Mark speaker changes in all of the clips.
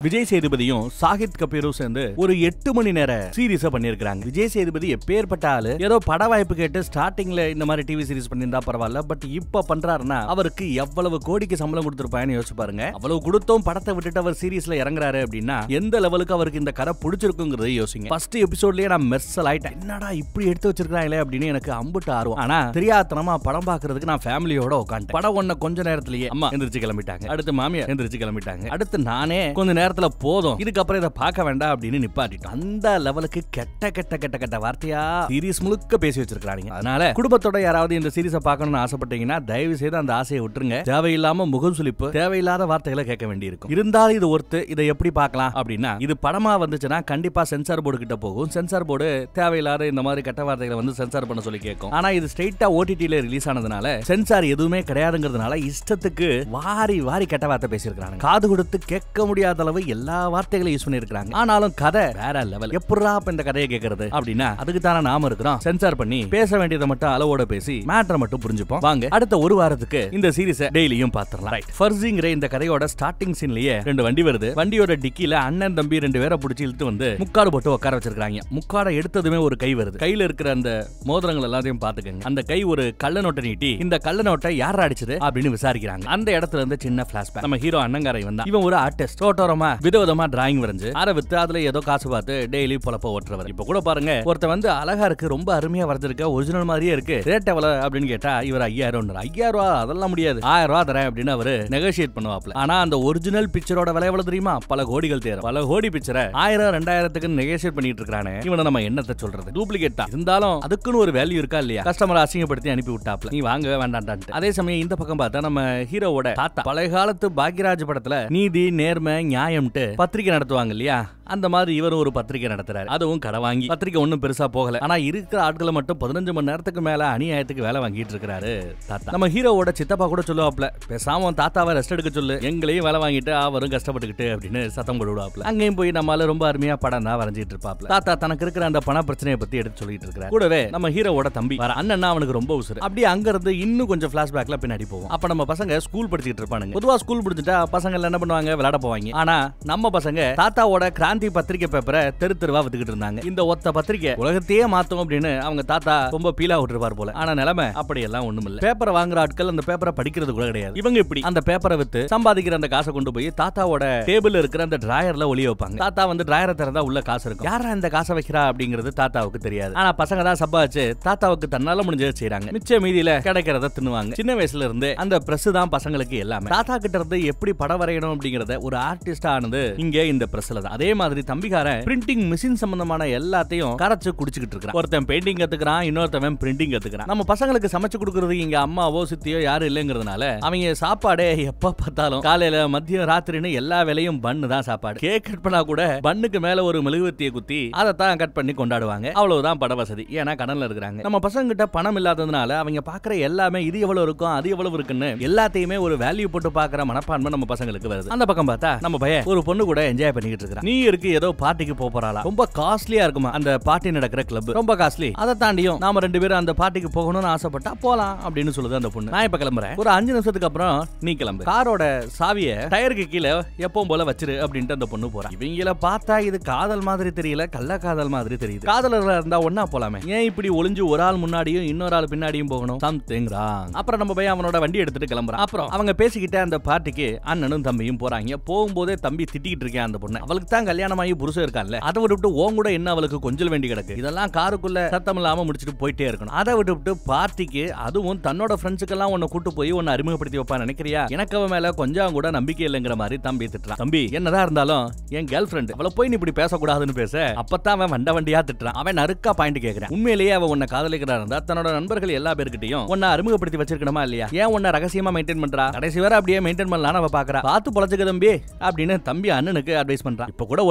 Speaker 1: விஜய் சேதுபதியும் சாகித் கபீரும் சேர்ந்து ஒரு எட்டு மணி நேர சீரிஸ பண்ணிருக்காங்க விஜய் சேதுபதி எப்பேற்பட்ட ஆளு ஏதோ பட வாய்ப்பு கேட்டு ஸ்டார்டிங்ல இந்த மாதிரி டிவி சீரிஸ் பண்ணியிருந்தா பரவாயில்ல பட் இப்ப பண்றாருன்னா அவருக்கு எவ்வளவு கோடிக்கு சம்பளம் கொடுத்திருப்பான்னு யோசிச்சு பாருங்க அவ்வளவு கொடுத்தும் படத்தை விட்டுட்டு அவர் சீரிஸ்ல இறங்குறாரு அப்படின்னா எந்த லெவலுக்கு அவருக்கு இந்த கதை பிடிச்சிருக்குங்கிறத யோசிங்க ஃபர்ஸ்ட் எபிசோட்லயே நான் மெர்சல் ஆயிட்டேன் என்னடா இப்படி எடுத்து வச்சிருக்காங்களே அப்படின்னு எனக்கு அம்புட்டு ஆர்வம் ஆனா தெரியாதனமா படம் பாக்குறதுக்கு நான் ஃபேமிலியோட உட்காந்து படம் ஒன்ன கொஞ்ச நேரத்திலேயே அம்மா எந்திரிச்சு கிளம்பிட்டாங்க அடுத்து மாமியார் எந்திரிச்சு கிளம்பிட்டாங்க அடுத்து நானே கொஞ்ச நேரத்துல போதும் இதுக்கப்புறம் இதை பார்க்க வேண்டாம் அப்படின்னு நிப்பாட்டிட்டோம் அந்த லெவலுக்கு கெட்ட கெட்ட கெட்ட கெட்ட வார்த்தையா சீரிஸ் முழுக்க பேசி வச்சிருக்காங்க அதனால குடும்பத்தோட யாராவது இந்த சீரிஸை பார்க்கணும்னு ஆசைப்பட்டீங்கன்னா தயவு செய்து அந்த ஆசையை விட்டுருங்க தேவையில்லாம முகம் சுளிப்பு தேவையில்லாத வார்த்தைகளை கேட்க வேண்டியிருக்கும் இருந்தாலும் இது ஒருத்து இதை எப்படி பார்க்கலாம் அப்படின்னா இது படமா வந்துச்சுன்னா கண்டிப்பா சென்சார் போர்டு கிட்ட போகும் சென்சார் போர்டு தேவையில்லாத இந்த மாதிரி கெட்ட வார்த்தைகளை வந்து சென்சார் பண்ண சொல்லி கேட்கும் ஆனா இது ஸ்ட்ரெயிட்டா ஓடிடில ரிலீஸ் ஆனதுனால சென்சார் எதுவுமே கிடையாதுங்கிறதுனால இஷ்டத்துக்கு வாரி வாரி கெட்ட வார்த்தை பேசியிருக்காங்க காது கொடுத்து கேட்க முடியாத அளவு எல்லா வார்த்தைகளையும் யூஸ் பண்ணிருக்காங்க ஆனாலும் கதை வேற லெவல் எப்படா இப்ப இந்த கதையை கேட்கறது அப்படின்னா அதுக்கு தானே நாம இருக்கிறோம் சென்சார் பண்ணி பேச வேண்டியதை மட்டும் அளவோட பேசி மேட்டரை மட்டும் புரிஞ்சுப்போம் வாங்க அடுத்த ஒரு வாரத்துக்கு இந்த சீரிஸ டெய்லியும் பாத்துறலாம் ரைட் ஃபர்ஸிங்கிற இந்த கதையோட ஸ்டார்டிங் சீன்லயே ரெண்டு வண்டி வருது வண்டியோட டிக்கில அண்ணன் தம்பி ரெண்டு பேரை பிடிச்சி இழுத்து வந்து முக்காடு போட்டு உட்கார வச்சிருக்காங்க முக்காடை எடுத்ததுமே ஒரு கை வருது கையில இருக்கிற அந்த மோதிரங்கள் எல்லாத்தையும் பாத்துக்கங்க அந்த கை ஒரு கள்ள நோட்டை நீட்டி இந்த கள்ள நோட்டை யார் அடிச்சது அப்படின்னு விசாரிக்கிறாங்க அந்த இடத்துல இருந்து சின்ன பிளாஷ்பேக் நம்ம ஹீரோ அண்ணங்காரை வந்தா இவன் ஒரு ஆர்டிஸ்ட் ரோட்டோரமா விதவிதமா டிராயிங் வரைஞ்சு அதை வித்து அதுல ஏதோ காசு பார்த்து டெய்லி பொழப்ப ஓட்டுறவர் இப்ப கூட பாருங்க ஒருத்த வந்து அழகா இருக்கு ரொம்ப அருமையா வரைஞ்சிருக்க ஒரிஜினல் மாதிரியே இருக்கு ரேட் எவ்வளவு அப்படின்னு கேட்டா இவர் ஐயாயிரம் ஐயாயிரம் ரூபா அதெல்லாம் முடியாது ஆயிரம் ரூபா தரேன் அப்படின்னு அவரு நெகோசியேட் பண்ணுவாப்ல ஆனா அந்த ஒரிஜினல் பிக்சரோட விலை எவ்வளவு தெரியுமா பல கோடிகள் தேரும் பல கோடி பிக்சரை ஆயிரம் ரெண்டாயிரத்துக்கு நெகோசியேட் பண்ணிட்டு இருக்கானே இவனை நம்ம என்னத்தை சொல்றது டூப்ளிகேட் தான் இருந்தாலும் அதுக்குன்னு ஒரு வேல்யூ இருக்கா இல்லையா கஸ்டமர் அசிங்கப்படுத்தி அனுப்பி விட்டாப்ல நீ வாங்கவே வேண்டாம்டான்ட்டு அதே சமயம் இந்த பக்கம் பார்த்தா நம்ம ஹீரோவோட தாத்தா பழைய காலத்து பாக்யராஜ் படத்துல நீதி நேர்மை நியாயம்ட்டு பத்திரிக்கை நடத்துவாங்க இல்லையா அந்த மாதிரி இவரும் ஒரு பத்திரிக்கை நடத்துறாரு அதுவும் கடை வாங்கி பத்திரிக்கை ஒண்ணும் பெருசா போகல ஆனா இருக்கிற ஆட்களை மட்டும் பதினஞ்சு மணி நேரத்துக்கு மேல அநியாயத்துக்கு வேலை வாங்கிட்டு இருக்காரு தாத்தா நம்ம ஹீரோவோட சித்தப்பா கூட சொல்லுவாப்ல பேசாம உன் தாத்தாவை ரெஸ்ட் எடுக்க சொல்லு எங்களையும் வேலை வாங்கிட்டு அவரும் கஷ்டப்பட்டுக்கிட்டு அப்படின்னு சத்தம் போடுவாப்ல அங்கேயும் போய் நம்மளால ரொம்ப அருமையா படம் தான் வரைஞ்சிட்டு இருப்பாப்ல தாத்தா தனக்கு இருக்கிற அந்த பண பிரச்சனையை பத்தி எடுத்து சொல்லிட்டு இருக்காரு கூடவே நம்ம ஹீரோவோட தம்பி வர அண்ணன்னா அவனுக்கு ரொம்ப உசுறு அப்படியே அங்க இருந்து இன்னும் கொஞ்சம் பிளாஷ்பேக்ல பின்னாடி போவோம் அப்ப நம்ம பசங்க ஸ்கூல் படிச்சுட்டு இருப்பானுங்க பொதுவா ஸ்கூல் முடிஞ்சுட்டா பசங்க என்ன பண்ணுவாங்க விளையாட போவாங்க ஆனா நம்ம பசங்க தாத்தாவோட கிராந்தி பத்திரிக்கை பேப்பரை தெரு தெருவா வித்துக்கிட்டு இருந்தாங்க இந்த ஒத்த பத்திரிக்கை உலகத்தையே மாத்தோம் அப்படின்னு அவங்க தாத்தா ரொம்ப பீலா விட்டுருப்பார் போல ஆனா நிலைமை அப்படி எல்லாம் ஒண்ணும் இல்ல பேப்பரை வாங்குற ஆட்கள் அந்த பேப்பரை படிக்கிறது கூட கிடையாது இவங்க இப்படி அந்த பேப்பரை வித்து சம்பாதிக்கிற அந்த காசை கொண்டு போய் தாத்தாவோட டேபிள் இருக்கிற அந்த டிராயர்ல ஒளிய வைப்பாங்க தாத்தா வந்து டிராயரை திறந்தா உள்ள காசு இருக்கும் யாரா இந்த காசை வைக்கிறா அப்படிங்கிறது தாத்தாவுக்கு தெரியாது ஆனா பசங்க தான் சம்பாதிச்சு தாத்தாவுக்கு தன்னால முடிஞ்சதை செய்றாங்க மிச்ச மீதியில கிடைக்கிறத தின்னுவாங்க சின்ன வயசுல இருந்து அந்த பிரஸ் தான் பசங்களுக்கு எல்லாமே தாத்தா கிட்ட இருந்து எப்படி படம் வரையணும் அப்படிங்கறத ஒரு ஆர்டிஸ்ட் ஆனது இங்க இந்த பிரஸ்ல தான் அதே மாதிரி தம்பிக்காரன் பிரிண்டிங் மிஷின் சம்பந்தமான எல்லாத்தையும் கரைச்சு குடிச்சுக்கிட்டு இருக்கான் ஒருத்தன் பெயிண்டிங் கத்துக்கிறான் இன்னொருத்தவன் பிரிண்டிங் கத்துக்கிறான் நம்ம பசங்களுக்கு சமைச்சு கொடுக்கறது இங்க அம்மாவோ சித்தியோ யாரும் இல்லைங்கிறதுனால அவங்க சாப்பாடே எப்ப பார்த்தாலும் காலையில மதியம் ராத்திரின்னு எல்லா வேலையும் பண்ணு தான் சாப்பாடு கேக் கட் பண்ணா கூட பண்ணுக்கு மேல ஒரு மெழுகுவத்தியை குத்தி அதை தான் கட் பண்ணி கொண்டாடுவாங்க அவ்வளவுதான் பட வசதி ஏன்னா கடன்ல இருக்கிறாங்க நம்ம பசங்க கிட்ட பணம் இல்லாததுனால அவங்க பாக்குற எல்லாமே இது எவ்வளவு இருக்கும் அது எவ்வளவு இருக்குன்னு எல்லாத்தையுமே ஒரு வேல்யூ போட்டு பாக்குற மனப்பான்மை நம்ம பசங்களுக்கு வருது அந்த பக்கம் பார்த்தா நம்ம பையன் ஒரு பொண்ணு கூட என்ஜாய் பண்ணிக்கிட்டு இருக்கிறான் நீ இருக்கு ஏதோ பார்ட்டிக்கு போக போறாளா ரொம்ப காஸ்ட்லியா இருக்குமா அந்த பார்ட்டி நடக்கிற கிளப் ரொம்ப காஸ்ட்லி அதை தாண்டியும் நாம ரெண்டு பேரும் அந்த பார்ட்டிக்கு போகணும்னு ஆசைப்பட்டா போலாம் அப்படின்னு சொல்லுது அந்த பொண்ணு நான் இப்ப கிளம்புறேன் ஒரு அஞ்சு நிமிஷத்துக்கு அப்புறம் நீ கிளம்பு காரோட சாவிய டயருக்கு கீழே எப்பவும் போல வச்சிரு அப்படின்ட்டு அந்த பொண்ணு போறான் இவங்கள பார்த்தா இது காதல் மாதிரி தெரியல கள்ள காதல் மாதிரி தெரியுது காதலர்களா இருந்தா ஒன்னா போலாமே ஏன் இப்படி ஒளிஞ்சு ஒரு ஆள் முன்னாடியும் இன்னொரு ஆள் பின்னாடியும் போகணும் சம்திங் ராங் அப்புறம் நம்ம பையன் அவனோட வண்டி எடுத்துட்டு கிளம்புறான் அப்புறம் அவங்க பேசிக்கிட்ட அந்த பார்ட்டிக்கு அண்ணனும் தம்பியும் போறாங்க போகும்போதே தம்பி திட்டிக்கிட்டு இருக்கேன் அந்த பொண்ணு அவளுக்கு தான் கல்யாணம் ஆகி புருஷன் இருக்கான்ல அதை விட்டுவிட்டு ஓன் கூட என்ன அவளுக்கு கொஞ்சல் வேண்டி கிடக்கு இதெல்லாம் காருக்குள்ள சத்தம் இல்லாம முடிச்சுட்டு போயிட்டே இருக்கணும் அதை விட்டுவிட்டு பார்ட்டிக்கு அதுவும் தன்னோட ஃப்ரெண்ட்ஸுக்கெல்லாம் உன்னை கூட்டு போய் உன்னை அறிமுகப்படுத்தி வைப்பா நினைக்கிறியா எனக்கு அவன் மேல கொஞ்சம் கூட நம்பிக்கை இல்லைங்கிற மாதிரி தம்பி திட்டுறான் தம்பி என்னதான் இருந்தாலும் என் கேர்ள் ஃப்ரெண்ட் அவளை போய் நீ இப்படி பேசக்கூடாதுன்னு பேச அப்பதான் அவன் வண்ட வண்டியா திட்டுறான் அவன் நறுக்கா பாயிண்ட் கேக்குறான் உண்மையிலேயே அவன் உன்னை காதலிக்கிறா இருந்தா தன்னோட நண்பர்கள் எல்லா பேர்கிட்டயும் உன்னை அறிமுகப்படுத்தி வச்சிருக்கணுமா இல்லையா ஏன் உன்னை ரகசியமா மெயின்டைன் பண்றா கடைசி வரை அப்படியே மெயின்டைன் பண்ணலாம் அவ பாக்குறா பார்த்து பொழைச்சுக்க தம்பி அப்படின்னு தம்பி அண்ணனுக்கு அட்வைஸ் பண்றான் இப்ப கூட ஒண்ணு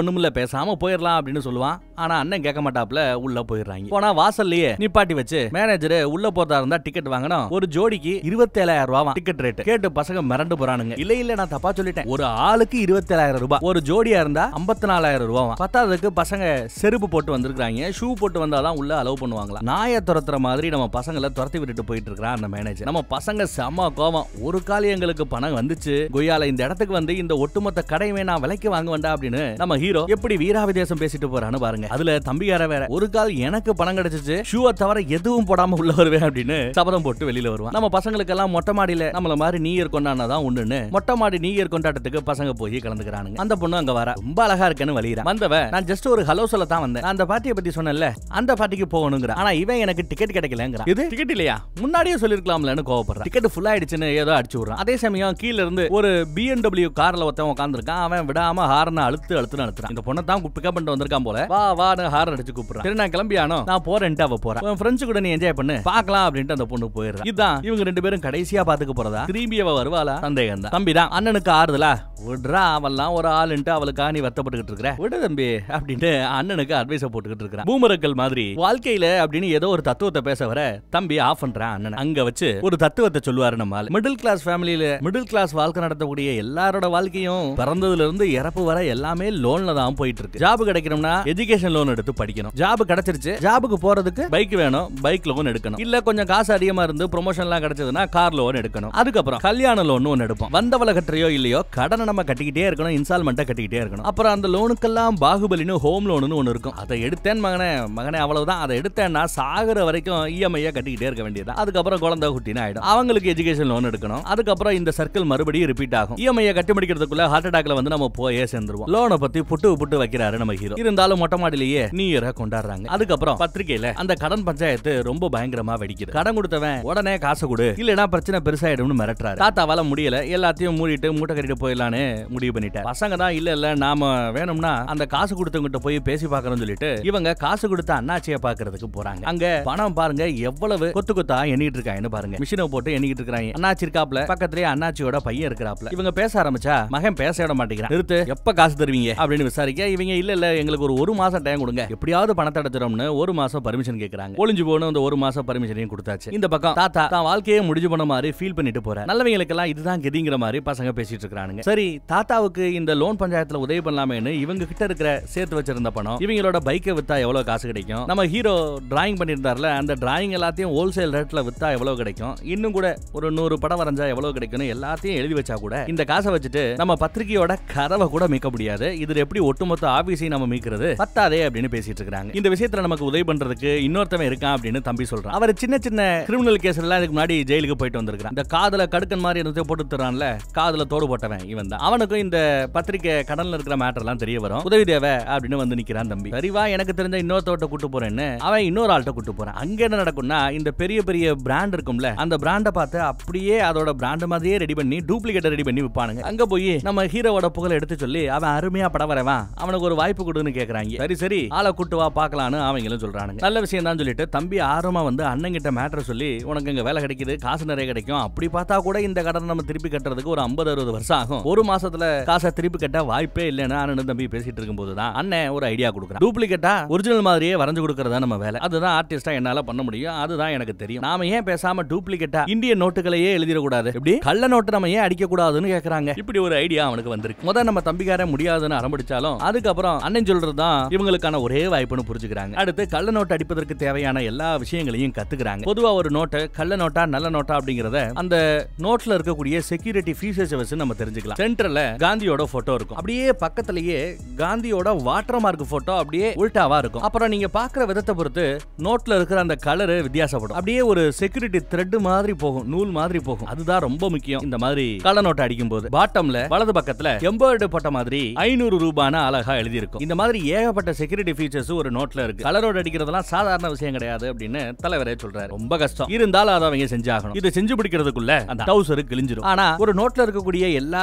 Speaker 1: ஒண்ணுமில்ல பேசாம போயிடலாம் அப்படின்னு சொல்லுவான் ஆனா அண்ணன் கேட்க மாட்டாப்ல உள்ள போயிடுறாங்க போனா வாசல்லயே நிப்பாட்டி வச்சு மேனேஜர் உள்ள போறதா இருந்தா டிக்கெட் வாங்கணும் ஒரு ஜோடிக்கு இருபத்தேழாயிரம் ரூபாய் டிக்கெட் ரேட் கேட்டு பசங்க மிரண்டு போறானுங்க இல்ல இல்ல நான் தப்பா சொல்லிட்டேன் ஒரு ஆளுக்கு இருபத்தேழாயிரம் ரூபாய் ஒரு ஜோடியா இருந்தா ஐம்பத்தி நாலாயிரம் ரூபாய் பத்தாவதுக்கு பசங்க செருப்பு போட்டு வந்திருக்காங்க ஷூ போட்டு வந்தாதான் உள்ள அலோவ் பண்ணுவாங்களா நாயை துரத்துற மாதிரி நம்ம பசங்களை துரத்தி விட்டுட்டு போயிட்டு இருக்கிறான் அந்த மேனேஜர் நம்ம பசங்க செம்ம கோவம் ஒரு காலி எங்களுக்கு பணம் வந்துச்சு கொய்யால இந்த இடத்துக்கு வந்து இந்த ஒட்டுமொத்த கடையுமே நான் விலைக்கு வாங்க வேண்டாம் அப்படின்னு நம்ம ஹீரோ எப்படி வீராவிதேசம் பேசிட்டு போறான்னு பாருங்க அதுல தம்பியார வேற ஒரு கால் எனக்கு பணம் கிடைச்சிச்சு ஷூவை தவிர எதுவும் போடாம உள்ள வருவேன் அப்படின்னு சபதம் போட்டு வெளியில வருவான் நம்ம பசங்களுக்கெல்லாம் மொட்டை மாடியில நம்மள மாதிரி நீ இயர் கொண்டாடினதான் உண்டுன்னு மொட்டை மாடி நீ இயர் கொண்டாட்டத்துக்கு பசங்க போய் கலந்துக்கிறானுங்க அந்த பொண்ணு அங்க வர ரொம்ப அழகா இருக்கேன்னு வலியுறா வந்தவ நான் ஜஸ்ட் ஒரு ஹலோ சொல்ல தான் வந்தேன் நான் அந்த பார்ட்டியை பத்தி சொன்னேன்ல அந்த பார்ட்டிக்கு போகணுங்கிற ஆனா இவன் எனக்கு டிக்கெட் கிடைக்கலங்கிற இது டிக்கெட் இல்லையா முன்னாடியே சொல்லிருக்கலாம்லன்னு கோவப்படுறான் டிக்கெட் ஃபுல் ஆயிடுச்சுன்னு ஏதோ அடிச்சு விடுறான் அதே சமயம் கீழ இருந்து ஒரு பிஎன்டபிள்யூ கார்ல ஒருத்தன் உட்காந்துருக்கான் அவன் விடாம ஹார்ன அழுத்து அழுத்துன்னு அழுத்துறான் இந்த பொண்ணை தான் பிக்கப் பண்ணிட்டு வந்திருக்கான் போல வா வான்னு ஹார்ன் அடிச்சு கூப்பிடுறான் சரி நான் கிளம்பியானோ நான் போறேன்ட்டு அவ போறேன் உன் ஃப்ரெண்ட்ஸ் கூட நீ என்ஜாய் பண்ணு பார்க்கலாம் அப்படின்ட்டு அந்த பொண்ணு போயிடுறான் இதுதான் இவங்க ரெண்டு பேரும் கடைசியா பாத்துக்க போறதா திரும்பி அவ வருவாளா சந்தேகம் தான் தம்பி தான் அண்ணனுக்கு ஆறுதலா விடுறா அவன்லாம் ஒரு ஆளுன்ட்டு அவளுக்கா நீ வருத்தப்பட்டுக்கிட்டு இருக்கிற விடு தம்பி அப்படின்ட்டு அண்ணனுக்கு அட்வைஸ போட்டுக்கிட்டு இருக்கிறான் பூமரக்கள் மாதிரி வாழ்க்கையில அப்படின்னு ஏதோ ஒரு தத்துவத்தை பேச வர தம்பி ஆஃப் பண்றான் அண்ணன் அங்க வச்சு ஒரு தத்துவத்தை சொல்லுவாரு நம்ம மிடில் கிளாஸ் ஃபேமிலியில மிடில் கிளாஸ் வாழ்க்கை நடத்தக்கூடிய எல்லாரோட வாழ்க்கையும் பிறந்ததுல இருந்து இறப்பு வர எல்லாமே லோன்ல தான் போயிட்டு இருக்கு ஜாப் கிடைக்கணும்னா எஜுகேஷன் லோன் எடுத்து படிக்கணும் ஜாப் கிடைச்சிருச்சு ஜாபுக்கு போறதுக்கு பைக் வேணும் பைக் லோன் எடுக்கணும் இல்ல கொஞ்சம் காசு அதிகமா இருந்து ப்ரொமோஷன்லாம் கிடைச்சதுன்னா கார் லோன் எடுக்கணும் அதுக்கப்புறம் கல்யாண லோன் ஒன்னு எடுப்போம் வந்தவள கட்டுறையோ இல்லையோ கடனை நம்ம கட்டிக்கிட்டே இருக்கணும் இன்ஸ்டால்மெண்ட்டை கட்டிக்கிட்டே இருக்கணும் அப்புறம் அந்த லோனுக்கெல்லாம் பாகுபலின்னு ஹோம் லோனுன்னு ஒன்னு இருக்கும் அதை எடுத்தேன் மகனே மகனே அவ்வளவுதான் அதை எடுத்தேன்னா சாகுற வரைக்கும் இஎம்ஐயா கட்டிக்கிட்டே இருக்க வேண்டியது அதுக்கப்புறம் குழந்தை குட்டின்னு ஆயிடும் அவங்களுக்கு எஜுகேஷன் லோன் எடுக்கணும் அதுக்கப்புறம் இந்த சர்க்கிள் மறுபடியும் ரிப்பீட் ஆகும் இஎம்ஐயை கட்டி முடிக்கிறதுக்குள்ள ஹார்ட் அட்டாக்ல வந்து நம்ம போயே சேர்ந்துருவோம் லோனை பத்தி புட்டு புட்டு வைக்கிறாரு நம்ம ஹீரோ இருந்தாலும் மொட்டை மாடிலேயே நியூ இயரை கொண்டாடுறாங்க அதுக்கப்புறம் பத்திரிக்கையில அந்த கடன் பஞ்சாயத்து ரொம்ப பயங்கரமா வெடிக்குது கடன் கொடுத்தவன் உடனே காசு கொடு இல்லனா பிரச்சனை பெருசாயிடும்னு மிரட்டுறாரு தாத்தாவால முடியல எல்லாத்தையும் மூடிட்டு மூட்டை கட்டிட்டு போயிடலான்னு முடிவு பண்ணிட்டார் பசங்க தான் இல்ல இல்ல நாம வேணும்னா அந்த காசு கொடுத்தவங்கிட்ட போய் பேசி பார்க்கறோம்னு சொல்லிட்டு இவங்க காசு கொடுத்த அண்ணாச்சியை பாக்குறதுக்கு போறாங்க அங்க பணம் பாருங்க எவ்வளவு கொத்து கொத்தா எண்ணிட்டு இருக்காங்கன்னு பாருங்க மிஷினை போட்டு எண்ணிட்டு இருக்காங்க அண்ணாச்சி இருக்காப்ல பக்கத்துலயே அண்ணாச்சியோட பையன் இருக்கிறாப்ல இவங்க பேச ஆரம்பிச்சா மகன் பேச விட மாட்டேங்கிறான் நிறுத்து எப்ப காசு தருவீங்க அப்படின்னு விசாரிக்க இவங்க இல்ல இல்ல எங்களுக்கு ஒரு ஒரு மாசம் டைம் கொடுங்க எப்படியாவது பணத்தை அடைச்சிரோம்னு ஒரு மாசம் பர்மிஷன் கேக்குறாங்க ஒளிஞ்சு போன அந்த ஒரு மாசம் பர்மிஷனையும் கொடுத்தாச்சு இந்த பக்கம் தாத்தா தான் வாழ்க்கையே முடிஞ்சு போன மாதிரி ஃபீல் பண்ணிட்டு போற நல்லவங்களுக்கெல்லாம் இதுதான் கெதிங்கிற மாதிரி பசங்க பேசிட்டு இருக்கானுங்க சரி தாத்தாவுக்கு இந்த லோன் பஞ்சாயத்துல உதவி பண்ணலாமேன்னு இவங்க கிட்ட இருக்கிற சேர்த்து வச்சிருந்த பணம் இவங்களோட பைக்கை வித்தா எவ்வளவு காசு கிடைக்கும் நம்ம ஹீரோ டிராயிங் பண்ணியிருந்தார்ல அந்த டிராயிங் எல்லாத்தையும் ஹோல்சேல் ரேட்ல வித்தா எவ்வளவு கிடைக்கும் இன்னும் கூட ஒரு நூறு படம் வரைஞ்சா எவ்வளவு கிடைக்கும்னு எல்லாத்தையும் எழுதி வச்சா கூட இந்த காசை வச்சுட்டு நம்ம பத்திரிகையோட கதவை கூட மீட்க முடியாது இதுல எப்படி ஒட்டுமொத்த ஆபீஸையும் நம்ம மீட்கிறது பத்தாதே அப்படின்னு பேசிட்டு இருக்காங்க இந்த விஷயத்துல நமக்கு உதவி பண்றதுக்கு இன்னொருத்தவன் இருக்கான் அப்படின்னு தம்பி சொல்றான் அவர் சின்ன சின்ன கிரிமினல் கேஸ் எல்லாம் இதுக்கு முன்னாடி ஜெயிலுக்கு போயிட்டு வந்திருக்கான் இந்த காதுல கடுக்கன் மாதிரி என்னத்தையும் போட்டு தரான்ல காதுல தோடு போட்டவன் இவன் தான் அவனுக்கும் இந்த பத்திரிக்கை கடன்ல இருக்கிற மேட்டர் எல்லாம் தெரிய வரும் உதவி தேவை அப்படின்னு வந்து நிக்கிறான் தம்பி சரிவா எனக்கு தெரிஞ்ச இன்னொருத்தவட்ட கூட்டு போறேன்னு அவன் இன்னொரு ஆள்கிட்ட கூட்டு போறான் அங்க என்ன நடக்கும்னா இந்த பெரிய பெரிய பிராண்ட் இருக்கும்ல அந்த பிராண்டை பார்த்து அப்படியே அதோட பிராண்ட் மாதிரியே ரெடி பண்ணி டூப்ளிகேட் ரெடி பண்ணி விற்பானுங்க அங்க போய் நம்ம ஹீரோவோட புகழை எடுத்து சொல்லி அவன் அருமையா படம் வரவன் அவனுக்கு ஒரு வாய்ப்பு கொடுன்னு கேக்குறாங்க சரி சரி ஆளை கூட்டு வா பார்க்கலான்னு அவங்களும் சொல்றானுங்க நல்ல விஷயம் தான் சொல்லிட்டு தம்பி ஆர்வமா வந்து அண்ணன் கிட்ட மேட்டர் சொல்லி உனக்கு இங்க வேலை கிடைக்குது காசு நிறைய கிடைக்கும் அப்படி பார்த்தா கூட இந்த கடனை நம்ம திருப்பி கட்டுறதுக்கு ஒரு ஐம்பது அறுபது வருஷம் ஆகும் ஒரு மாசத்துல காசை திருப்பி கட்ட வாய்ப்பே இல்லைன்னு அண்ணன் தம்பி பேசிட்டு இருக்கும்போது தான் அண்ணன் ஒரு ஐடியா கொடுக்குறான் டூப்ளிகேட்டா ஒரிஜினல் மாதிரியே வரைஞ்சு கொடுக்கறதா நம்ம வேலை அதுதான் ஆர்டிஸ்டா என்னால பண்ண முடியும் அதுதான் எனக்கு தெரியும் நாம ஏன் பேசாம டூப்ளிகேட்டா இந்தியன் நோட்டுகளையே எழுதிடக்கூடாது எப்படி கள்ள நோட்டு நம்ம ஏன் அடிக்க கூடாதுன்னு கேக்குறாங்க இப்படி ஒரு ஐடியா அவனுக்கு வந்திருக்கு முத நம்ம தம்பிக்கார முடியாதுன்னு ஆரம்பிச்சாலும் அதுக்கப்புறம் அண்ணன் சொல்றது தான் இவங்களுக்கான ஒரே வாய்ப்புன்னு புரிஞ்சுக்கிறாங்க அடுத்து கள்ள நோட்டு அடிப்பதற்கு தேவையான எல்லா விஷயங்களையும் கத்துக்கிறாங்க பொதுவா ஒரு நோட்டு கள்ள நோட்டா நல்ல நோட்டா அப்படிங்கறத அந்த நோட்ல இருக்கக்கூடிய செக்யூரிட்டி ஃபீச்சர்ஸ் வச்சு நம்ம தெரிஞ்சுக்கலாம் சென்டர்ல காந்தியோட போட்டோ இருக்கும் அப்படியே பக்கத்திலேயே காந்தியோட வாட்டர் மார்க் போட்டோ அப்படியே உல்டாவா இருக்கும் அப்புறம் நீங்க பாக்குற விதத்தை பொறுத்து நோட்ல இருக்கிற அந்த கலர் வித்தியாசப்படும் அப்படியே ஒரு செக்யூரிட்டி த்ரெட் மாதிரி போகும் நூல் மாதிரி போகும் அதுதான் ரொம்ப முக்கியம் இந்த மாதிரி கள்ள நோட்டை அடிக்கும் போது பாட்டம்ல வலது பக்கத்துல எம்பர்டு போட்ட மாதிரி ஐநூறு ரூபான அழகா எழுதி இருக்கும் இந்த மாதிரி ஏகப்பட்ட செக்யூரிட்டி ஃபீச்சர்ஸ் ஒரு நோட்ல இருக்கு கலரோட அடிக்கிறதெல்லாம் சாதாரண விஷயம் கிடையாது அப்படின்னு தலைவரே சொல்றாரு ரொம்ப கஷ்டம் இருந்தாலும் அதை அவங்க செஞ்சாகணும் இதை செஞ்சு பிடிக்கிறதுக்குள்ள அந்த டவுசர் கிழிஞ்சிரும் ஆனா ஒரு நோட்ல இருக்கக்கூடிய எல்லா டிசைனையும்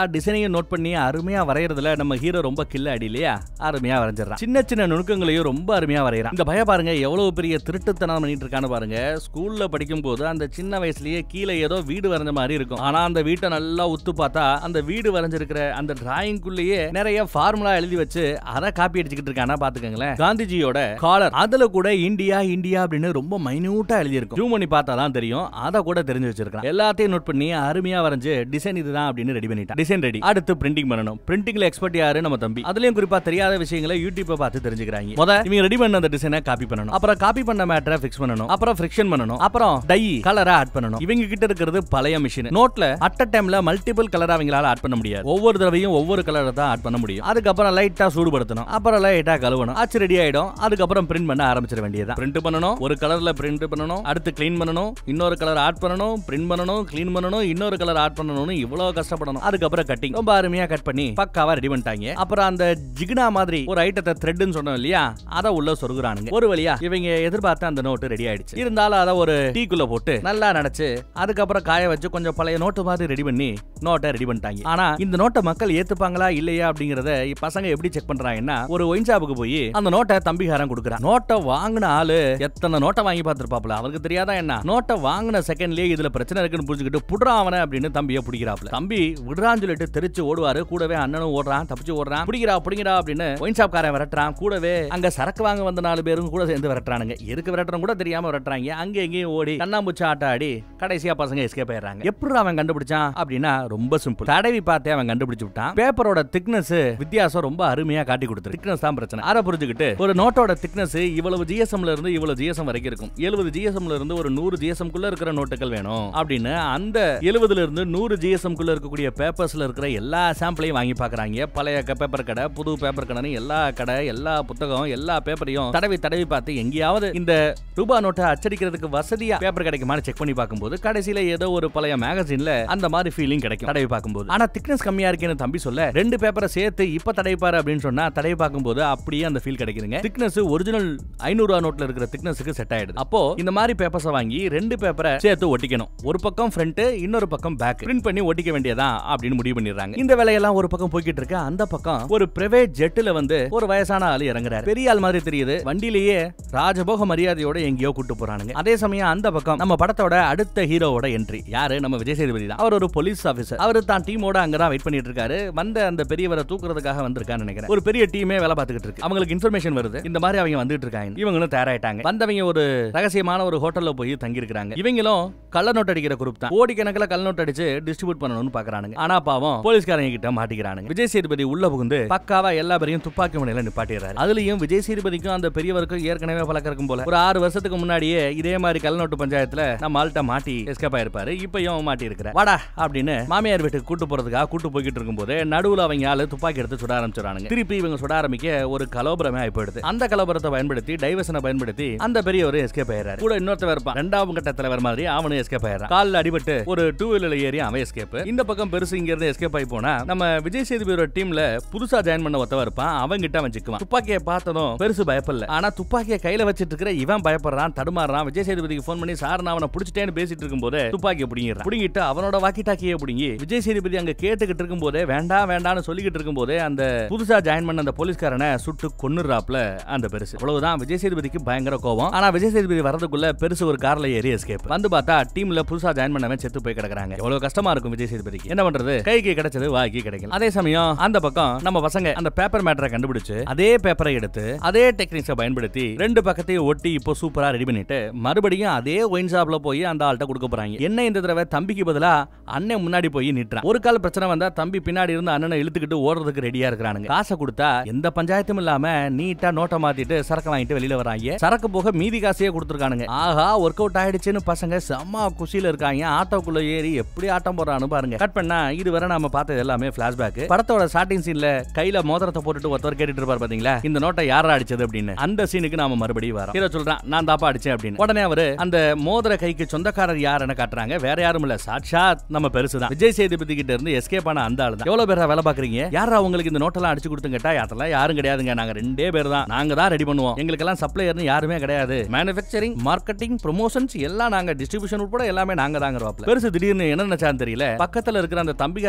Speaker 1: டிசைனையும் நோட் பண்ணி அருமையா வரையறதுல நம்ம ஹீரோ ரொம்ப கில்ல அடி இல்லையா அருமையா வரைஞ்சிடறான் சின்ன சின்ன நுணுக்கங்களையும் ரொம்ப அருமையா வரையறான் இந்த பய பாருங்க எவ்வளவு பெரிய திருட்டுத்தனம் பண்ணிட்டு இருக்கான்னு பாருங்க ஸ்கூல்ல படிக்கும் போது அந்த சின்ன வயசுலயே கீழே ஏதோ வீடு வரைஞ்ச மாதிரி இருக்கும் ஆனா அந்த வீட்டை நல்லா உத்து பார்த்தா அந்த வீடு வரைஞ்சிருக்கிற அந்த டிராயிங்குள்ளேயே நிறைய ஃபார்முலா எழுதி வச்சு அதை காப்பி அடிச்சுக்கிட்டு இருக்கானா பாத்துக்கங்களேன் காந்திஜியோட காலர் அதுல கூட இந்தியா இந்தியா அப்படின்னு ரொம்ப மைன்யூட்டா எழுதியிருக்கும் ஜூம் பண்ணி பார்த்தா தான் தெரியும் அதை கூட தெரிஞ்சு வச்சிருக்கான் எல்லாத்தையும் நோட் பண்ணி அருமையா வரைஞ்சு டிசைன் இதுதான் அப்படின்னு ரெடி பண்ணிட்டான் டிசைன் ரெடி அடுத்து பிரிண்டிங் பண்ணணும் பிரிண்டிங்ல எக்ஸ்பர்ட் யாரு நம்ம தம்பி அதுலயும் குறிப்பா தெரியாத விஷயங்களை யூடியூப்பை பார்த்து தெரிஞ்சுக்கிறாங்க முத இவங்க ரெடி பண்ண அந்த டிசைனை காப்பி பண்ணணும் அப்புறம் காப்பி பண்ண மேட்டரை ஃபிக்ஸ் பண்ணணும் அப்புறம் ஃபிரிக்ஷன் பண்ணணும் அப்புறம் டை கலரா ஆட் பண்ணணும் இவங்க கிட்ட இருக்கிறது பழைய மிஷின் நோட்ல அட் டைம்ல மல்டிபிள் கலர் அவங்களால ஆட் பண்ண முடியாது ஒவ்வொரு தடவையும் ஒவ்வொரு கலரை தான் ஆட் பண்ண முடியும் அதுக்கப்புறம் லைட்டா சூடுபடுத்தணும் அப்புறம் லைட்டா கழுவணும் ஆச்சு ரெடி ஆயிடும் அதுக்கப்புறம் பிரிண்ட் பண்ண ஆரம்பிச்சிட வேண்டியதான் பிரிண்ட் பண்ணணும் ஒரு கலர்ல பிரிண்ட் பண்ணணும் அடுத்து க்ளீன் பண்ணணும் இன்னொரு கலர் ஆட் பண்ணணும் பிரிண்ட் பண்ணணும் க்ளீன் பண்ணணும் இன்னொரு கலர் ஆட் பண்ணணும்னு இவ்வளவு கஷ்டப்படணும் அதுக்கப்புறம் கட்டிங் ரொம்ப அருமையா கட் பண்ணி பக்காவா ரெடி பண்ணிட்டாங்க அப்புறம் அந்த ஜிகினா மாதிரி ஒரு ஐட்டத்தை த்ரெட்னு சொன்னோம் இல்லையா அதை உள்ள சொருகுறானுங்க ஒரு வழியா இவங்க எதிர்பார்த்த அந்த நோட்டு ரெடி ஆயிடுச்சு இருந்தாலும் அதை ஒரு டீக்குள்ள போட்டு நல்லா நனைச்சு அதுக்கப்புறம் காய வச்சு கொஞ்சம் பழைய நோட்டு மாதிரி ரெடி பண்ணி நோட்டை ரெடி பண்ணிட்டாங்க ஆனா இந்த நோட்டை மக்கள் ஏத்துப்பாங்களா இல்லையா அப்படிங்கறத பசங்க எப்படி செக் பண்றாங்கன்னா ஒரு ஒயின் ஷாப்புக்கு போய் அந்த நோட்டை தம்பிகாரன் கொடுக்குறான் நோட்டை வாங்கின ஆளு எத்தனை நோட்டை வாங்கி பார்த்திருப்பாப்ல அவருக்கு தெரியாதா என்ன நோட்டை வாங்கின செகண்ட்லயே இதுல பிரச்சனை இருக்குன்னு புரிஞ்சுக்கிட்டு புடுறான் அவனை அப்படின்னு தம்பியை பிடிக்கிறாப்ல தம்பி விடுறான்னு சொல்லிட்டு தெரிச்சு ஓடுவாரு கூடவே அண்ணனும் ஓடுறான் தப்பிச்சு ஓடுறான் பிடிக்கிறா பிடிக்கிறா அப்படின்னு ஒயின் ஷாப் காரன் விரட்டுறான் கூடவே அங்க சரக்கு வாங்க வந்த நாலு பேரும் கூட சேர்ந்து விரட்டுறானுங்க எதுக்கு விரட்டுறோம் கூட தெரியாம விரட்டுறாங்க அங்க எங்கேயும் ஓடி கண்ணாம்பூச்சி ஆட்ட ஆடி கடைசியா பசங்க எஸ்கேப் ஆயிடுறாங்க எப்படி அவன் கண்டுபிடிச்சான் அப்படின்னா ரொம்ப சிம்பிள் தடவி பார்த்தே அவன் கண்டுபிடிச்சு விட்டான் பேப்பரோட திக்னஸ் வித்தியாசம் ரொம்ப அருமையா காட்டி கொடுத்துரு திக்னஸ் தான் பிரச்சனை அதை புரிஞ்சுக்கிட்டு ஒரு நோட்டோட திக்னஸ் இவ்வளவு ஜிஎஸ்எம்ல இருந்து இவ்வளவு ஜிஎஸ்எம் வரைக்கும் இருக்கும் எழுபது ஜிஎஸ்எம்ல இருந்து ஒரு நூறு ஜிஎஸ்எம் குள்ள இருக்கிற நோட்டுகள் வேணும் அப்படின்னு அந்த எழுபதுல இருந்து நூறு ஜிஎஸ்எம் குள்ள இருக்கக்கூடிய பேப்பர்ஸ்ல இருக்கிற எல்லா சாம்பிளையும் வாங்கி பாக்குறாங்க பழைய பேப்பர் கடை புது பேப்பர் கடைன்னு எல்லா கடை எல்லா புத்தகம் எல்லா பேப்பரையும் தடவி தடவி பார்த்து எங்கேயாவது இந்த ரூபா நோட்டை அச்சடிக்கிறதுக்கு வசதியா பேப்பர் கிடைக்குமான்னு செக் பண்ணி பார்க்கும்போது கடைசியில ஏதோ ஒரு பழைய மேகசின்ல அந்த மாதிரி ஃபீலிங் கிடைக்கும் தடவி பார்க்கும்போது ஆனா திக்னஸ் கம்மியா இருக்கேன்னு தம்பி சொல்ல ரெண்டு பேப்பரை சேர்த்து இப்ப தடவிப்பாரு அப்படின்னு சொன்னா தடவி பார்க்கும்போது அப்படியே அந்த ஃபீல் கிடைக்குதுங்க திக்னஸ் ஒரிஜினல் ஐநூறு ரூபா நோட்ல இருக்கிற திக்னஸுக்கு செட் ஆயிடுது அப்போ இந்த மாதிரி பேப்பர்ஸை வாங்கி ரெண்டு பேப்பரை சேர்த்து ஒட்டிக்கணும் ஒரு பக்கம் ஃப்ரண்ட் இன்னொரு பக்கம் பேக் பிரிண்ட் பண்ணி ஒட்டிக்க வேண்டியதான் அப்படின்னு முடிவு பண்ணிடுறாங்க இந்த வேலையெல்லாம் ஒரு பக்கம் போய்கிட்டு இருக்கு அந்த பக்கம் ஒரு பிரைவேட் ஜெட்ல வந்து ஒரு வயசான ஆளு இறங்குறாரு பெரிய ஆள் மாதிரி தெரியுது வண்டியிலேயே ராஜபோக மரியாதையோட எங்கேயோ கூட்டு போறானுங்க அதே சமயம் அந்த பக்கம் நம்ம படத்தோட அடுத்த ஹீரோவோட என்ட்ரி யாரு நம்ம விஜய் சேதுபதி தான் அவர் ஒரு போலீஸ் ஆபீசர் அவர் தான் டீமோட அங்கதான் வெயிட் பண்ணிட்டு இருக்காரு வந்த அந்த பெரியவரை தூக்குறதுக்காக வந்திருக்கான்னு நினைக்கிறேன் ஒரு பெரிய டீமே வேலை பார்த்துக்கிட்டு இருக்கு அவங்களுக்கு இன்ஃபர்மேஷன் வருது இந்த மாதிரி அவங்க வந்துட்டு இருக்காங்க இவங்களும் தயாராயிட்டாங்க வந்தவங்க ஒரு ரகசியமான ஒரு ஹோட்டல்ல போய் தங்கி இருக்காங்க இவங்களும் கள்ள நோட் அடிக்கிற குரூப் தான் கோடி கணக்கில் கள்ள நோட் அடிச்சு டிஸ்ட்ரிபியூட் பண்ணணும்னு பாக்குறானுங்க ஆனா பாவம் போலீஸ்காரங்க கிட்ட மாட்டிக்கிறானுங்க விஜய் சேதுபதி உள்ள புகுந்து பக்காவா எல்லா பேரையும் துப்பாக்கி முனையில நிப்பாட்டிடுறாரு அதுலயும் விஜய் சேதுபதிக்கும் அந்த பெரியவருக்கும் ஏற்கனவே பழக்கம் இருக்கும் போல ஒரு ஆறு வருஷத்துக்கு முன்னாடியே இதே மாதிரி கல்லநோட்டு பஞ்சாயத்துல நம்ம ஆள்கிட்ட மாட்டி எஸ்கேப் ஆயிருப்பாரு இப்பயும் மாட்டி இருக்கிற வாடா அப்படின்னு மாமியார் வீட்டுக்கு கூட்டு போறதுக்காக கூட்டு போய்கிட்டு இருக்கும்போது நடுவுல அவங்க ஆளு துப்பாக்கி எடுத்து சுட ஆரம்பிச்சுறானுங்க திருப்பி இவங்க சுட ஆரம்பிக்க ஒரு கலோபரமே ஆகி போயிடுது அந்த கலோபரத்தை பயன்படுத்தி டைவர்ஷனை பயன்படுத்தி அந்த பெரியவர் எஸ்கேப் ஆயிடுறாரு கூட இன்னொருத்தவர் இருப்பான் ரெண்டாவது கட்ட தலைவர் மாதிரி அவனும் எஸ்கேப் ஆயிடுறான் காலில் அடிபட்டு ஒரு டூ வீலர்ல ஏறி அவன் எஸ்கேப் இந்த பக்கம் பெருசு இங்க இருந்து எஸ்கேப் ஆகி போனா நம்ம விஜய் சேதுபதியோட டீம்ல புதுசா ஜாயின் பண்ண ஒருத்தவன் இருப்பான் அவன் கிட்ட அவன் சிக்குவான் துப்பாக்கியை பார்த்ததும் பெருசு பயப்படல ஆனா துப்பாக்கியை கையில வச்சிட்டு இருக்கிற இவன் பயப்படுறான் தடுமாறுறான் விஜய் சேதுபதிக்கு ஃபோன் பண்ணி சார் நான் அவனை பிடிச்சிட்டேன்னு பேசிட்டு இருக்கும்போது துப்பாக்கியை பிடிங்கிறான் பிடிங்கிட்டு அவனோட வாக்கி டாக்கியை பிடிங்கி விஜய் சேதுபதி அங்க கேட்டுக்கிட்டு இருக்கும்போது வேண்டாம் வேண்டாம்னு சொல்லிக்கிட்டு இருக்கும்போது அந்த புதுசா ஜாயின் பண்ண அந்த போலீஸ்காரனை சுட்டு கொன்னுறாப்ல அந்த பெருசு அவ்வளவுதான் விஜய் சேதுபதிக்கு பயங்கர கோவம் ஆனா விஜய் சேதுபதி வரதுக்குள்ள பெருசு ஒரு கார்ல ஏறி எஸ்கேப் வந்து பார்த்தா டீம்ல புதுசா ஜாயின் பண்ணவன் செத்து போய் கிடக்குறாங்க எவ்வளவு கஷ்டமா இருக்கும் விஜய் சேதுபதிக்கு என்ன பண்றது கைக்கு கிடைச்சது வாய்க்கு கிடைக்கல அதே சமயம் அந்த பக்கம் நம்ம பசங்க அந்த பேப்பர் மேட்டரை கண்டுபிடிச்சு அதே பேப்பரை எடுத்து அதே டெக்னிக்ஸை பயன்படுத்தி ரெண்டு பக்கத்தையும் ஒட்டி இப்போ சூப்பரா ரெடி பண்ணிட்டு மறுபடியும் அதே ஒயின் ஷாப்ல போய் அந்த ஆள்கிட்ட கொடுக்க போறாங்க என்ன இந்த தடவை தம்பிக்கு பதிலா அண்ணன் முன்னாடி போய் நிட்டுறான் ஒரு கால பிரச்சனை வந்தா தம்பி பின்னாடி இருந்து அண்ணனை இழுத்துக்கிட்டு ஓடுறதுக்கு ரெடியா இருக்கிறானுங்க காசை கொடுத்தா எந்த பஞ்சாயத்தும் இல்லாம நீட்டா நோட்டை மாத்திட்டு சரக்கு வாங்கிட்டு வெளியில வராங்க சரக்கு போக மீதி காசையே கொடுத்துருக்கானுங்க ஆஹா ஒர்க் அவுட் ஆயிடுச்சுன்னு பசங்க செம்ம குஷியில இருக்காங்க ஆட்டோக்குள்ள ஏறி எப்படி ஆட்டம் போடுறான்னு பாருங்க கட் பண்ணா இதுவரை நாம பார்த்தது எல்லாமே பிளாஷ்பேக் படத்தோட ஸ்டார்டிங் சீன்ல கையில மோதிரத்தை போட்டுட்டு ஒருத்தர் கேட்டுட்டு இருப்பார் பாத்தீங்களா இந்த நோட்டை யாரா அடிச்சது அப்படின்னு அந்த சீனுக்கு நாம மறுபடியும் வரோம் ஹீரோ சொல்றான் நான் தாப்பா அடிச்சேன் அப்படின்னு உடனே அவரு அந்த மோதிர கைக்கு சொந்தக்காரர் யாருன்னு காட்டுறாங்க வேற யாரும் இல்ல சாட்சாத் நம்ம பெருசுதான் விஜய் சேதுபதி கிட்ட இருந்து எஸ்கேப் ஆன அந்த ஆளு தான் எவ்வளவு பேரா வேலை பாக்குறீங்க யாரா உங்களுக்கு இந்த நோட்டெல்லாம் அடிச்சு கொடுத்து கேட்டா அதெல்லாம் யாரும் கிடையாதுங்க நாங்க ரெண்டே பேர் தான் நாங்க தான் ரெடி பண்ணுவோம் எங்களுக்கு எல்லாம் சப்ளையர்னு யாருமே கிடையாது மேனுஃபேக்சரிங் மார்க்கெட்டிங் ப்ரொமோஷன்ஸ் எல்லாம் நாங்க டிஸ்ட்ரிபியூஷன் உட்பட எல்லாமே நாங்க தாங்க இருப்பாப்ல பெருசு திடீர்னு என்ன நினைச்சான்னு தெரியல பக்கத்துல இருக்கிற அந்த தம்பிக்காரனை போட்டு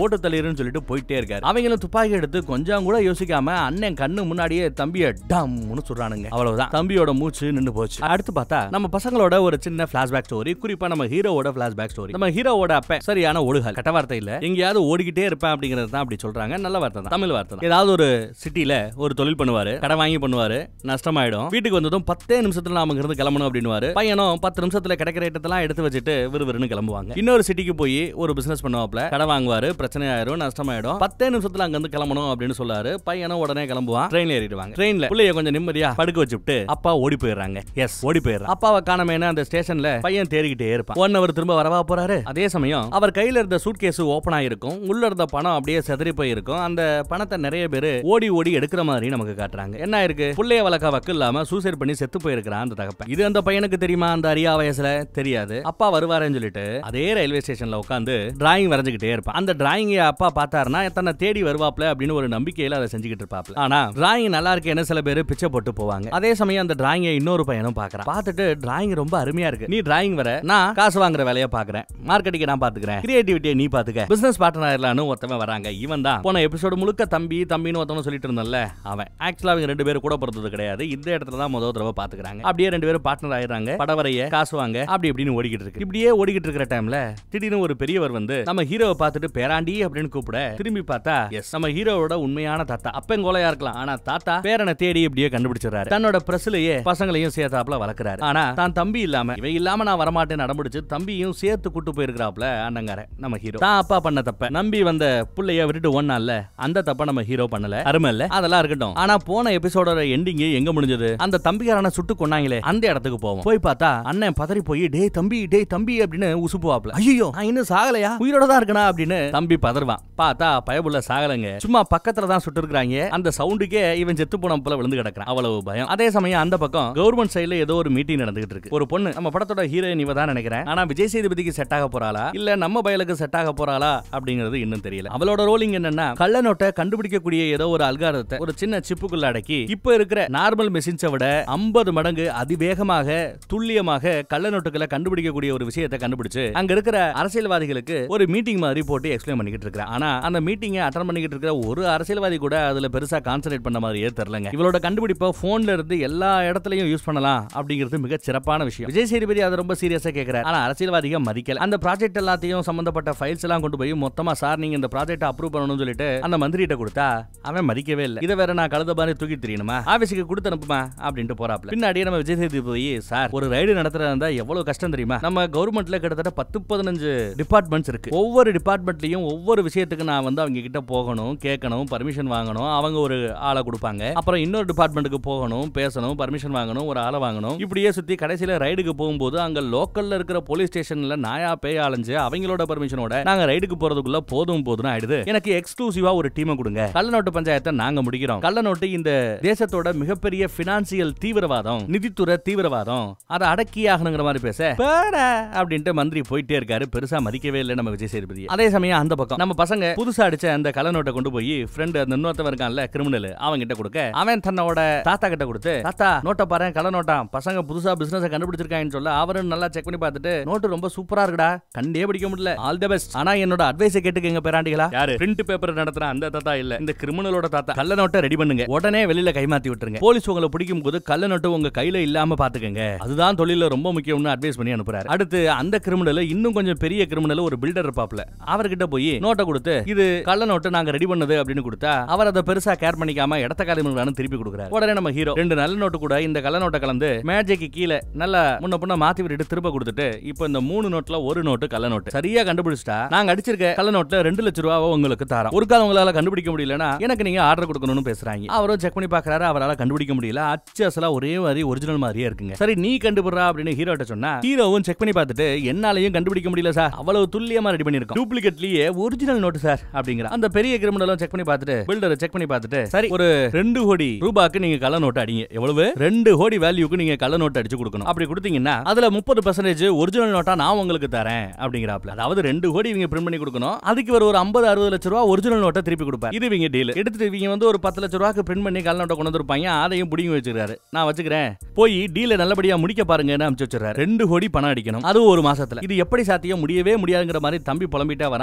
Speaker 1: போட்டு தள்ளிடுன்னு சொல்லிட்டு போயிட்டே இருக்காரு அவங்களும் துப்பாக்கி எடுத்து கொஞ்சம் கூட யோசிக்காம அண்ணன் கண்ணு முன்னாடியே தம்பிய டம்னு சொல்றானுங்க அவ்வளவுதான் தம்பியோட மூச்சு நின்னு போச்சு அடுத்து பார்த்தா நம்ம பசங்களோட ஒரு சின்ன பிளாஷ்பேக் ஸ்டோரி குறிப்பா நம்ம ஹீரோவோட பிளாஷ்பேக் ஸ்டோரி நம்ம ஹீரோவோட அப்ப சரியான ஒழுகல் கட்ட வார்த்தை இல்ல எங்கேயாவது ஓடிக்கிட்டே இருப்பேன் அப்படிங்கிறது தான் அப்படி சொல்றாங்க நல்ல வார்த்தை தான் தமிழ் வார்த்தை தான் ஏதாவது ஒரு சிட்டில ஒரு தொழில் பண்ணுவாரு கடை வாங்கி பண்ணுவாரு நஷ்டமாயிடும் வீட்டுக்கு வந்ததும் பத்தே நிமிஷத்துல நாம இருந்து கிளம்பணும் அப்படின்னுவாரு பையனும் பத்து நிமிஷத்துல கிடைக்கிற ஐட்டத்தெல்லாம் எடுத்து வச்சுட்டு விறுவிறுன்னு கிளம்புவாங்க இன்னொரு சிட்டிக்கு போய் ஒரு பிசினஸ் பண்ணுவாப்ல கடை வாங்குவாரு பிரச்சனை ஆயிரும் நஷ்டமாயிடும் பத்தே நிமிஷத்துல அங்க இருந்து கிளம்பணும் அப்படின்னு சொல்லாரு பையனும் உடனே கிளம்புவான் ட்ரெயின்ல ஏறிடுவாங்க ட்ரெயின்ல பிள்ளைய கொஞ்சம் நிம்மதியா படுக்க வச்சுட்டு அப்பா ஓடி போயிடுறாங்க எஸ் ஓடி போயிடுறாங்க அப்பாவை காணமேனு அந்த ஸ்டேஷன்ல பையன் தேடிக்கிட்டே இருப்பான் ஒன் அவர் திரும்ப வரவா போறாரு அதே சமயம் அவர் கையில இருந்த சூட் கேஸ் ஓபன் ஆயிருக்கும் உள்ள இருந்த பணம் அப்படியே செதறி போயிருக்கும் அந்த பணத்தை நிறைய பேர் ஓடி ஓடி எடுக்கிற மாதிரி நமக்கு காட்டுறாங்க என்ன இருக்கு புள்ளைய வளர்க்க வக்கு இல்லாம சூசைட் பண்ணி செத்து போயிருக்கிறான் அந்த தகப்பன் இது அந்த பையனுக்கு தெரியுமா அந்த அரியா வயசுல தெரியாது அப்பா வருவாருன்னு சொல்லிட்டு அதே ரயில்வே ஸ்டேஷன்ல உட்காந்து டிராயிங் வரைஞ்சுக்கிட்டே இருப்பான் அந்த டிராயிங் அப்பா பார்த்தாருன்னா தன்னை தேடி வருவாப்ல அப்படின்னு ஒரு நம்பிக்கையில அதை செஞ்சுக்கிட்டு இருப்பாப்ல ஆனா டிராயிங் நல்லா இருக்கேன்னு சில பேர் பிச்சை போட்டு போவாங்க அதே சமயம் அந்த டிராயிங்கை இன்னொரு பையனும் பாக்குறான் பார்த்துட்டு டிராயிங் ரொம்ப அருமையா இருக்கு நீ டிராயிங் வர நான் காசு வாங்குற வேலையை பாக்குறேன் மார்க்கெட்டிங் நான் பாத்துக்கிறேன் கிரியேட்டிவிட்டியை நீ பாத்துக்க பிசினஸ் பார்ட்னர் ஆயிரலான்னு ஒருத்தவன் வராங்க இவன் தான் போன எபிசோடு முழுக்க தம்பி தம்பின்னு ஒருத்தவன் சொல்லிட்டு இருந்தல அவன் ஆக்சுவலா அவங்க ரெண்டு பேரும் கூட பிறந்தது கிடையாது இந்த இடத்துல தான் முதல் தடவை பாத்துக்கிறாங்க அப்படியே ரெண்டு பேரும் பார்ட்னர் ஆயிடுறாங்க படவரைய காசு வாங்க அப்படி இப்படின்னு ஓடிக்கிட்டு இருக்கு இப்படியே ஓடிக்கிட்டு இருக்கிற டைம்ல திடீர்னு ஒரு பெரியவர் வந்து நம்ம ஹீரோவை பார்த்துட்டு பேராண்டி அப்படின்னு கூப்பிட திரும்பி பார்த்தா எஸ் நம்ம ஹீரோவோட உண்மையான தாத்தா அப்பங்கோலையா இருக்கலாம் ஆனா தாத்தா பேரனை தேடி இப்படியே கண்டுபிடிச்சிடறாரு தன்னோட பிரஸ்லயே பசங்களையும் சேர்த்தாப்புல வளர்க்கறாரு ஆனா தான் தம்பி இல்லாம இவ இல்லாம நான் வரமாட்டேன்னு அடம்பிடிச்சு தம்பியும் சேர்த்து கூட்டு போயிருக்கிறாப்ல அண்ணங்கார நம்ம ஹீரோ தான் அப்பா பண்ண தப்ப நம்பி வந்த புள்ளைய விட்டுட்டு ஒன்னால அந்த தப்ப நம்ம ஹீரோ பண்ணல அருமை இல்ல அதெல்லாம் இருக்கட்டும் ஆனா போன எபிசோடோட எண்டிங் எங்க முடிஞ்சது அந்த தம்பிக்காரனை சுட்டு கொன்னாங்களே அந்த இடத்துக்கு போவோம் போய் பார்த்தா அண்ணன் பதறி போய் டேய் தம்பி டேய் தம்பி அப்படின்னு உசுப்புவாப்ல ஐயோ நான் இன்னும் சாகலையா உயிரோட தான் இருக்கனா அப்படின்னு தம்பி பதறுவான் பார்த்தா பயபுள்ள சாகலைங்க சும்மா பக்கத்துல தான் சுட்டு இருக்காங்க அந்த சவுண்டுக்கே இவன் செத்து போன போல விழுந்து கிடக்குறான் அவ்வளவு பயம் அதே சமயம் அந்த பக்கம் கவர்மெண்ட் சைடுல ஏதோ ஒரு மீட்டிங் நடந்துகிட்டு இருக்கு ஒரு பொண்ணு நம்ம படத்தோட ஹீரோயின் இவ தான் நினைக்கிறேன் ஆனா விஜய் சேதுபதிக்கு செட் ஆக போறாளா இல்ல நம்ம பயலுக்கு செட் ஆக போறாளா அப்படிங்கிறது இன்னும் தெரியல அவளோட ரோலிங் என்னன்னா கள்ள நோட்டை கண்டுபிடிக்கக்கூடிய ஏதோ ஒரு அல்காரத்தை ஒரு சின்ன சிப்புக்குள்ள அடக்கி இப்ப இருக்கிற நார்மல் மெஷின்ஸை விட 50 மடங்கு அதிவேகமாக துல்லியமாக கள்ள நோட்டுகளை கண்டுபிடிக்கக்கூடிய ஒரு விஷயத்தை கண்டுபிடிச்சு அங்க இருக்கிற அரசியல்வாதிகளுக்கு ஒரு மீட்டிங் மாதிரி போட்டு எக்ஸ்பிளைன் பண்ணிக்கிட்டு இருக்கிறேன் ஆனா அந்த மீட்டிங்கை அட்டன் பண்ணிக்கிட்டு இருக்கிற ஒரு அரசியல்வாதி கூட அதுல பெருசா கான்சென்ட்ரேட் பண்ண மாதிரியே தெரியலங்க இவளோட கண்டுபிடிப்பை போன்ல இருந்து எல்லா இடத்துலயும் யூஸ் பண்ணலாம் அப்படிங்கிறது மிக சிறப்பான விஷயம் விஜய் சேதுபதி அதை ரொம்ப சீரியஸா கேட்கிறார் ஆனா அரசியல்வாதிகள் மதிக்கல அந்த ப்ராஜெக்ட் எல்லாத்தையும் சம்பந்தப்பட்ட ஃபைல்ஸ் எல்லாம் கொண்டு போய் மொத்தமா சார் நீங்க இந்த ப்ராஜெக்ட் அப்ரூவ் பண்ணணும்னு சொல்லிட்டு அந்த மந்திரிட்ட கொடுத்தா அவன் மதிக்கவே இல்லை இதை வேற நான் கழுத மாதிரி தூக்கி தெரியணுமா ஆபீஸுக்கு கொடுத்து அனுப்புமா அப்படின்ட்டு போறாப்ல பின்னாடியே நம்ம விஜய் சேதுபதி போய் சார் ஒரு ரைடு நடத்துறதா இருந்தா எவ்வளவு கஷ்டம் தெரியுமா நம்ம கவர்மெண்ட்ல கிட்டத்தட்ட பத்து பதினஞ்சு டிபார்ட்மெண்ட்ஸ் இருக்கு ஒவ்வொரு டிபார்ட்மெண்ட்லயும் ஒவ்வொரு விஷயத்துக்கு நான் வந்து அவங்க கிட்ட போகணும் கேட்கணும் பர்மிஷன் வாங்கணும் அவங்க ஒரு ஆளை கொடுப்பாங்க அப்புறம் இன்னொரு டிபார்ட்மெண்ட்டுக்கு போகணும் பேசணும் பர்மிஷன் வாங்கணும் ஒரு ஆளை வாங்கணும் இப்படியே சுத்தி கடைசியில ரைடுக்கு போகும்போது அங்க லோக்கல்ல இருக்கிற போலீஸ் ஸ்டேஷன்ல நாயா பேய் அலைஞ்சு அவங்களோட பர்மிஷனோட நாங்க ரைடுக்கு போறதுக்குள்ள போதும் போதும் ஆயிடுது எனக்கு எக்ஸ்க்ளூசிவா ஒரு டீமை கொடுங்க கள்ளநோட்டு பஞ்சாயத்தை நாங்க முடிக்கிறோம் கள்ளநோட்டு இந்த தேசத்தோட மிகப்பெரிய பினான்சியல் தீவிரவாதம் நிதித்துறை தீவிரவாதம் அதை அடக்கி ஆகணுங்கிற மாதிரி பேச "போடா" அப்படின்ட்டு மந்திரி போயிட்டே இருக்காரு பெருசா மதிக்கவே இல்லை நம்ம விஜய் சேதுபதி அதே சமயம் அந்த பக்கம் நம்ம பசங்க புதுசா அடிச்ச அந்த கள்ளநோட்டை கொண்டு போய் ஃப்ரெண்ட் அந்த இன்னொருத்தவன் இருக்கான்ல கிரிமினல் அவன் கிட்ட கொடுக்க அவன் தன்னோட தாத்தா கிட்ட கொடுத்து தாத்தா நோட்டை பாரு கள்ள நோட்டா பசங்க புதுசா பிசினஸ் கண்டுபிடிச்சிருக்காங்கன்னு சொல்ல அவரும் நல்லா செக் பண்ணி பார்த்துட்டு நோட்டு ரொம்ப சூப்பரா இருக்குடா கண்டே பிடிக்க முடியல ஆல் தி பெஸ்ட் ஆனா என்னோட அட்வைஸை கேட்டுக்கங்க பேராண்டிகளா யாரு பிரிண்ட் பேப்பர் நடத்துற அந்த தாத்தா இல்ல இந்த கிரிமினலோட தாத்தா கள்ள நோட்டை ரெடி பண்ணுங்க உடனே வெளியில கைமாத்தி விட்டுருங்க போலீஸ் உங்களை பிடிக்கும் போது கள்ள நோட்டு உங்க கையில இல்லாம பாத்துக்கங்க அதுதான் தொழில ரொம்ப முக்கியம்னு அட்வைஸ் பண்ணி அனுப்புறாரு அடுத்து அந்த கிரிமினல் இன்னும் கொஞ்சம் பெரிய கிரிமினல் ஒரு பில்டர் இருப்பாப்ல அவர்கிட்ட போய் நோட்டை கொடுத்து இது கள்ள நோட்டு நாங்க ரெடி பண்ணது அப்படின்னு கொடுத்தா அவர் அதை பெருசா கேர் பண்ணிக்காம இடத்த காலிமங்களான்னு திருப்பி கொடுக்குறாரு உடனே நம்ம ஹீரோ ரெண்டு நல்ல நோட்டு கூட இந்த கள்ள நோட்டை கலந்து மேஜைக்கு கீழே நல்லா முன்ன பின்ன மாத்தி விட்டுட்டு திரும்ப கொடுத்துட்டு இப்போ இந்த மூணு நோட்ல ஒரு நோட்டு கள்ள நோட்டு சரியா கண்டுபிடிச்சிட்டா நாங்க அடிச்சிருக்க கள்ள நோட்ல ரெண்டு லட்சம் ரூபாவை உங்களுக்கு தரோம் ஒரு காலம் உங்களால கண்டுபிடிக்க முடியலனா எனக்கு நீங்க ஆர்டர் கொடுக்கணும்னு பேசுறாங்க அவரும் செக் பண்ணி பாக்குறாரு அவரால கண்டுபிடிக்க முடியல அச்சு அசலா ஒரே மாதிரி ஒரிஜினல் மாதிரியே இருக்குங்க சரி நீ கண்டுபிடுறா அப்படின்னு ஹீரோட்ட சொன்னா ஹீரோவும் செக் பண்ணி பார்த்துட்டு என்னாலையும் கண்டுபிடிக்க முடியல சார் அவ்வளவு துல்லியமா ரெடி பண்ணிருக்கோம் டூப்ளிகேட்லயே ஒரிஜினல் நோட்டு சார் அப்படிங்கிற அந்த பெரிய கிரிமினலும் செக் பண்ணி பார்த்துட்டு பில்டர் செக் பண்ணி பார்த்துட்டு சரி ஒரு ரெண்டு கோடி ரூபாய்க்கு நீங்க கள்ள நோட்டு அடிங்க எவ்வளவு ரெண்டு கோடி வேல்யூக்கு நீங்க கள்ள நோட்டு அடிச்சு கொடுக்கணும் அப்படி கொடுத்தீங்கன்னா அதுல முப்பது பர்சன்டேஜ் ஒரிஜினல் நோட்டா நான் உங்களுக்கு தரேன் அப்படிங்கிறாப்ல அதாவது ரெண்டு கோடி இவங்க பிரிண்ட் பண்ணி கொடுக்கணும் அதுக்கு ஒரு ஒரு ஐம்பது அறுபது லட்ச ரூபா ஒரிஜினல் நோட்டை திருப்பி கொடுப்பாரு இது இவங்க டீல் எடுத்துட்டு இவங்க வந்து ஒரு பத்து லட்ச ரூபாய்க்கு பிரிண்ட் பண்ணி கள்ள நோட்டை கொண்டு வந்திருப்பாங்க அதையும் புடிங்கி வச்சிருக்காரு நான் வச்சுக்கிறேன் போய் டீல நல்லபடியா முடிக்க பாருங்கன்னு அனுப்பிச்சு வச்சிருக்காரு ரெண்டு கோடி பணம் அடிக்கணும் அது ஒரு மாசத்துல இது எப்படி சாத்தியம் முடியவே முடியாதுங்கிற மாதிரி தம்பி புலம்பிட்டே வரான் அண்ணன்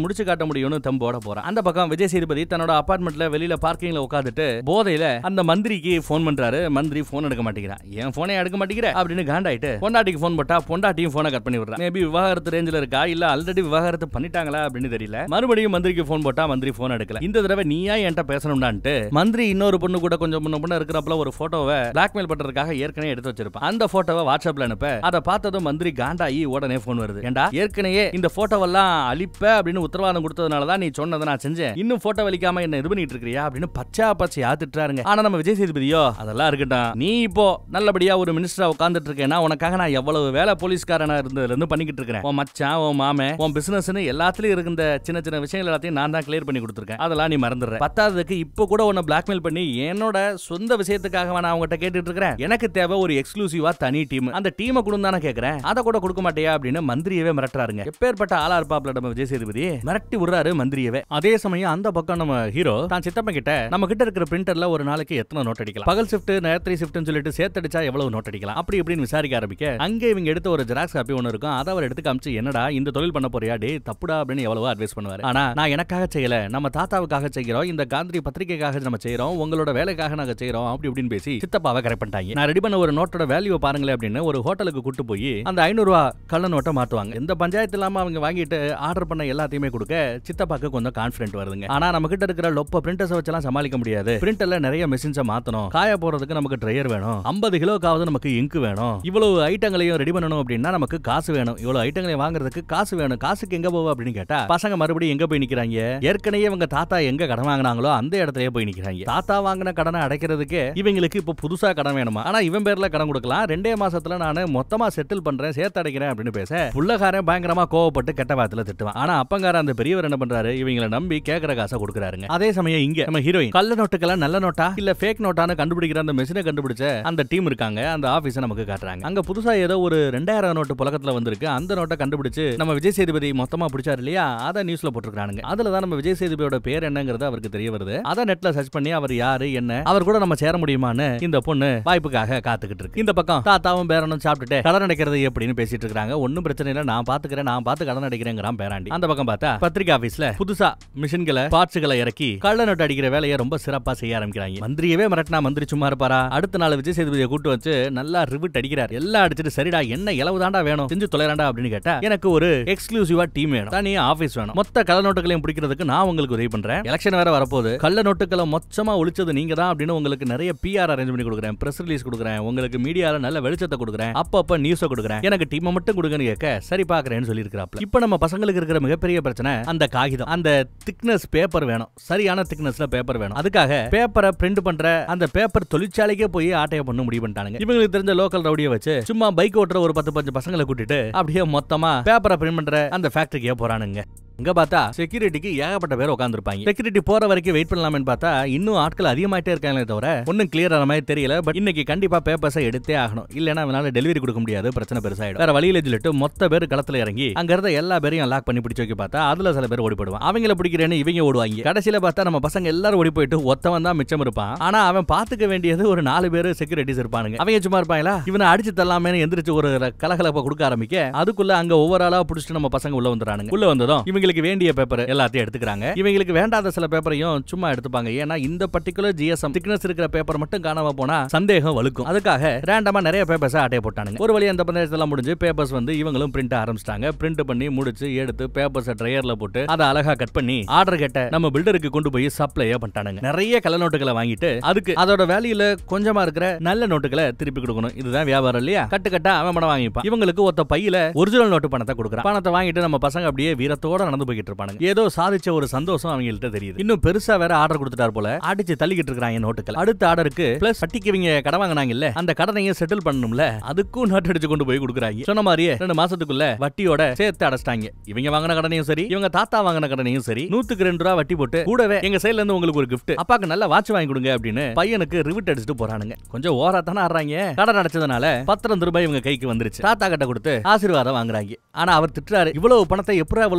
Speaker 1: முடிச்சு காட்ட முடியும்னு தம்போட போறான் அந்த பக்கம் விஜய் சேதுபதி தன்னோட அபார்ட்மெண்ட்ல வெளியில பார்க்கிங்ல உட்காந்துட்டு போதையில அந்த மந்திரிக்கு ஃபோன் பண்றாரு மந்திரி போன் எடுக்க மாட்டேங்கிறான் என் போனே எடுக்க மாட்டேங்கிற அப்படின்னு காண்டாயிட்டு பொண்டாட்டிக்கு ஃபோன் போட்டா பொண்டாட்டியும் போனை கட் பண்ணி விடுறான் மேபி விவாகரத்து ரேஞ்சில் இருக்கா இல்ல ஆல்ரெடி விவாகரத்து பண்ணிட்டாங்களா அப்படின்னு தெரியல மறுபடியும் மந்திரிக்கு ஃபோன் போட்டா மந்திரி ஃபோன் எடுக்கல இந்த தடவை நீயா என்கிட்ட பேசணும்டான்ட்டு மந்திரி இன்னொரு பொண்ணு கூட கொஞ்சம் முன்ன பொண்ணு இருக்கிறப்பல ஒரு போட்டோவை பிளாக்மெயில் பண்றதுக்காக ஏற்கனவே எடுத்து வச்சிருப்பான் அந்த போட்டோவை வாட்ஸ்அப்ல அனுப்ப அதை பார்த்ததும் மந்திரி காண்டாயி உடனே ஃபோன் வருது ஏண்டா ஏற்கனவே இந்த போட்டோவெல்லாம் அழிப்ப அப்படின்னு உத்தரவாதம் கொடுத்ததுனால தான் நீ சொன்னதை நான் செஞ்சேன் இன்னும் போட்டோ வலிக்காம என்ன இது பண்ணிட்டு இருக்கிறியா அப்படின்னு பச்சா பச்சையா திட்டுறாருங்க ஆனா நம்ம விஜய் சேதுபதியோ அதெல்லாம் இருக்கட்டும் நீ இப்போ நல்லபடியா ஒரு மினிஸ்டரா உட்கார்ந்துட்டு இருக்கேன்னா உனக்காக நான் எவ்வளவு வேலை போலீஸ்காரனா இருந்ததுல இருந்து பண்ணிக்கிட்டு இருக்கிறேன் உன் மச்சான் உன் மாமன் உன் பிசினஸ்னு எல்லாத்துலயும் இருந்த சின்ன சின்ன விஷயங்கள் எல்லாத்தையும் நான் தான் கிளியர் பண்ணி கொடுத்துருக்கேன் அதெல்லாம் நீ மறந்துடுற பத்தாவதுக்கு இப்போ கூட உன்னை பிளாக்மெயில் பண்ணி என்னோட சொந்த விஷயத்துக்காக நான் அவங்ககிட்ட கேட்டுட்டு இருக்கிறேன் எனக்கு தேவை ஒரு எக்ஸ்க்ளூசிவா தனி டீம் அந்த டீமை கொடுன்னு தானே கேட்கறேன் அதை கூட கொடுக்க மாட்டியா அப்படின்னு மந்திரியவே மிரட்டுறாருங்க எப்பேற்பட்ட ஆளா இருப்பாப்ல நம்ம விஜய் சேதுபதி மிரட்டி விடுறாரு மந்திரியவே அதே சமயம் அந்த பக்கம் நம்ம ஹீரோ தான் சித்தப்பன் கிட்ட நம்ம கிட்ட இருக்கிற பிரிண்டர்ல ஒரு நாளைக்கு எத்தனை நோட் அடிக்கலாம் பகல் ஷிஃப்ட் நேரத்திரி ஷிஃப்ட்னு சொல்லிட்டு சேர்த்தடிச்சா எவ்வளவு நோட் அடிக்கலாம் அப்படி இப்படின்னு விசாரிக்க ஆரம்பிக்க அங்கே இவங்க எடுத்த ஒரு ஜெராக்ஸ் காப்பி ஒன்று இருக்கும் அதை அவர் எடுத்து காமிச்சு என்னடா இந்த தொழில் பண்ண போறியா டே தப்புடா அப்படின்னு எவ்வளவோ அட்வைஸ் பண்ணுவாரு ஆனா நான் எனக்காக செய்யல நம்ம தாத்தாவுக்காக செய்கிறோம் இந்த காந்திரி பத்திரிகைக்காக நம்ம செய்யறோம் உங்களோட வேலைக்காக நாங்க செய்யறோம் அப்படி இப்படின்னு பேசி சித்தப்பாவை கரெக்ட் பண்ணிட்டாங்க நான் ரெடி பண்ண ஒரு நோட்டோட வேல்யூ பாருங்களேன் அப்படின்னு ஒரு ஹோட்டலுக்கு கூட்டு போய் அந்த ஐநூறு ரூபா கள்ள நோட்டை மாத்துவாங்க எந்த பஞ்சாயத்து இல்லாம அவங்க வாங்கிட்டு ஆர்டர் பண்ண எல்லாத்தையுமே கொடுக்க சித்தப்பாக்கு கொஞ்சம் கான்பிடன்ட் வருதுங்க ஆனா நம்ம கிட்ட இருக்கிற லொப்ப பிரிண்டர்ஸ் வச்செல்லாம் சமாளிக்க முடியாது பிரிண்டர்ல நிறைய மெஷின்ஸை மாத்தணும் காய போறதுக்கு நமக்கு ட்ரையர் வேணும் ஐம்பது கிலோக்காவது நமக்கு இங்கு வேணும் இவ்வளவு ஐட்டங்களையும் ரெடி பண்ணணும் அப்படின்னா நமக்கு காசு வேணும் இவ்வளவு ஐட்டங்களையும் வாங்குறதுக்கு காசு வேணும் காசுக்கு எங்க போவ அப்படின்னு கேட்டா பசங்க மறுபடியும் எங்க போய் நிக்கிறாங்க ஏற்கனவே இவங்க தாத்தா எங்க கடன் வாங்கினாங்களோ அந்த இடத்துலயே போய் நிக்கிறாங்க தாத்தா வாங்கின கடனை அடைக்கிறதுக்கு இவங்களுக்கு இப்போ புதுசா கடன் வேணுமா ஆனா இவன் பேர்ல கடன் கொடுக்கலாம் ரெண்டே மாசத்துல நான் மொத்தமா செட்டில் பண்றேன் சேர்த்து அடைக்கிறேன் அப்படின்னு பேச புள்ளக்காரன் பயங்கரமா கோவப்பட்டு கெட்ட வார்த்தையில திட்டுவான் ஆனா அப்பங்கார அந்த பெரியவர் என்ன பண்றாரு இவங்களை நம்பி கேக்குற காசை கொடுக்குறாருங்க அதே சமயம் இங்க நம்ம ஹீரோயின் கள்ள நோட்டுக்கெல்லாம் நல்ல நோட்டா இல்ல ஃபேக் நோட்டான்னு கண்டுபிடிக்கிற அந்த மெஷினை கண்டுபிடிச்ச அந்த டீம் இருக்காங்க அந்த ஆபீஸை நமக்கு காட்டுறாங்க அங்க புதுசா ஏதோ ஒரு ரெண்டாயிரம் நோட்டு புழக்கத்துல வந்திருக்கு அந்த நோட்டை கண்டுபிடிச்சு நம்ம விஜய் சேதுபதி மொத்தமா பிடிச்சாரு இல்லையா அதை நியூஸ்ல போட்டிருக்கானுங்க அதுல தான் நம்ம விஜய் சேதுபதியோட பேர் என்னங்கிறது அவருக்கு தெரிய வருது அதை நெட்ல சர்ச் பண்ணி அவர் யாரு என்ன அவர் கூட நம்ம சேர முடியுமான்னு இந்த பொண்ணு வாய்ப்புக்காக காத்துக்கிட்டு இருக்கு இந்த பக்கம் தாத்தாவும் பேரனும் சாப்பிட்டுட்டு கடன் அடைக்கிறது எப்படின்னு பேசிட்டு இருக்காங்க ஒன்னும் பிரச்சனை இல்ல நான் பாத்துக்கிறேன் நான் பார்த்து கடன் அடைக்கிறேங்கிறான் பேராண்டி அந்த பக்கம் பார்த்தா பத்திரிகை ஆபீஸ்ல புதுசா மிஷின்களை பார்ட்ஸ்களை இறக்கி கள்ள நோட்டு அடிக்கிற வேலையை ரொம்ப சிறப்பா செய்ய ஆரம்பிக்கிறாங்க மந்திரியவே மிரட்டினா மந்திரி சும்மா இருப்பாரா அடுத்த நாள் விஜய் சேதுபதியை கூட்டு வச்சு நல்லா ரிவிட் அடிக்கிறார் எல்லாம் அடிச்சிட்டு சரிடா என்ன இளவு தாண்டா வேணும் செஞ்சு தொலைறாண்டா அப்படின்னு கேட்டா எனக்கு ஒரு எக்ஸ்க்ளூசிவா டீம் வேணும் தனி ஆபீஸ் வேணும் மொத்த கள்ள நோட்டுகளையும் பிடிக்கிறதுக்கு நான் உங்களுக்கு உதவி பண்றேன் எலெக்ஷன் வேற வரப்போகுது கள்ள நோட்டுகளை மொத்தமா ஒழிச்சது நீங்க தான் அப்படின்னு உங்களுக்கு நிறைய பிஆர் அரேஞ்ச் பண்ணி கொடுக்குறேன் பிரஸ் ரிலீஸ் கொடுக்குறேன் உங்களுக்கு மீடியால நல்ல வெளிச்சத்தை கொடுக்குறேன் அப்பப்ப நியூஸை கொடுக்குறேன் எனக்கு டீமை மட்டும் கொடுங்கன்னு கேட்க சரி பாக்குறேன்னு சொல்லியிருக்கிறாப்ல இப்போ நம்ம பசங்களுக்கு இருக்கிற மிகப்பெரிய பிரச்சனை அந்த காகிதம் அந்த திக்னஸ் பேப்பர் வேணும் சரியான திக்னஸ்ல பேப்பர் வேணும் அதுக்காக பேப்பரை பிரிண்ட் பண்ற அந்த பேப்பர் தொழிற்சாலைக்கே போய் ஆட்டைய பண்ண முடிவு பண்ணிட்டானுங்க இவங்களுக்கு தெரிஞ்ச லோக்கல் ரவுடியை வச்சு சும்மா பைக் ஓட்டுற ஒரு பத்து பஞ்சு பசங்களை கூட்டிட்டு அப்படியே மொத்தமா பேப்பரை பிரிண்ட் பண்ற அந்த ஃபேக்டரிக்கே போறானுங்க இங்க பார்த்தா செக்யூரிட்டிக்கு ஏகப்பட்ட பேர் உட்காந்துருப்பாங்க செக்யூரிட்டி போற வரைக்கும் வெயிட் பண்ணலாம்னு பார்த்தா இன்னும் ஆட்கள் அதிகமாயிட்டே இருக்காங்களே தவிர ஒன்னும் கிளியர் ஆன மாதிரி தெரியல பட் இன்னைக்கு கண்டிப்பா பேப்பர்ஸை எடுத்தே ஆகணும் இல்லைன்னா அவனால டெலிவரி கொடுக்க முடியாது பிரச்சனை பெருசாயிடும் வேற வழியில சொல்லிட்டு மொத்த பேர் களத்துல இறங்கி அங்க இருந்த எல்லா பேரையும் லாக் பண்ணி பிடிச்சு வைக்க பார்த்தா அதுல சில பேர் ஓடி போடுவான் அவங்கள பிடிக்கிறேன்னு இவங்க ஓடுவாங்க கடைசியில பார்த்தா நம்ம பசங்க எல்லாரும் ஓடி போயிட்டு ஒத்தவன் தான் மிச்சம் இருப்பான் ஆனா அவன் பாத்துக்க வேண்டியது ஒரு நாலு பேர் செக்யூரிட்டிஸ் இருப்பானுங்க அவங்க சும்மா இருப்பாங்களா இவனை அடிச்சு தள்ளாமேன்னு எந்திரிச்சு ஒரு கலகலப்பை கொடுக்க ஆரம்பிக்க அதுக்குள்ள அங்க ஒவ்வொரு ஆளா பிடிச்சிட்டு நம்ம பசங்க உள்ள வந்துறானுங்க உள்ள வந்ததும் இவங்களுக்கு வேண்டிய பேப்பர் எல்லாத்தையும் எடுத்துக்கிறாங்க இவங்களுக்கு வேண்டாத சில பேப்பரையும் சும்மா எடுத்துப்பாங்க ஏன்னா இந்த பர்டிகுலர் ஜிஎஸ்எம் திக்னஸ் இருக்கிற பேப்பர் மட்டும் காணாம போனா சந்தேகம் வலுக்கும் அதுக்காக ரேண்டமா நிறைய பேப்பர்ஸ் அட்டைய போட்டானுங்க ஒரு வழி அந்த பந்தயத்தெல்லாம் முடிஞ்சு பேப்பர்ஸ் வந்து இவங்களும் பிரிண்ட் ஆரம்பிச்சிட்டாங்க பிரிண்ட் பண்ணி முடிச்சு எடுத்து பேப்பர்ஸ் ட்ரையர்ல போட்டு அதை அழகா கட் பண்ணி ஆர்டர் கேட்ட நம்ம பில்டருக்கு கொண்டு போய் சப்ளையே பண்ணிட்டானுங்க நிறைய கள்ள நோட்டுகளை வாங்கிட்டு அதுக்கு அதோட வேல்யூல கொஞ்சமா இருக்கிற நல்ல நோட்டுகளை திருப்பி கொடுக்கணும் இதுதான் வியாபாரம் இல்லையா கட்டு கட்டா அவன் பணம் வாங்கிப்பான் இவங்களுக்கு ஒத்த பையில ஒரிஜினல் நோட்டு பணத்தை கொடுக்குறான் பணத்தை வாங்கிட்டு நம்ம பசங்க அப்படியே வீரத்தோட நடந்து போய்கிட்டு இருப்பானுங்க ஏதோ சாதிச்ச ஒரு சந்தோஷம் அவங்கள்ட்ட தெரியுது இன்னும் பெருசா வேற ஆர்டர் கொடுத்துட்டார் போல அடிச்சு தள்ளிக்கிட்டு இருக்காங்க நோட்டுகள் அடுத்த ஆர்டருக்கு பிளஸ் வட்டிக்கு இவங்க கடன் வாங்கினாங்கல்ல அந்த கடனையும் செட்டில் பண்ணணும்ல அதுக்கும் நோட் அடிச்சு கொண்டு போய் கொடுக்குறாங்க சொன்ன மாதிரியே ரெண்டு மாசத்துக்குள்ள வட்டியோட சேர்த்து அடைச்சிட்டாங்க இவங்க வாங்கின கடனையும் சரி இவங்க தாத்தா வாங்கின கடனையும் சரி நூத்துக்கு ரெண்டு ரூபா வட்டி போட்டு கூடவே எங்க சைடுல இருந்து உங்களுக்கு ஒரு gift அப்பாக்கு நல்ல வாட்ச் வாங்கி கொடுங்க அப்படின்னு பையனுக்கு ரிவிட் அடிச்சுட்டு போறானுங்க கொஞ்சம் ஓரா தானே ஆடுறாங்க கடன் அடைச்சதுனால பத்திரம் ரூபாய் இவங்க கைக்கு வந்துருச்சு தாத்தா கிட்ட கொடுத்து ஆசீர்வாதம் வாங்குறாங்க ஆனா அவர் திட்டுறாரு இவ்வளவு பணத்தை எப்படா இவ்வளவு ஷார்ட்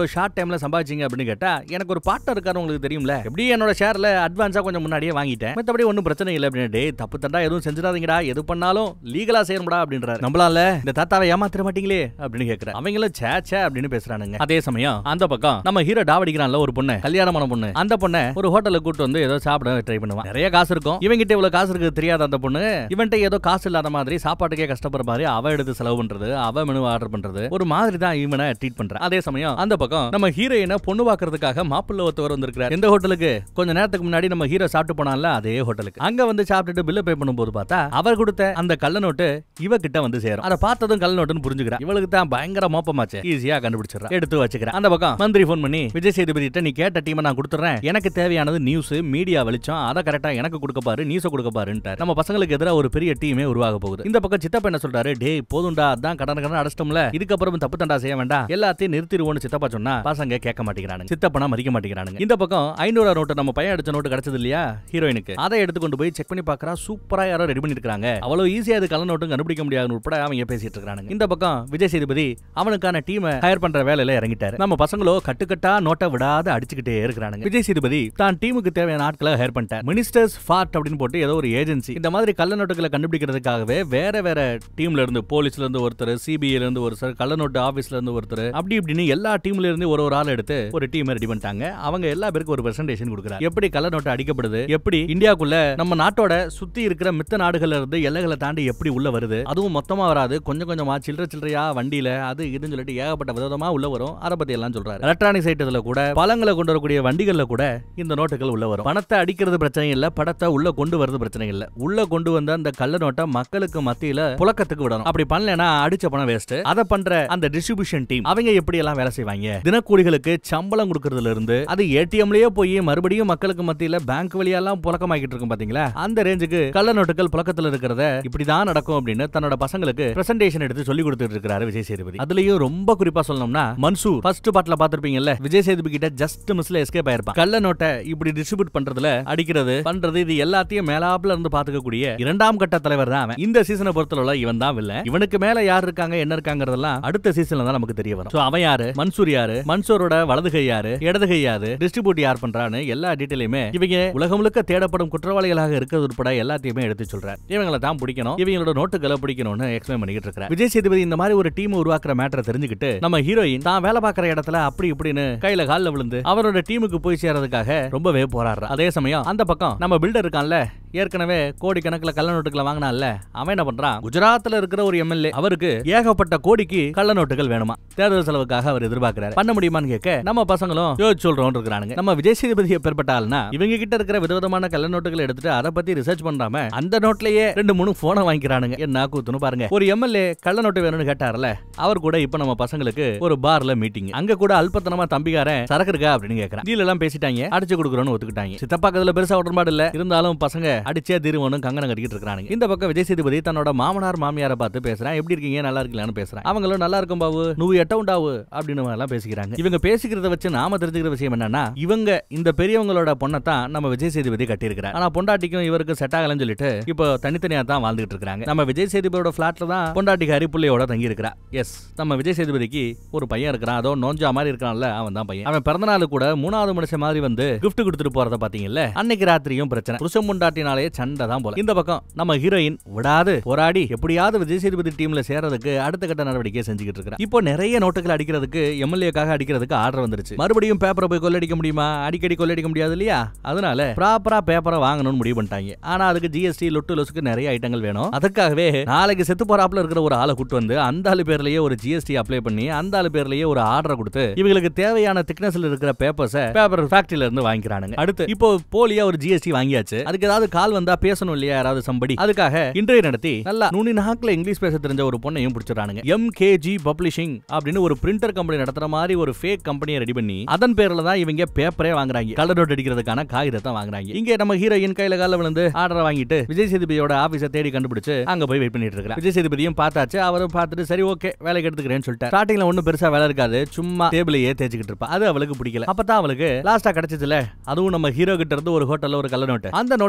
Speaker 1: டைம்ல சம்பாதிச்சீங்க அப்படின்னு கேட்டா எனக்கு ஒரு பார்ட்னர் இருக்காரு உங்களுக்கு தெரியும்ல எப்படி என்னோட ஷேர்ல அட்வான்ஸா கொஞ்சம் முன்னாடியே வாங்கிட்டேன் மத்தபடி ஒன்றும் பிரச்சனை இல்லை அப்படின்னு டேய் தப்பு தண்டா எதுவும் செஞ்சிடாதீங்கடா எது பண்ணாலும் லீகலா செய்யணும்டா அப்படின்றாரு நம்மளால இந்த தாத்தாவை ஏமாத்திர மாட்டீங்களே அப்படின்னு கேக்குறாரு அவங்களும் சே சே அப்படின்னு பேசுறானுங்க அதே சமயம் அந்த பக்கம் நம்ம ஹீரோ டாவடிக்கிறான்ல ஒரு பொண்ணு கல்யாணமான பொண்ணு அந்த பொண்ணை ஒரு ஹோட்டலுக்கு கூட்டு வந்து ஏதோ சாப்பிட ட்ரை பண்ணுவான் நிறைய காசு இருக்கும் இவங்கிட்ட இவ்வளவு காசு இருக்கு தெரியாத அந்த பொண்ணு இவன்ட்ட ஏதோ காசு இல்லாத மாதிரி சாப்பாட்டுக்கே கஷ்டப்படுற மாதிரி அவ எடுத்து செலவு பண்றது அவ மெனு ஆர்டர் பண்றது ஒரு மாதிரி தான் இவனை ட்ரீட் பண்றான் அதே சமயம் அந்த பக்கம் நம்ம ஹீரோயினை பொண்ணு பாக்குறதுக்காக மாப்பிள்ள ஒருத்தவர் வந்திருக்காரு எந்த ஹோட்டலுக்கு கொஞ்ச நேரத்துக்கு முன்னாடி நம்ம ஹீரோ சாப்பிட்டு போனான்ல அதே ஹோட்டலுக்கு அங்க வந்து சாப்பிட்டுட்டு பில்ல பே பண்ணும்போது பார்த்தா அவர் கொடுத்த அந்த கள்ள நோட்டு இவ கிட்ட வந்து சேரும் அதை பார்த்ததும் கள்ள நோட்டுன்னு புரிஞ்சுக்கிறா இவளுக்கு தான் பயங்கர மோப்பமாச்சு ஈஸியா கண்டுபிடிச்சிடறா எடுத்து வச்சுக்கிறேன் அந்த பக்கம் மந்திரி ஃபோன் பண்ணி விஜய் சேதுபதி கிட்ட நீ கேட்ட டீமை நான் கொடுத்துறேன் எனக்கு தேவையானது நியூஸ் மீடியா வெளிச்சம் அதை கரெக்டா எனக்கு கொடுக்க பாரு நியூஸ் கொடுக்க பாருன்ட்டார் நம்ம பசங்களுக்கு எதிராக ஒரு பெரிய டீமே உருவாக போகுது இந்த பக்கம் சித்தப்பா என்ன சொல்றாரு டேய் போதும்டா அதான் கடன் கடன் அடைச்சிட்டோம்ல இதுக்கப்புறம் தப்பு தண்டா செய்ய வேண்டாம் எல்லாத்தையும் நிறுத்திடுவோம்னு சித்தப்பா சொன்னா பசங்க கேட்க மாட்டேங்கிறானுங்க சித்தப்பனா மதிக்க மாட்டேங்கிறானுங்க இந்த பக்கம் ஐநூறு நோட்டு நம்ம பையன் அடிச்ச நோட்டு கிடைச்சது இல்லையா ஹீரோயினுக்கு அதை எடுத்து கொண்டு போய் செக் பண்ணி பார்க்கறா சூப்பரா யாரோ ரெடி பண்ணிருக்காங்க அவ்வளவு ஈஸியா அது கள்ள நோட்டும் கண்டுபிடிக்க முடியாதுன்னு உட்பட அவங்க பேசிட்டு இருக்கானுங்க இந்த பக்கம் விஜய் சேதுபதி அவனுக்கான டீமை ஹயர் பண்ற வேலையில இறங்கிட்டாரு நம்ம பசங்களோ கட்டுக்கட்டா நோட்டை விடாத அடிச்சுக்கிட்டே இருக்கிறானுங்க விஜய் சேதுபதி தான் டீமுக்கு தேவையான ஆட்களை ஹயர் பண்ணிட்டார் மினிஸ்டர்ஸ் ஃபார்ட் அப்படின்னு போட்டு ஏதோ ஒரு ஏஜென்சி இந்த மாதிரி கள்ள நோட்டுகளை கண்டுபிடிக்கிறதுக்காகவே வேற வேற டீம்ல இருந்து போலீஸ்ல இருந்து ஒருத்தர் சிபிஐல இருந்து ஒருத்தர் கள்ள நோட்டு ஆபீஸ்ல இருந்து ஒருத்தர் அப்படி இப்படின்னு எல்லா டீம்ல இருந்து ஒரு ஒரு ஆள் எடுத்து ஒரு டீம் ரெடி பண்ணிட்டாங்க அவங்க எல்லா பேருக்கும் ஒரு பிரசன்டேஷன் கொடுக்குறாங்க எப்படி கள்ள நோட்டு அடிக்கப்படுது எப்படி இந்தியாக்குள்ள நம்ம நாட்டோட சுத்தி இருக்கிற மித்த நாடுகள்ல இருந்து எல்லைகளை தாண்டி எப்படி உள்ள வருது அதுவும் மொத்தமா வராது கொஞ்சம் கொஞ்சமா சில்லற சில்லறையா வண்டியில அது இதுன்னு சொல்லிட்டு ஏகப்பட்ட விதமா உள்ள வரும் அதை பத்தி எல்லாம் சொல்றாரு எலக்ட்ரானிக் ஐட்டத்துல கூட பழங்களை கொண்டு வரக்கூடிய வண்டிகள்ல கூட இந்த நோட்டுகள் உள்ள வரும் பணத்தை அடிக்கிறது பிரச்சனை இல்ல படத்தை உள்ள கொண்டு வரது பிரச்சனை இல்ல உள்ள கொண்டு வந்த அந்த கள்ள நோட்டை மக்களுக்கு மத்தியில புழக்கத்துக்கு விடணும் அப்படி பண்ணலனா அடிச்ச பணம் வேஸ்ட் அதை பண்ற அந்த டிஸ்ட்ரிபியூஷன் டீம் அவங்க எப்படி எல்லாம் வேலை செய்வாங்க தினக்கூலிகளுக்கு சம்பளம் கொடுக்கறதுல இருந்து அது ஏடிஎம்லயே போய் மறுபடியும் மக்களுக்கு மத்தியில பேங்க் வழியெல்லாம் புழக்கமாக்கிட்டு இருக்கும் பாத்தீங்களா அந்த ரேஞ்சுக்கு கள்ள நோட்டுகள் புழக்கத்துல இருக்கிறத இப்படிதான் நடக்கும் அப்படின்னு தன்னோட பசங்களுக்கு பிரசன்டேஷன் எடுத்து சொல்லி கொடுத்துட்டு இருக்காரு விஜய் சேதுபதி அதுலயும் ரொம்ப குறிப்பா சொல்லணும்னா மன்சூர் ஃபர்ஸ்ட் பாட்ல பாத்திருப்பீங்கல்ல விஜய் சேதுபதி கிட்ட ஜஸ்ட் மிஸ்ல எஸ்கேப் ஆயிருப்பான் கள்ள நோட்டை இப்படி டிஸ்ட்ரிபியூட் பண்றதுல அடிக்கிறது பண்றது இது எல்லாத்தையும் மேலாப்ல இருந்து பாத்துக்கக்கூடிய இரண்டாம் கட்ட தலைவர் தான் அவன் இந்த சீசனை பொறுத்தளவுல இவன் தான் வில்ல இவனுக்கு மேல யார் இருக்காங்க என்ன இருக்காங்கறதெல்லாம் அடுத்த சீசன்ல தான் நமக்கு தெரிய வரும் So, அவன் யாரு மன்சூர் யாரு மன்சூரோட வலது கை யாரு இடது கை யாரு டிஸ்ட்ரிபியூட் யார் பண்றான்னு எல்லா டீட்டெயிலுமே இவங்க உலகம் முழுக்க தேடப்படும் குற்றவாளிகளாக இருக்கிறது உட்பட எல்லாத்தையுமே எடுத்து சொல்றாரு இவங்களை தான் பிடிக்கணும் இவங்களோட நோட்டுகளை பிடிக்கணும்னு எக்ஸ்பிளைன் பண்ணிட்டு இருக்கிறார் விஜய் சேதுபதி இந்த மாதிரி ஒரு டீம் உருவாக்குற மேட்டரை தெரிஞ்சுக்கிட்டு நம்ம ஹீரோயின் தான் வேலை பார்க்குற இடத்துல அப்படி இப்படின்னு கையில கால்ல விழுந்து அவரோட டீமுக்கு போய் சேர்றதுக்காக ரொம்பவே போராடுறா அதே சமயம் அந்த பக்கம் நம்ம பில்டர் இருக்கான்ல ஏற்கனவே கோடிக்கணக்கில் கள்ள நோட்டுகளை வாங்கினான்ல அவன் என்ன பண்றான் குஜராத்ல இருக்கிற ஒரு எம்எல்ஏ அவருக்கு ஏகப்பட்ட கோடிக்கு கள்ள நோட்டுகள் வேணுமா தேர்தல் செலவுக்காக அவர் எதிர்பார்க்கிறாரு பண்ண முடியுமான்னு கேட்க நம்ம பசங்களும் யோசிச்சு சொல்றோம் இருக்கிறானுங்க நம்ம விஜய் சேதுபதி எப்பேற்பட்ட ஆள்னா இவங்க கிட்ட இருக்கிற விதவிதமான கள்ள நோட்டுகளை எடுத்துட்டு அதை பத்தி ரிசர்ச் பண்றாம அந்த நோட்லயே ரெண்டு மூணு போனை வாங்கிக்கிறானுங்க என்ன கூத்துன்னு பாருங்க ஒரு எம்எல்ஏ கள்ள நோட்டு வேணும்னு கேட்டார்ல அவர் கூட இப்ப நம்ம பசங்களுக்கு ஒரு பார்ல மீட்டிங் அங்க கூட அல்பத்தனமா தம்பிக்காரன் சரக்கு இருக்கா அப்படின்னு கேக்குறான் டீல் எல்லாம் பேசிட்டாங்க அடிச்சு கொடுக்குறோம்னு ஒத்துக்கிட்டாங்க சித்தப்பாக்கு அதுல பெருசா உடன்பாடு இல்ல இருந்தாலும் பசங்க அடிச்சே தீருவனும் கங்கணம் கட்டிக்கிட்டு இருக்கானுங்க இந்த பக்கம் விஜய் சேதுபதி தன்னோட மாமனார் மாமியாரை பார்த்து பேசுறேன் எப்படி இருக்கீங்க நல்லா இருக்கீங்களான்னு பேசுறேன் அவங்களும் நல்லா இருக்கும் பாவு நூறு எட்ட உண்டாவு அப்படின்னு எல்லாம் பேசிக்கிறாங்க இவங்க பேசிக்கிறத வச்சு நாம தெரிஞ்சுக்கிற விஷயம் என்னன்னா இவங்க இந்த பெரியவங்களோட பொண்ணை தான் நம்ம விஜய் சேதுபதி கட்டியிருக்கிறாங்க ஆனா பொண்டாட்டிக்கும் இவருக்கு செட் ஆகலன்னு சொல்லிட்டு இப்போ தனித்தனியா தான் வாழ்ந்துட்டு இருக்காங்க நம்ம விஜய் சேதுபதியோட பிளாட்ல தான் பொண்டாட்டிக்கு அரிப்புள்ளையோட தங்கி இருக்கிறா எஸ் நம்ம விஜய் சேதுபதிக்கு ஒரு பையன் இருக்கிறான் அதோ நோஞ்சா மாதிரி இருக்கிறான்ல அவன் தான் பையன் அவன் பிறந்த நாள் கூட மூணாவது மனுஷன் மாதிரி வந்து கிஃப்ட் கொடுத்துட்டு போறத பாத்தீங்கல்ல அன்னைக்கு ராத்திரியும் பிரச்சனை புருஷன் முண்டாட்டினாலே சண்டை தான் போல இந்த பக்கம் நம்ம ஹீரோயின் விடாது போராடி எப்படியாவது விஜய் சேதுபதி டீம்ல சேர்றதுக்கு அடுத்த கட்ட நடவடிக்கை செஞ்சுக்கிட்டு இருக்கிறா இப்போ நிறைய நோட்டுகள் அடிக்கிறதுக்கு எம்எல்ஏக்காக அடிக்கிறதுக்கு ஆர்டர் வந்துருச்சு மறுபடியும் பேப்பரை போய் கொள்ளடிக்க முடியுமா அடிக்கடி கொள்ளடிக்க முடியாது இல்லையா அதனால ப்ராப்பரா பேப்பரை வாங்கணும்னு முடிவு பண்ணிட்டாங்க ஆனா அதுக்கு ஜிஎஸ்டி லொட்டு லொசுக்கு நிறைய ஐட்டங்கள் வேணும் அதுக்காகவே நாளைக்கு செத்து போறாப்புல இருக்கிற ஒரு ஆளை கூட்டு வந்து அந்த ஆளு பேர்லயே ஒரு ஜிஎஸ்டி அப்ளை பண்ணி அந்த ஆளு பேர்லயே ஒரு ஆர்டர் கொடுத்து இவங்களுக்கு தேவையான திக்னஸ்ல இருக்கிற பேப்பர்ஸை பேப்பர் ஃபேக்டரியில இருந்து வாங்கிக்கிறானுங்க அடுத்து இப்போ போலியா ஒரு ஜிஎஸ்டி வாங்கியாச்சு அதுக்கு ஏதாவது கால் வந்தா பேசணும் இல்லையா யாராவது சம்படி அதுக்காக இன்டர்வியூ நடத்தி நல்லா நுனி நாக்குல இங்கிலீஷ் பேச தெரிஞ்ச ஒரு பொண்ணையும் பிடிச்சிடறானுங்க எம்கேஜி பப்ளிஷிங் அப்படின்னு ஒரு பிரிண்டர் கம்பெனி நடத்துற மாதிரி ஒரு ஃபேக் கம்பெனியை ரெடி பண்ணி அதன் பேர்ல தான் இவங்க பேப்பரே வாங்குறாங்க கலர் நோட் அடிக்கிறதுக்கான காகிதத்தை வாங்குறாங்க இங்க நம்ம ஹீரோயின் கையில கால விழுந்து ஆர்டர் வாங்கிட்டு விஜய் சேதுபதியோட ஆபீஸை தேடி கண்டுபிடிச்சு அங்க போய் வெயிட் பண்ணிட்டு இருக்காங்க விஜய் சேதுபதியும் பார்த்தாச்சு அவரும் பார்த்துட்டு சரி ஓகே வேலைக்கு எடுத்துக்கிறேன்னு சொல்லிட்டு ஸ்டார்டிங்ல ஒன்னும் பெருசா வேலை இருக்காது சும்மா டேபிளையே தேய்ச்சிக்கிட்டு இருப்பா அது அவளுக்கு பிடிக்கல அப்பதான் அவளுக்கு லாஸ்டா கிடைச்சதுல அதுவும் நம்ம ஹீரோ கிட்ட இருந்து ஒரு ஹோட்டல்ல ஒரு கள்ள நோட்டு அந்த நோட்டு சம்பந்தமா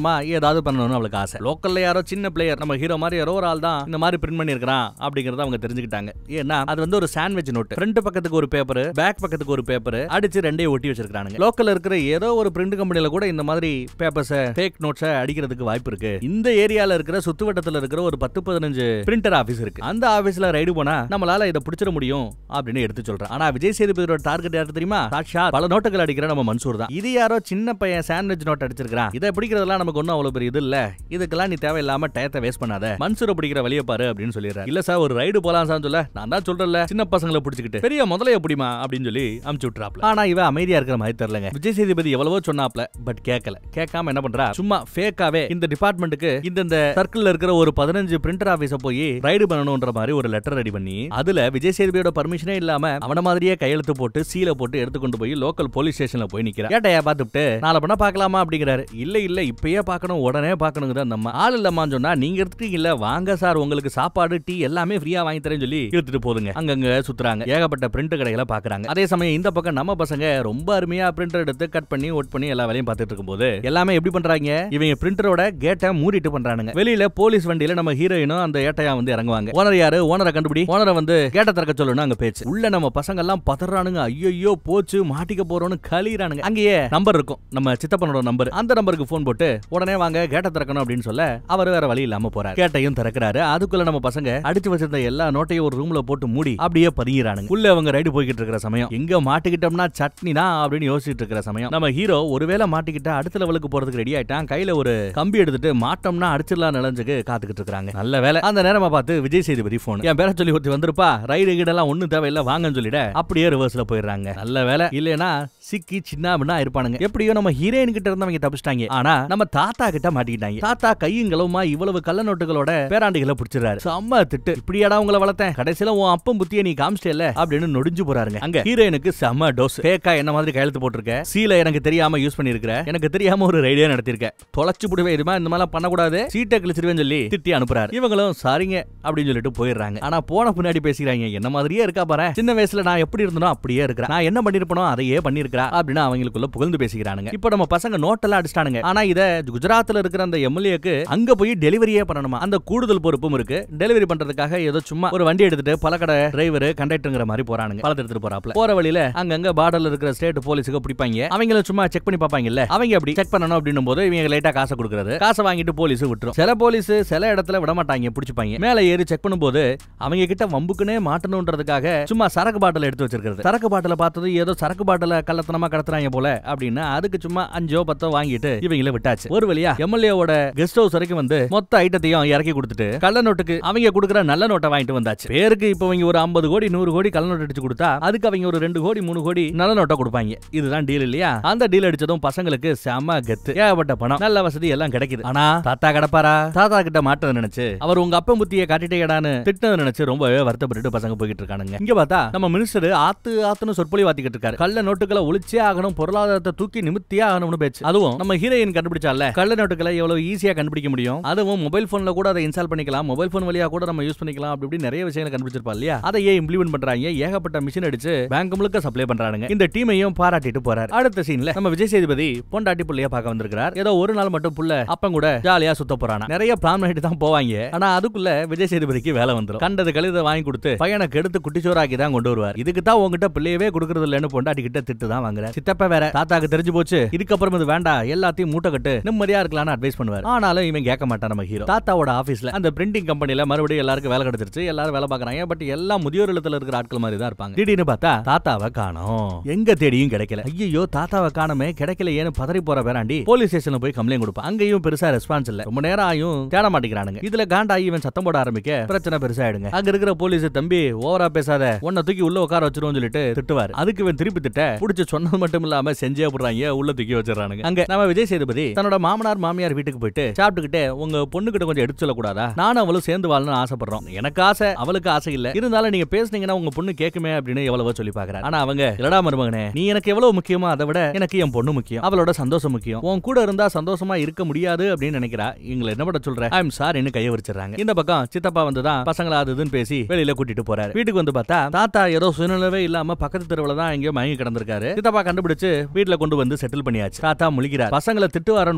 Speaker 1: சாதாரணமா ஏதாவது பண்ணணும்னு அவளுக்கு ஆசை லோக்கல்ல யாரோ சின்ன பிளேயர் நம்ம ஹீரோ மாதிரி யாரோ ஒரு ஆள் தான் இந்த மாதிரி பிரிண்ட் பண்ணிருக்கான் அப்படிங்கறத அவங்க தெரிஞ்சுக்கிட்டாங்க ஏன்னா அது வந்து ஒரு சாண்ட்விச் நோட் ஃப்ரண்ட் பக்கத்துக்கு ஒரு பேப்பர் பேக் பக்கத்துக்கு ஒரு பேப்பர் அடிச்சு ரெண்டையும் ஒட்டி வச்சிருக்காங்க லோக்கல்ல இருக்கிற ஏதோ ஒரு பிரிண்ட் கம்பெனில கூட இந்த மாதிரி பேப்பர்ஸ ஃபேக் நோட்ஸ அடிக்கிறதுக்கு வாய்ப்பு இருக்கு இந்த ஏரியால இருக்கிற சுத்துவட்டத்துல இருக்கிற ஒரு பத்து பதினஞ்சு பிரிண்டர் ஆபீஸ் இருக்கு அந்த ஆபீஸ்ல ரைடு போனா நம்மளால இதை பிடிச்சிட முடியும் அப்படின்னு எடுத்து சொல்றேன் ஆனா விஜய் சேதுபதியோட டார்கெட் யாரு தெரியுமா சாட்சாத் பல நோட்டுகள் அடிக்கிற நம்ம மன்சூர் தான் இது யாரோ சின்ன பையன் சாண்ட்விச் நோட் அடிச்சிருக்கான் இதை பிடிக்கிறதெல்லாம் நமக்கு ஒன்றும் அவ்வளவு பெரிய இது இல்ல இதுக்கெல்லாம் நீ தேவையில்லாம டயத்தை வேஸ்ட் பண்ணாத மன்சூரை பிடிக்கிற வழியை பாரு அப்படின்னு சொல்லிடுறாரு இல்ல சார் ஒரு ரைடு போலாம் சார் சொல்ல நான் தான் சொல்றேன்ல சின்ன பசங்களை பிடிச்சிக்கிட்டு பெரிய முதலைய பிடிமா அப்படின்னு சொல்லி அமுச்சு விட்டுறாப்ல ஆனா இவ அமைதியா இருக்கிற மாதிரி தெரியலங்க விஜய் சேதுபதி எவ்வளவோ சொன்னாப்ல பட் கேட்கல கேட்காம என்ன பண்றா சும்மா ஃபேக்காவே இந்த டிபார்ட்மெண்ட்டுக்கு இந்த இந்த சர்க்கிள்ல இருக்கிற ஒரு பதினஞ்சு பிரிண்டர் ஆபீஸ போய் ரைடு பண்ணணும்ன்ற மாதிரி ஒரு லெட்டர் ரெடி பண்ணி அதுல விஜய் சேதுபதியோட பர்மிஷனே இல்லாம அவன மாதிரியே கையெழுத்து போட்டு சீல போட்டு எடுத்து கொண்டு போய் லோக்கல் போலீஸ் ஸ்டேஷன்ல போய் நிக்கிறா ஏட்டையா பார்த்துட்டு நாளை பண்ண பார்க்கலாமா அப்படிங்கிறாரு இல்ல இல்ல இப்பயே பார்க்கணும் உடனே பார்க்கணுங்க நம்ம ஆள் இல்லம்மான்னு சொன்னா நீங்க எடுத்துட்டீங்க இல்ல வாங்க சார் உங்களுக்கு சாப்பாடு டீ எல்லாமே ஃப்ரீயா வாங்கி தரேன்னு சொல்லி இழுத்துட்டு போதுங்க அங்கங்க சுத்துறாங்க ஏகப்பட்ட பிரிண்ட் கடைகளை பாக்குறாங்க அதே சமயம் இந்த பக்கம் நம்ம பசங்க ரொம்ப அருமையா பிரிண்டர் எடுத்து கட் பண்ணி ஒட் பண்ணி எல்லா வேலையும் பார்த்துட்டு இருக்கும்போது எல்லாமே எப்படி பண்றாங்க இவங்க பிரிண்டரோட கேட்டை மூடிட்டு பண்றானுங்க வெளியில போலீஸ் வண்டியில நம்ம ஹீரோயினும் அந்த ஏட்டையா வந்து இறங்குவாங்க ஓனர் யாரு ஓனரை கண்டுபிடி ஓனரை வந்து கேட்ட திறக்க சொல்லணும் அங்க பேச்சு உள்ள நம்ம பசங்க எல்லாம் பதறானுங்க ஐயோ போச்சு மாட்டிக்க போறோம்னு கலிறானுங்க அங்கேயே நம்பர் இருக்கும் நம்ம சித்தப்பனோட நம்பர் அந்த நம்பருக்கு போன் போட்டு உடனே வாங்க கேட்ட திறக்கணும் அப்படின்னு சொல்ல அவர் வேற வழி இல்லாம போறாரு கேட்டையும் திறக்கிறாரு அதுக்குள்ள நம்ம பசங்க அடிச்சு வச்சிருந்த எல்லா நோட்டையும் ஒரு ரூம்ல போட்டு மூடி அப்படியே பதுங்கிறானுங்க உள்ள அவங்க ரைடு போய்கிட்டு இருக்கிற சமயம் எங்க மாட்டிக்கிட்டோம்னா சட்னி தான் அப்படின்னு யோசிச்சுட்டு இருக்கிற சமயம் நம்ம ஹீரோ ஒருவேளை மாட்டிக்கிட்டா அடுத்த லெவலுக்கு போறதுக்கு ரெடி ஆயிட்டான் கையில ஒரு கம்பி எடுத்துட்டு மாட்டோம்னா அடிச்சிடலாம் நிலஞ்சுக்கு காத்துக்கிட்டு இருக்காங்க நல்ல வேலை அந்த நேரமா பார்த்து விஜய் சேதுபதி போன் என் பேர சொல்லி ஒருத்தி வந்திருப்பா ரைடு கீடெல்லாம் ஒண்ணும் தேவையில்ல வாங்கன்னு சொல்லிட அப்படியே ரிவர்ஸ்ல போயிடுறாங்க நல்ல வேலை இல்லைன்னா சிக்கி சின்ன அப்படின்னா இருப்பானுங்க எப்படியோ நம்ம ஹீரோயின் கிட்ட இருந்தவங்க தப்பிச்சிட்டாங்க ஆனா நம்ம தாத்தா கிட்ட மாட்டிக்கிட்டாங்க தாத்தா கையும் களவுமா இவ்வளவு கள்ள நோட்டுகளோட பேராண்டிகளை பிடிச்சிருக்காரு செம்ம திட்டு இப்படியாடா உங்களை வளர்த்தேன் கடைசியில உன் அப்பம் புத்திய நீ காமிச்சிட்டல அப்படின்னு நொடிஞ்சு போறாருங்க அங்க ஹீரோயினுக்கு செம்ம டோஸ் ஃபேக்கா என்ன மாதிரி கையெழுத்து போட்டிருக்க சீல எனக்கு தெரியாம யூஸ் பண்ணிருக்கிற எனக்கு தெரியாம ஒரு ரைடியா நடத்திருக்க தொலைச்சு புடுவே இதுமா இந்த மாதிரிலாம் பண்ணக்கூடாது சீட்டை கிழிச்சிருவேன்னு சொல்லி திட்டி அனுப்புறாரு இவங்களும் சாரிங்க அப்படின்னு சொல்லிட்டு போயிடுறாங்க ஆனா போன பின்னாடி பேசிக்கிறாங்க என்ன மாதிரியே இருக்கா பாரு சின்ன வயசுல நான் எப்படி இருந்தனோ அப்படியே இருக்கிறேன் நான் என்ன பண்ணிருப்பனோ அதையே பண்ணிருக்கா அப்படின்னு அவங்களுக்குள்ள புகழ்ந்து பேசிக்கிறானுங்க இப்போ நம்ம பசங்க நோட்டெல்லாம் அடிச்சிட்டானுங்க ஆனா இத குஜராத்ல இருக்கிற அந்த எம்எல்ஏக்கு அங்க போய் டெலிவரியே பண்ணணுமா அந்த கூடுதல் பொறுப்பும் இருக்கு டெலிவரி பண்றதுக்காக ஏதோ சும்மா ஒரு வண்டி எடுத்துட்டு பலக்கடை டிரைவர் கண்டக்டர்ங்கிற மாதிரி போறானுங்க பழத்தை எடுத்துட்டு போறாப்ல போற வழியில அங்கங்க பார்டர்ல இருக்கிற ஸ்டேட் போலீஸுக்கு பிடிப்பாங்க அவங்கள சும்மா செக் பண்ணி பார்ப்பாங்கல்ல அவங்க அப்படி செக் பண்ணணும் அப்படின்னும் போது இவங்க லைட்டா காசை கொடுக்கறது காசை வாங்கிட்டு போலீஸ் விட்டுரும் சில போலீஸ் சில இடத்துல விட மாட்டாங்க பிடிச்சிப்பாங்க மேல ஏறி செக் பண்ணும்போது அவங்க கிட்ட வம்புக்குனே மாட்டணும்ன்றதுக்காக சும்மா சரக்கு பாட்டில் எடுத்து வச்சிருக்கிறது சரக்கு பாட்டில பார்த்தது ஏதோ சரக்கு பாட்டில கள்ளத்தனமா கடத்துறாங்க போல அப்படின்னு அதுக்கு சும்மா அஞ்சோ பத்தோ வாங்கிட்டு இவங்கள விட்டாச்சு ஒரு வழியா எம்எல்ஏவோட கெஸ்ட் ஹவுஸ் வரைக்கும் வந்து மொத்த ஐட்டத்தையும் இறக்கி கொடுத்துட்டு கள்ள நோட்டுக்கு அவங்க கொடுக்குற நல்ல நோட்டை வாங்கிட்டு வந்தாச்சு பேருக்கு இப்போ அவங்க ஒரு ஐம்பது கோடி நூறு கோடி கள்ள நோட்டு அடிச்சு கொடுத்தா அதுக்கு அவங்க ஒரு ரெண்டு கோடி மூணு கோடி நல்ல நோட்டை கொடுப்பாங்க இதுதான் டீல் இல்லையா அந்த டீல் அடிச்சதும் பசங்களுக்கு செம கெத்து ஏகப்பட்ட பணம் நல்ல வசதி எல்லாம் கிடைக்குது ஆனா தாத்தா கிடப்பாரா தாத்தா கிட்ட மாட்டது நினைச்சு அவர் உங்க அப்ப புத்திய காட்டிட்டேடான்னு திட்டது நினைச்சு ரொம்பவே வருத்தப்பட்டு பசங்க போய்கிட்டு இருக்கானுங்க இங்க பார்த்தா நம்ம மினிஸ்டர் ஆத்து ஆத்துன்னு சொற்பொழி வாத்திக்கிட்டு இருக்காரு கள்ள நோட்டுகளை ஒளிச்சே ஆகணும் பொருளாதாரத்தை தூக்கி நிமித்தியே ஆகணும்னு பேச்சு அதுவும் நம்ம ஹீரோயின் கண்டுபிடிச்சால கள்ள நோட்டுகளை எவ்வளவு ஈஸியா கண்டுபிடிக்க முடியும் அதுவும் மொபைல் போன்ல கூட அதை இன்ஸ்டால் பண்ணிக்கலாம் மொபைல் போன் வழியா கூட நம்ம யூஸ் பண்ணிக்கலாம் அப்படி இப்படி நிறைய விஷயங்களை கண்டுபிடிச்சிருப்பா இல்லையா அதை ஏன் இம்ப்ளிமெண்ட் பண்றாங்க ஏகப்பட்ட மிஷின் அடிச்சு பேங்க் முழுக்க சப்ளை பண்றானுங்க இந்த டீமையும் பாராட்டிட்டு போறாரு அடுத்த சீன்ல நம்ம விஜய் சேதுபதி பொண்டாட்டி புள்ளைய பார்க்க வந்திருக்கிறார் ஏதோ ஒரு நாள் மட்டும் புள்ள அப்பன் கூட ஜாலியா சுத்த போறானா நிறைய பிளான் பண்ணிட்டு தான் போவாங்க ஆனா அதுக்குள்ள விஜய் சேதுபதிக்கு வேலை வந்துரும் கண்டது கழுத வாங்கி கொடுத்து பையனை கெடுத்து குட்டிச்சோராக்கி தான் கொண்டு வருவார் இதுக்கு தான் உங்ககிட்ட பிள்ளையவே கொடுக்கறது இல்லைன்னு பொண்டாட்டி கிட்ட திட்டு தான் வாங்குற சித்தப்ப வேற தாத்தாக்கு தெரிஞ்சு போச்சு இதுக்கப்புறம் இது வேண்டாம் எல்லாத்தையும் மூட்டை கட்டு நிம்மதியா இருக்கலாம்னு அட்வைஸ் பண்ணுவார் ஆனாலும் இவன் கேட்க மாட்டான் நம்ம ஹீரோ தாத்தாவோட ஆபீஸ்ல அந்த பிரிண்டிங் கம்பெனில மறுபடியும் எல்லாருக்கும் வேலை கிடைச்சிருச்சு எல்லாரும் வேலை பாக்குறாங்க பட் எல்லாம் முதியோர் இல்லத்துல இருக்கிற ஆட்கள் மாதிரி தான் இருப்பாங்க திடீர்னு பார்த்தா தாத்தாவை காணோம் எங்க தேடியும் கிடைக்கல ஐயோ தாத்தாவை காணமே கிடைக்கல ஏன்னு பதறி போற பேராண்டி போலீஸ் ஸ்டேஷன்ல போய் கம்ப்ளைண்ட் கொடுப்பான் அங்கேயும் பெருசா ரெஸ்பான்ஸ் இல்ல ரொம்ப நேரம் ஆயும் தேட மாட்டேங்கிறானுங்க இதுல காண்டாகி இவன் சத்தம் போட ஆரம்பிக்க பிரச்சனை பெருசாயிடுங்க அங்க இருக்கிற போலீஸ் தம்பி ஓவரா பேசாத உன்னை தூக்கி உள்ள உட்கார வச்சிருவோம் சொல்லிட்டு திட்டுவார் அதுக்கு இவன் திருப்பி திட்ட புடிச்சு சொன்னது மட்டும் இல்லாம செஞ்சே போடுறாங்க உள்ள தூக்கி வச்சிடறானுங்க அங்க நம்ம விஜய் சேதுபதி தன்னோட மாமனார் மாமியார் வீட்டுக்கு போயிட்டு சாப்பிட்டுக்கிட்டே உங்க பொண்ணு கிட்ட கொஞ்சம் எடுத்து சொல்லக்கூடாதா நானும் அவளும் சேர்ந்து வாழணும்னு ஆசைப்படுறோம் எனக்கு ஆசை அவளுக்கு ஆசை இல்ல இருந்தாலும் நீங்க பேசுனீங்கன்னா உங்க பொண்ணு கேக்குமே அப்படின்னு எவ்வளவோ சொல்லி பாக்குறாரு ஆனா அவங்க இல்லடா மருமகனே நீ எனக்கு எவ்வளவு முக்கியமோ அதை விட எனக்கு என் பொண்ணு முக்கியம் அவளோட சந்தோஷம் முக்கியம் உன் கூட இருந்தா சந்தோஷமா இருக்க முடியாது அப்படின்னு நினைக்கிறா எங்களை என்ன பண்ண சொல்ற ஐ எம் சாரின்னு கைய வச்சிடறாங்க இந்த பக்கம் சித்தப்பா வந்துதான் பசங்களா அது இதுன்னு பேசி வெளியில கூட்டிட்டு போறாரு வீட்டுக்கு வந்து பார்த்தா தாத்தா ஏதோ சுயநிலவே இல்லாம பக்கத்து தெருவுல தான் எங்கேயோ மயங்கி கிடந்திருக்காரு சித்தப்பா கண்டுபிடிச்சு வீட்டுல கொண்டு வந்து செட்டில் பண்ணியாச்சு தாத்தா முழிக்கிறார் பசங்களை திட்டு வரன்னு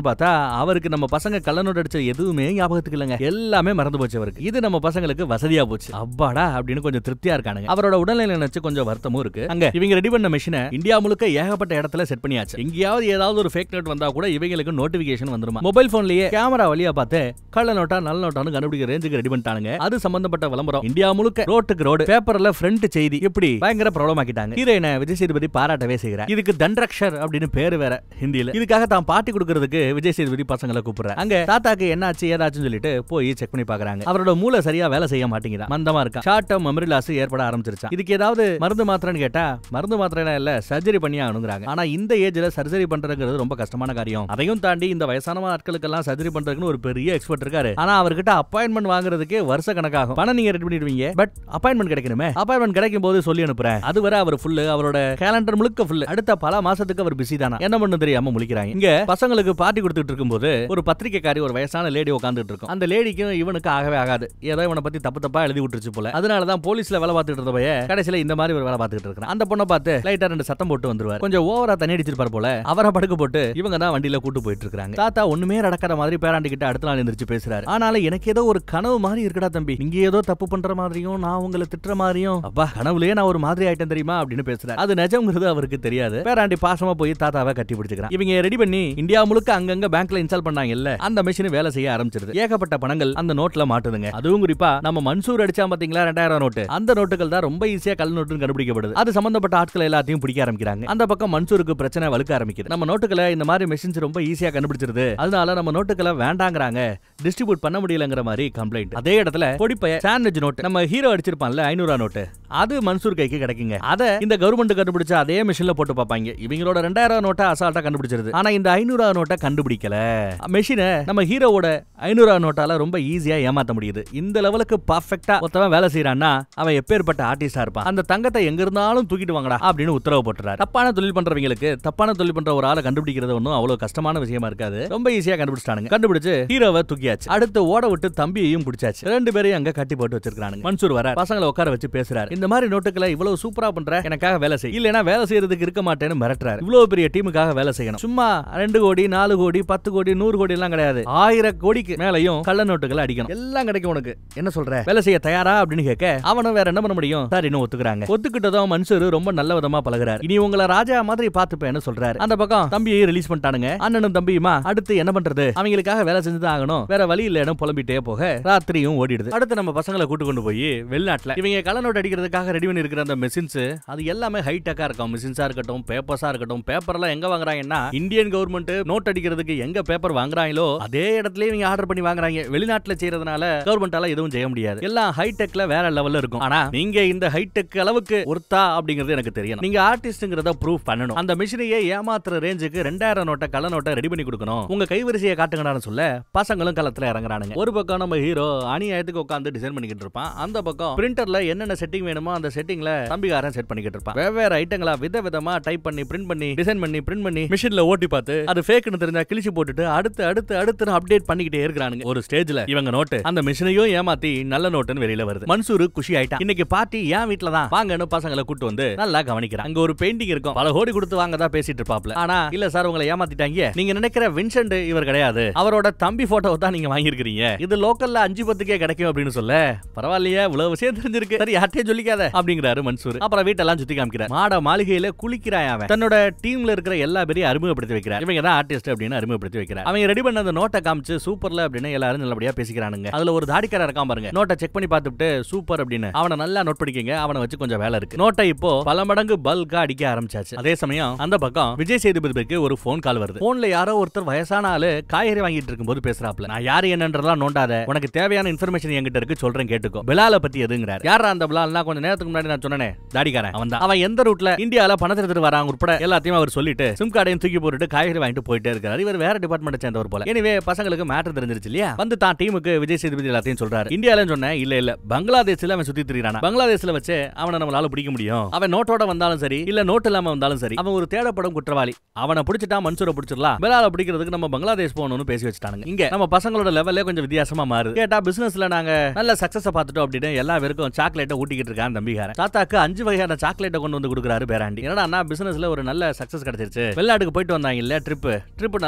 Speaker 1: பார்த்தா அவருக்கு நம்ம பசங்க கள்ள நோட்டு அடிச்ச எதுவுமே ஞாபகத்துக்கு இல்லைங்க எல்லாமே மறந்து போச்சு அவருக்கு இது நம்ம பசங்களுக்கு வசதியா போச்சு அப்பாடா அப்படின்னு கொஞ்சம் திருப்தியா இருக்கானுங்க அவரோட உடல்நிலை நினைச்சு கொஞ்சம் வருத்தமும் இருக்கு அங்க இவங்க ரெடி பண்ண மிஷினை இந்தியா முழுக்க ஏகப்பட்ட இடத்துல செட் பண்ணியாச்சு எங்கேயாவது ஏதாவது ஒரு ஃபேக் நோட் வந்தா கூட இவங்களுக்கு நோட்டிபிகேஷன் வந்துருமா மொபைல் போன்லயே கேமரா வழியா பார்த்து கள்ள நோட்டா நல்ல நோட்டான்னு கண்டுபிடிக்கிற ரேஞ்சுக்கு ரெடி பண்ணிட்டானுங்க அது சம்பந்தப்பட்ட விளம்பரம் இந்தியா முழுக்க ரோட்டுக்கு ரோடு பேப்பர்ல ஃப்ரண்ட் செய்தி இப்படி பயங்கர ப்ராப்ளம் ஆக்கிட்டாங்க ஹீரோயினை விஜய் சேதுபதி பாராட்டவே செய்கிறார் இதுக்கு தண்ட்ரக்ஷர் அப்படின்னு பேரு வேற ஹிந்தியில இதுக்காக தான் பாட்டி கொடுக்கறதுக்கு விஜய் சேதுபதி பசங்களை கூப்பிடுற அங்க தாத்தாக்கு என்னாச்சு ஏதாச்சும் சொல்லிட்டு போய் செக் பண்ணி பாக்குறாங்க அவரோட மூளை சரியா வேலை செய்ய மாட்டேங்குதா மந்தமா இருக்கா ஷார்ட் டேர்ம் மெமரி லாஸ் ஏற்பட ஆரம்பிச்சிருச்சா இதுக்கு ஏதாவது மருந்து மாத்திரைன்னு கேட்டா மருந்து மாத்திரை இல்ல சர்ஜரி பண்ணி ஆகணுங்கிறாங்க ஆனா இந்த ஏஜ்ல சர்ஜரி பண்றதுங்கிறது ரொம்ப கஷ்டமான காரியம் அதையும் தாண்டி இந்த வயசான ஆட்களுக்கெல்லாம் சர்ஜரி பண்றதுக்குன்னு ஒரு பெரிய எக்ஸ்பர்ட் இருக்காரு ஆனா அவர்கிட்ட அப்பாயின்மெண்ட் வாங்குறதுக்கே வருஷ கணக்காகும் பணம் நீங்க ரெடி பண்ணிடுவீங்க பட் அப்பாயின்மெண்ட் கிடைக்கணுமே அப்பாயின்மெண்ட் கிடைக்கும் போது சொல்லி அனுப்புறேன் அது வரை அவர் ஃபுல்லு அவரோட கேலண்டர் முழுக்க ஃபுல்லு அடுத்த பல மாசத்துக்கு அவர் பிஸி தானா என்ன பண்ணு தெரியாம முழிக்கிறாங்க இங்க பசங்களுக்கு பார்ட்டி கொடுத்துட்டு இருக்கும்போது ஒரு பத்திரிக்கைக்காரி ஒரு வயசான லேடி உட்காந்துட்டு இருக்கும் அந்த லேடிக்கும் இவனுக்கு ஆகவே ஆகாது ஏதோ இவனை பத்தி தப்பு தப்பா எழுதி விட்டுருச்சு போல அதனாலதான் போலீஸ்ல வேலை பார்த்துட்டு இருந்த பைய கடைசியில இந்த மாதிரி ஒரு வேலை பார்த்துட்டு இருக்கான் அந்த பொண்ணை பார்த்து லைட்டா ரெண்டு சத்தம் போட்டு வந்துருவார் கொஞ்சம் ஓவரா தண்ணி அடிச்சிருப்பார் போல அவரை படுக்க போட்டு இவங்க தான் வண்டியில கூட்டு போயிட்டு இருக்காங்க தாத்தா ஒண்ணுமே நடக்காத மாதிரி பேராண்டி கிட்ட அடுத்த நாள் எந்திரிச்சு பேசுறாரு ஆனாலும் எனக்கு ஏதோ ஒரு கனவு மாதிரி இருக்குடா தம்பி நீங்க ஏதோ தப்பு பண்ற மாதிரியும் நான் உங்களை திட்டுற மாதிரியும் அப்பா கனவுலயே நான் ஒரு மாதிரி ஆயிட்டேன் தெரியுமா அப்படின்னு பேசுறாரு அது நிஜம்ங்கிறது அவருக்கு தெரியாது பேராண்டி பாசமா போய் தாத்தாவை கட்டி பிடிச்சுக்கிறான் இவங்க ரெடி பண்ணி இந்தியா முழுக்க அங்கங்க பேங்க்ல இன்ஸ்டால் பண்ணாங்க இல்ல அந்த மிஷின் வேலை செய்ய ஆரம்பிச்சிருது ஏகப்பட்ட பணங்கள் அந்த நோட்ல மாட்டுதுங்க அதுவும் குறிப்பா நம்ம மன்சூர் அடிச்சா பாத்தீங்களா ரெண்டாயிரம் நோட்டு அந்த நோட்டுகள் தான் ரொம்ப ஈஸியா கல் நோட்டுன்னு கண்டுபிடிக்கப்படுது அது சம்பந்தப்பட்ட ஆட்கள் எல்லாத்தையும் பிடிக்க ஆரம்பிக்கிறாங்க அந்த பக்கம் மன்சூருக்கு பிரச்சனை வலுக்க ஆரம்பிக்குது நம்ம நோட்டுகளை இந்த மாதிரி மெஷின்ஸ் ரொம்ப ஈஸியா கண்டுபிடிச்சிருது அதனால நம்ம நோட்டுகளை வேண்டாங்கிறாங்க டிஸ்ட்ரிபியூட் பண்ண முடியலங்கிற மாதிரி கம்ப்ளைண்ட் அதே இடத்துல பொடிப்பைய சாண்ட்விச் நோட்டு நம்ம ஹீரோ அடிச்சிருப்பான்ல ஐநூறு நோட்டு அது மன்சூர் கைக்கு கிடைக்குங்க அத இந்த கவர்மெண்ட் கண்டுபிடிச்ச அதே மிஷின்ல போட்டு பார்ப்பாங்க இவங்களோட ரெண்டாயிரம் நோட்டை அசால்ட்டா கண்டுபிடிச்சிருது ஆனா இந்த ஐநூறு நோட்டை கண்டுபிடிக்கல மெஷினை நம்ம ஹீரோவோட ஐநூறு நோட்டால ரொம்ப ஈஸியா ஏமாத்த முடியுது இந்த லெவலுக்கு பர்ஃபெக்டா ஒருத்தவன் வேலை செய்யறான்னா அவன் எப்பேற்பட்ட ஆர்டிஸ்டா இருப்பான் அந்த தங்கத்தை எங்க இருந்தாலும் தூக்கிட்டு வாங்கடா அப்படின்னு உத்தரவு போட்டுறாரு தப்பான தொழில் பண்றவங்களுக்கு தப்பான தொழில் பண்ற ஒரு ஆளை கண்டுபிடிக்கிறது ஒன்றும் அவ்வளவு கஷ்டமான விஷயமா இருக்காது ரொம்ப ஈஸியா கண்டுபிடிச்சிட்டானுங்க கண்டுபிடிச்சு ஹீரோவை தூக்கியாச்சு அடுத்து ஓட விட்டு தம்பியையும் பிடிச்சாச்சு ரெண்டு பேரையும் அங்க கட்டி போட்டு வச்சிருக்கானுங்க மன்சூர் வர பசங்களை உட்கார வச்சு பேசுறாரு இந்த மாதிரி நோட்டுகளை இவ்வளவு சூப்பரா பண்ற எனக்காக வேலை செய் இல்லனா வேலை செய்யறதுக்கு இருக்க மாட்டேன்னு மிரட்டுறாரு இவ்வளவு பெரிய டீமுக்காக வேலை செய்யணும் சும்மா ரெண்டு கோடி நாலு கோடி பத்து கோடி நூறு கோடி எல்லாம் கிடையாது ஆயிரம் கோடிக்கு மேலையும் கள்ள நோட்டுகளை அடிக்கணும் எல்லாம் கிடைக்கும் உனக்கு என்ன சொல்ற வேலை செய்ய தயாரா அப்படின்னு கேட்க அவனும் வேற என்ன பண்ண முடியும் சார் இன்னும் ஒத்துக்குறாங்க ஒத்துக்கிட்டதும் மனுஷரு ரொம்ப நல்ல விதமா பழகுறாரு இனி உங்களை ராஜா மாதிரி பாத்துப்பேன்னு சொல்றாரு அந்த பக்கம் தம்பியை ரிலீஸ் பண்ணிட்டானுங்க அண்ணனும் தம்பியுமா அடுத்து என்ன பண்றது அவங்களுக்காக வேலை செஞ்சுதான் ஆகணும் வேற வழி இல்லைன்னு புலம்பிட்டே போக ராத்திரியும் ஓடிடுது அடுத்து நம்ம பசங்களை கூட்டு கொண்டு போய் வெளிநாட்டுல இவங்க கள்ள நோட் அடிக்கிறதுக்காக ரெடி பண்ணி இருக்கிற அந்த மெஷின்ஸ் அது எல்லாமே ஹைடெக்கா இருக்கும் மிஷின்ஸா இருக்கட்டும் பேப்பர்ஸா இருக்கட்டும் பேப்பர்லாம் எங்க வாங்குறாங்கன்னா இந்தியன் கவர்மெண்ட் நோட் அடிக்கிறதுக்கு எங்க பேப்பர் வாங்குறாங்களோ அதே இடத்துல இவங்க ஆர்டர் பண்ணி வாங்குறாங்க வெளிநாட்டுல செய்யறதுனால கவர்மெண்டால எதுவும் செய்ய முடியாது எல்லாம் ஹைடெக்ல வேற லெவல்ல இருக்கும் ஆனா நீங்க இந்த ஹைடெக் அளவுக்கு ஒர்த்தா அப்படிங்கிறது எனக்கு தெரியணும் நீங்க ஆர்டிஸ்ட்ங்கிறத ப்ரூவ் பண்ணணும் அந்த மிஷினையே ஏமாத்துற ரேஞ்சுக்கு ரெண்டாயிரம் நோட்டை கள்ள நோட்டை ரெடி பண்ணி கொடுக்கணும் உங்க கைவரிசையை காட்டுங்கடான்னு சொல்ல பசங்களும் களத்துல இறங்குறானுங்க ஒரு பக்கம் நம்ம ஹீரோ அநியாயத்துக்கு உட்காந்து டிசைன் பண்ணிக்கிட்டு இருப்பான் அந்த பக்கம் பிரிண்டர்ல என்னென்ன செட்டிங் வேணுமோ அந்த செட்டிங்ல தம்பிகாரன் செட் பண்ணிக்கிட்டு இருப்பான் வெவ்வேறு ஐட்டங்களா வித விதமா டைப் பண்ணி பிரிண்ட் பண்ணி டிசைன் பண்ணி பிரிண்ட் பண்ணி மிஷின்ல ஓட்டி பார்த்து அது ஃபேக்னு தெரிஞ்சா கிழிச்சு போட்டுட்டு அடுத்து அடுத்து அடுத்து அப்டேட் பண்ணிக்கிட்டே இருக்கிறானுங்க ஒரு ஸ்டேஜ்ல இவங்க நோட்டு அந்த மிஷினையும் ஏமாத்தி நல்ல நோட்டுன்னு வெளியில வருது மன்சூர் குஷி ஆயிட்டான் இன்னைக்கு பார்ட்டி என் வீட்ல தான் வாங்கன்னு பசங்களை கூட்டு வந்து நல்லா கவனிக்கிறான் அங்க ஒரு பெயிண்டிங் இருக்கும் பல கோடி கொடுத்து வாங்க தான் பேசிட்டு இருப்பாப்ல ஆனா இல்ல சார் உங்களை ஏமாத்திட்டாங்க நீங்க நினைக்கிற வின்சென்ட் இவர் கிடையாது அவரோட தம்பி போட்டோ தான் நீங்க வாங்கியிருக்கிறீங்க இது லோக்கல்ல அஞ்சு பத்துக்கே கிடைக்கும் அப்படின்னு சொல்ல பரவாயில்லையே இவ்வளவு விஷயம் தெரிஞ்சிருக்கு சரி யார்ட்டையும் சொல்லிக்காத அப்படிங்கிறாரு மன்சூர் அப்புறம் வீட்டெல்லாம் சுத்தி காமிக்கிறார் மாட மாளிகையில குளிக்கிறாய் அவன் தன்னோட டீம்ல இருக்கிற எல்லா பேரையும் அறிமுகப்படுத்தி வைக்கிறார் இவங்க தான் ஆர்டிஸ்ட் அப்படின்னு அறிமுகப்படுத்தி வைக்கிறார் அவங்க ரெடி பண்ண அந்த நோட்டை காமிச்சு சூப்பர்ல அப்படின்னு எல்லாரும் நல்லபடியா பேசிக்கிறானுங்க அதுல ஒரு தாடிக்காரர் இருக்கான் பாருங்க நோட்டை செக் பண்ணி பார்த்துட்டு சூப்பர் அப்படின்னு அவனை நல்லா நோட் பண்ணிக்கங்க அவனை வச்சு கொஞ்சம் வேலை இருக்கு நோட்டை இப்போ பல மடங்கு பல்கா அடிக்க ஆரம்பிச்சாச்சு அதே சமயம் அந்த பக்கம் விஜய் சேதுபதிக்கு ஒரு ஃபோன் கால் வருது போன்ல யாரோ ஒருத்தர் வயசான ஆளு காய்கறி வாங்கிட்டு இருக்கும்போது பேசுறாப்ல நான் யாரு என்னன்றதெல்லாம் நோண்டாத உனக்கு தேவையான இன்ஃபர்மேஷன் என்கிட்ட இருக்கு சொல்றேன் கேட்டுக்கோ பிலால பத்தி எதுங்கிறார் யாரா அந்த பிலால்னா கொஞ்சம் நேரத்துக்கு முன்னாடி நான் சொன்னேனே தாடிக்காரன் அவன் தான் அவன் எந்த ரூட்ல இந்தியால பணத்தை எடுத்துட்டு வராங்க உட்பட எல்லாத்தையும் அவர் சொல்லிட்டு சிம் கார்டையும் தூக்கி போட்டுட்டு காய்கறி வாங்கிட்டு போயிட்டே இருக்காரு இவர் வேற டிபார்ட்மெண்ட் சேர்ந்தவர் போல எனவே பசங்களுக்கு மேட்டர் தெரிஞ்சிருச்சு இல்லையா வந்து தான் டீமுக்கு விஜய் சேதுபதி எல்லாத்தையும் சொல்றாரு இந்தியால சொன்னேன் இல்ல இல்ல பங்களாதேஷ்ல அவன் சுத்தி திரியானா பங்களாதேஷ்ல வச்சு அவனை நம்மளால பிடிக்க முடியும் அவன் நோட்டோட வந்தாலும் சரி இல்ல நோட் இல்லாம வந்தாலும் சரி அவன் ஒரு தேடப்படும் குற்றவாளி அவனை பிடிச்சிட்டா மன்சூரை பிடிச்சிடலாம் பிலால பிடிக்கிறதுக்கு நம்ம பங்களாதேஷ் போகணும்னு பேசி வச்சுட்டானுங்க இங்க நம்ம பசங்களோட லெவல்லே கொஞ்சம் வித்தியாசமா மாறுது கேட்டா பிசினஸ்ல நாங்க நல்ல சக்சஸ் பார்த்துட்டோம் அப்படின்னு எல்லா பேருக்கும் சாக்லேட்டை ஊட்டிக்கிட்டு இருக்கான் தம்பிகாரன் தாத்தாக்கு அஞ்சு வகையான சாக்லேட்டை கொண்டு வந்து கொடுக்குறாரு பேராண்டி என்னடா பிசினஸ்ல ஒரு நல்ல சக்சஸ் கிடைச்சிருச்சு வெளிநாட்டுக்கு போயிட்டு வந்தாங்க இல்ல ட்ரிப் ட்ரிப் நல்ல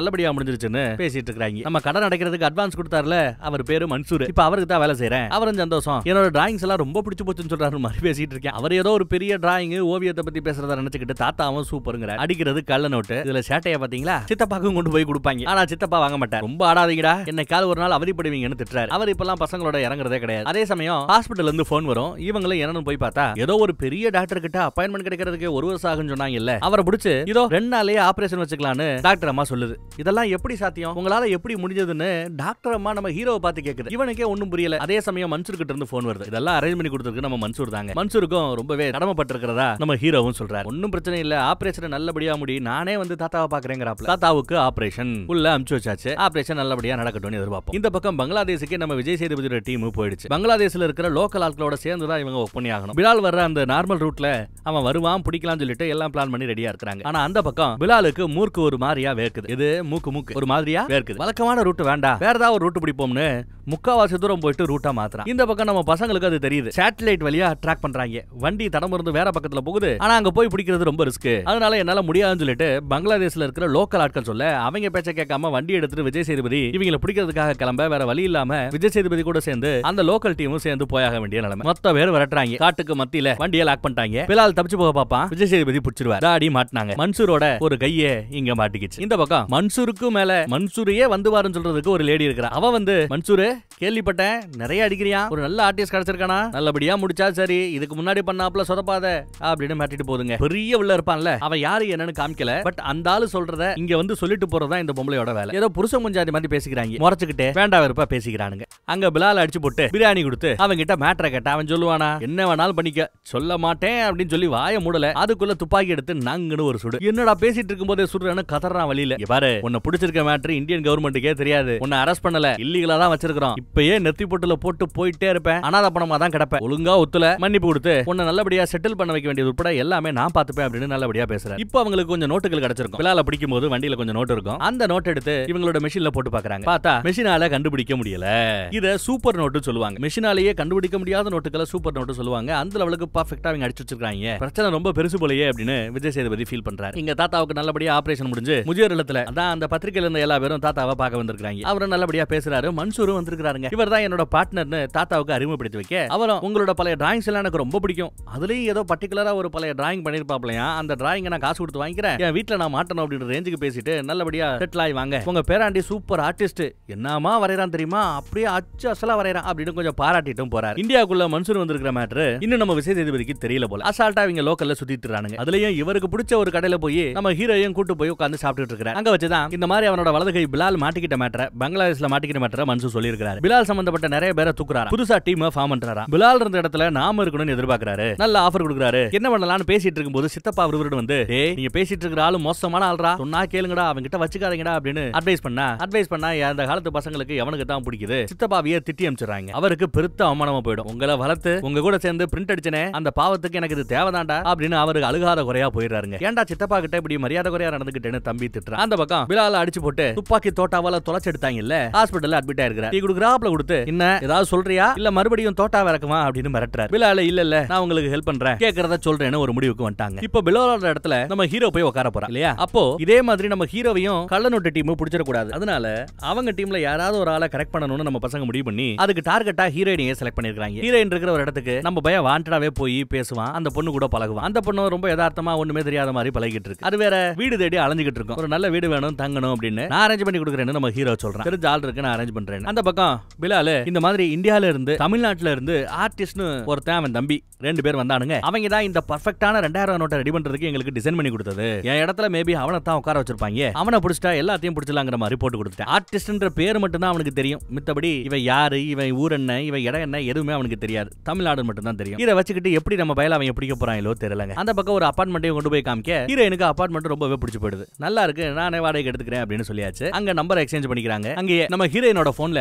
Speaker 1: நல்லபடியா முடிஞ்சிருச்சுன்னு பேசிட்டு இருக்காங்க நம்ம கடன் அடைக்கிறதுக்கு அட்வான்ஸ் கொடுத்தாருல அவர் பேரு மன்சூர் இப்ப அவருக்கு தான் வேலை செய்றேன் அவரும் சந்தோஷம் என்னோட டிராயிங்ஸ் எல்லாம் ரொம்ப பிடிச்சு போச்சுன்னு சொல்றாரு மாதிரி பேசிட்டு இருக்கேன் அவர் ஏதோ ஒரு பெரிய டிராயிங் ஓவியத்தை பத்தி பேசுறத நினைச்சுக்கிட்டு தாத்தாவும் சூப்பருங்கிற அடிக்கிறது கள்ள நோட்டு இதுல சேட்டைய பாத்தீங்களா சித்தப்பாக்கும் கொண்டு போய் கொடுப்பாங்க ஆனா சித்தப்பா வாங்க மாட்டார் ரொம்ப ஆடாதீங்கடா என்னைக்காவது ஒரு நாள் அவதிப்படுவீங்கன்னு திட்டுறாரு அவர் இப்பெல்லாம் பசங்களோட இறங்குறதே கிடையாது அதே சமயம் ஹாஸ்பிட்டல்ல இருந்து போன் வரும் இவங்களும் என்னன்னு போய் பார்த்தா ஏதோ ஒரு பெரிய டாக்டர் கிட்ட அப்பாயின்மெண்ட் கிடைக்கிறதுக்கு ஒரு வருஷம் ஆகும்னு சொன்னாங்க இல்ல அவரை பிடிச்சு இதோ ரெண்டு நாளையே ஆபரேஷன் வச்சுக்கலாம்னு டாக்டர் அம்மா சொல்லுது இதெல்லாம் எப்படி சாத்தியம் உங்களால எப்படி முடிஞ்சதுன்னு டாக்டர் அம்மா நம்ம ஹீரோவை பார்த்து கேக்குது இவனுக்கே ஒண்ணும் புரியல அதே சமயம் மன்சூர் கிட்ட இருந்து போன் வருது இதெல்லாம் அரேஞ்ச் பண்ணி கொடுத்ததுக்கு நம்ம மன்சூர் தாங்க மன்சூருக்கும் ரொம்பவே கடமைப்பட்டிருக்கிறதா நம்ம ஹீரோவும் சொல்றாரு ஒன்னும் பிரச்சனை இல்ல ஆபரேஷன் நல்லபடியா முடி நானே வந்து தாத்தாவை பாக்குறேங்கிறாப்ல தாத்தாவுக்கு ஆபரேஷன் உள்ள அமுச்சு வச்சாச்சு ஆபரேஷன் நல்லபடியா நடக்கட்டும்னு எதிர்பார்ப்போம் இந்த பக்கம் பங்களாதேஷுக்கு நம்ம விஜய் சேதுபதியோட டீம் போயிடுச்சு பங்களாதேஷ்ல இருக்கிற லோக்கல் ஆட்களோட சேர்ந்து தான் இவங்க ஒர்க் பண்ணி ஆகணும் பிலால் வர்ற அந்த நார்மல் ரூட்ல அவன் வருவான் பிடிக்கலாம்னு சொல்லிட்டு எல்லாம் பிளான் பண்ணி ரெடியா இருக்காங்க ஆனா அந்த பக்கம் பிலாலுக்கு மூக்கு ஒரு மாதிரியா வேர்க்குது இது மூக்கு மூக்கு ஒரு மாதிரியா வேர்க்குது வழக்கமான ரூட் வேண்டாம் வேற ஏதாவது ஒரு ரூட் பிடிப்போம்னு முக்காவாசி தூரம் போயிட்டு ரூட்டா மாத்துறான் இந்த பக்கம் நம்ம பசங்களுக்கு அது தெரியுது சேட்டலைட் வழியா ட்ராக் பண்றாங்க வண்டி தடம் இருந்து வேற பக்கத்துல போகுது ஆனா அங்க போய் பிடிக்கிறது ரொம்ப ரிஸ்க் அதனால என்னால முடியாதுன்னு சொல்லிட்டு பங்களாதேஷ்ல இருக்கிற லோக்கல் ஆட்கள் சொல்ல அவங்க பேச்ச கேட்காம வண்டி எடுத்துட்டு விஜய் சேதுபதி இவங்களை பிடிக்கிறதுக்காக கிளம்ப வேற வழி இல்லாம விஜய் சேதுபதி கூட சேர்ந்து அந்த லோக்கல் டீமும் சேர்ந்து போயாக வேண்டிய நிலைமை மொத்த பேர் விரட்டுறாங்க காட்டுக்கு மத்தியில வண்டியை லாக் பண்ணிட்டாங்க பிலால் தப்பிச்சு போக பாப்பான் விஜய் சேதுபதி பிடிச்சிருவார் தாடி மாட்டினாங்க மன்சூரோட ஒரு கைய இங்க மாட்டிக்கிச்சு இந்த பக்கம் மன்சூருக்கு மேல மன்சூரையே வந்து வாருன்னு சொல்றதுக்கு ஒரு லேடி இருக்கிறா அவ வந்து மன்சூரு கேள்விப்பட்டேன் நிறைய அடிக்கிறியா ஒரு நல்ல ஆர்டிஸ்ட் கிடைச்சிருக்கானா நல்லபடியா முடிச்சா சரி இதுக்கு முன்னாடி பண்ணாப்ல சொதப்பாத அப்படின்னு மாட்டிட்டு போதுங்க பெரிய உள்ள இருப்பான்ல அவன் யாரு என்னன்னு காமிக்கல பட் அந்த ஆளு சொல்றத இங்க வந்து சொல்லிட்டு போறதா இந்த பொம்பளையோட வேலை ஏதோ புருஷன் முஞ்சாதி மாதிரி பேசிக்கிறாங்க முறைச்சுக்கிட்டே வேண்டாம் வெறுப்பா பேசிக்கிறானுங்க அங்க பிலால் அடிச்சு போட்டு பிரியாணி கொடுத்து அவன் கிட்ட மேட்ரை கேட்டா அவன் சொல்லுவானா என்ன வேணாலும் பண்ணிக்க சொல்ல மாட்டேன் அப்படின்னு சொல்லி வாய மூடல அதுக்குள்ள துப்பாக்கி எடுத்து நாங்கன்னு ஒரு சுடு என்னடா பேசிட்டு இருக்கும் போதே சுடுறேன்னு கதறான் வழியில இங்க பாரு உன்னை பிடிச்சிருக்க மேட்ரு இந்தியன் கவர்மெண்ட்டுக்கே தெரியாது உன்னை அரெஸ்ட் பண்ணல இல்லீகலா தான் வச்சிருக்கிறோம் இப்பயே நெத்தி பொட்டுல போட்டு போயிட்டே இருப்பேன் அனாத பணமா தான் கிடப்பேன் ஒழுங்கா ஒத்துல மன்னிப்பு கொடுத்து உன்னை நல்லபடியா செட்டில் பண்ண வைக்க வேண்டியது உட்பட எல்லாமே நான் பாத்துப்பேன் அப்படின்னு நல்லபடியா பேசுறேன் இப்போ அவங்களுக்கு கொஞ்சம் நோட்டுகள் கிடைச்சிருக்கும் பிலால பிடிக்கும் போது வண்டியில கொஞ்சம் நோட் இருக்கும் அந்த நோட் எடுத்து இவங்களோட மெஷின்ல போட்டு பாக்குறாங்க பார்த்தா மெஷினால கண்டுபிடிக்க முடியல இத சூப்பர் நோட்டு சொல்லுவாங்க மெஷினாலேயே கண்டுபிடிக்க முடியாத நோட்டுகளை சூப்பர் நோட்டு சொல்லுவாங்க அந்த லெவலுக்கு பர்ஃபெக்ட்டா அவங்க அடிச்சு வச்சிருக்காங்க பிரச்சனை ரொம்ப பெருசு போலயே அப்படின்னு விஜய் சேதுபதி ஃபீல் பண்றாரு இங்க தாத்தாவுக்கு நல்லபடியா ஆபரேஷன் முடிஞ்சு முதியோர் இல்லத்துல அதான் அந்த பத்திரிகையில இருந்த எல்லா பேரும் தாத்தாவை பார்க்க வந்திருக்காங்க அவரும் நல்லபடியா பேசுறாரு மன்சூரும் வந்திருக்காருங்க இவர் தான் என்னோட பார்ட்னர்னு தாத்தாவுக்கு அறிமுகப்படுத்தி வைக்க அவரும் உங்களோட பழைய டிராயிங்ஸ் எல்லாம் எனக்கு ரொம்ப பிடிக்கும் அதுலயும் ஏதோ பர்டிகுலரா ஒரு பழைய டிராயிங் பண்ணிருப்பாப்லையா அந்த டிராயிங் நான் காசு கொடுத்து வாங்கிக்கிறேன் என் வீட்ல நான் மாட்டணும் அப்படின்ற ரேஞ்சுக்கு பேசிட்டு நல்லபடியா செட்டில் ஆகி வாங்க உங்க பேராண்டி சூப்பர் ஆர்டிஸ்ட் என்னமா வரையறான் தெரியுமா அப்படியே அச்சு அசலா வரையறான் அப்படின்னு கொஞ்சம் பாராட்டிட்டும் போறாரு இந்தியாவுக்குள்ள மன்சூர் வந்திருக்கிற மேட்ரு இன்னும் நம்ம விஜய் சேதுபதிக்கு தெரியல போல அசால்ட்டா இவங்க லோக்கல்ல சுத்திட்டு இருக்கானுங்க அதுலயும் இவருக்கு பிடிச்ச ஒரு கடையில போய் நம்ம ஹீரோயும் கூட்டு போய் உட்கார்ந்து சாப்பிட்டுட்டு இருக்காரு அங்க வச்சுதான் இந்த மாதிரி அவனோட வலது கை பிலால் மாட்டிக்கிட்ட மேட்டரை பங்களாதேஷ்ல மாட்டிக்கிட்ட மேட்டரை மன்சூர் சொல்லியிருக்காரு பிலால் சம்பந்தப்பட்ட நிறைய பேரை தூக்குறாரு புதுசா டீம் ஃபார்ம் பண்றாரா பிலால் இருந்த இடத்துல நாம இருக்கணும்னு எதிர்பார்க்கறாரு நல்ல ஆஃபர் கொடுக்குறாரு என்ன பண்ணலாம்னு பேசிட்டு இருக்கும்போது சித்தப்பா அவரு வந்து டேய் நீங்க பேசிட்டு இருக்கிற ஆளு மோசமான ஆள்ரா சொன்னா கேளுங்கடா அவங்க கிட்ட வச்சுக்காதீங்கடா அப்படின்னு அட்வைஸ் பண்ணா அட்வைஸ் பண்ணா அந்த காலத்து பசங்களுக்கு எவனுக்கு தான் பிடிக்குது சித்தப்பாவையே திட்டி அமிச்சிடுறாங்க அவருக்கு பெருத்த அவமானமா போயிடும் உங்களை வளர்த்து உங்க கூட சேர்ந்து பிரிண்ட் அடிச்சனே அந்த பாவத்துக்கு எனக்கு இது தேவைதான்டா அப்படின்னு அவருக்கு அழுகாத குறையா போயிடுறாருங்க ஏன்டா சித்தப்பா கிட்ட இப்படி மரியாதை குறையா நடந்துகிட்டேன்னு தம்பி திட்டுறான் அந்த பக்கம் பிலால அடிச்சு போட்டு துப்பாக்கி தோட்டாவால தொலைச்சு எடுத்தாங்க இல்ல ஹாஸ்பிட்டல்ல அட்மிட் ஆயிருக்கிறார் டீ குடுக்குறாப்ல கொடுத்து என்ன ஏதாவது சொல்றியா இல்ல மறுபடியும் தோட்டா இறக்குமா அப்படின்னு மிரட்டுறாரு பிலால இல்ல இல்ல நான் உங்களுக்கு ஹெல்ப் பண்றேன் கேக்குறத சொல்றேன்னு ஒரு முடிவுக்கு வந்துட்டாங்க இப்போ பிலாலோட இடத்துல நம்ம ஹீரோ போய் உட்கார போறா இல்லையா அப்போ இதே மாதிரி நம்ம ஹீரோவையும் கள்ளநோட்டு டீம் பிடிச்சிட கூடாது அதனால அவங்க டீம்ல யாராவது ஒரு ஆளை கரெக்ட் பண்ணணும்னு நம்ம பசங்க முடிவு பண்ணி அதுக்கு டார்கெட்டா ஹீரோயினையே செலக்ட் பண்ணிருக்காங்க ஹீரோயின் இருக்கிற ஒரு இடத்துக்கு நம்ம பய வாண்டடாவே போய் பேசுவான் அந்த பொண்ணு கூட பழகுவான் அந்த பொண்ணு ரொம்ப யதார்த்தமா ஒண்ணுமே தெரியாத மாதிரி பழகிட்டு இருக்கு அது வேற வீடு தேடி அலைஞ்சிட்டு இருக்கும் ஒரு நல்ல வீடு வேணும் தங்கணும் அப்படின்னு நான் அரேஞ்ச் பண்ணி கொடுக்குறேன்னு நம்ம ஹீரோ சொல்றான் தெரிஞ்ச ஆள் இருக்கு நான் அரேஞ்ச் பண்றேன் அந்த பக்கம் பிலாலு இந்த மாதிரி இந்தியால இருந்து தமிழ்நாட்டுல இருந்து ஆர்டிஸ்ட்னு ஒருத்தன் அவன் தம்பி ரெண்டு பேர் வந்தானுங்க அவங்க தான் இந்த பர்ஃபெக்டான ரெண்டாயிரம் நோட்டை ரெடி பண்றதுக்கு எங்களுக்கு டிசைன் பண்ணி கொடுத்தது என் இடத்துல மேபி அவனை தான் உட்கார வச்சிருப்பாங்க அவனை பிடிச்சிட்டா எல்லாத்தையும் பிடிச்சலாங்கிற மாதிரி போட்டு கொடுத்துட்டேன் ஆர்டிஸ்ட்ன்ற பேர் மட்டும் தான் அவனுக்கு தெரியும் மித்தபடி இவன் யாரு இவன் ஊர் என்ன இவன் இடம் என்ன எதுவுமே அவனுக்கு தெரியாது தமிழ்நாடு மட்டும் தான் தெரியும் இதை வச்சுக்கிட்டு எப்படி நம்ம பயல அவன் பிடிக்க போறாங்களோ தெரியலங்க அந்த பக்கம் ஒரு அப்பார்ட்மெண்ட்டையும் கொண்டு போய் காமிக்க ஹீரோயினுக்கு அப்பார்ட்மெண்ட் ரொம்பவே பிடிச்சு போயிடுது நல்லா இருக்கு நானே வாடகை எடுத்துக்கிறேன் அப்படின்னு சொல்லியாச்சு அங்க நம்பர் எக்ஸ்சேஞ்ச் பண்ணிக்கிறாங்க அங்கேயே நம்ம ஹீரோயினோட போன்ல ஒரு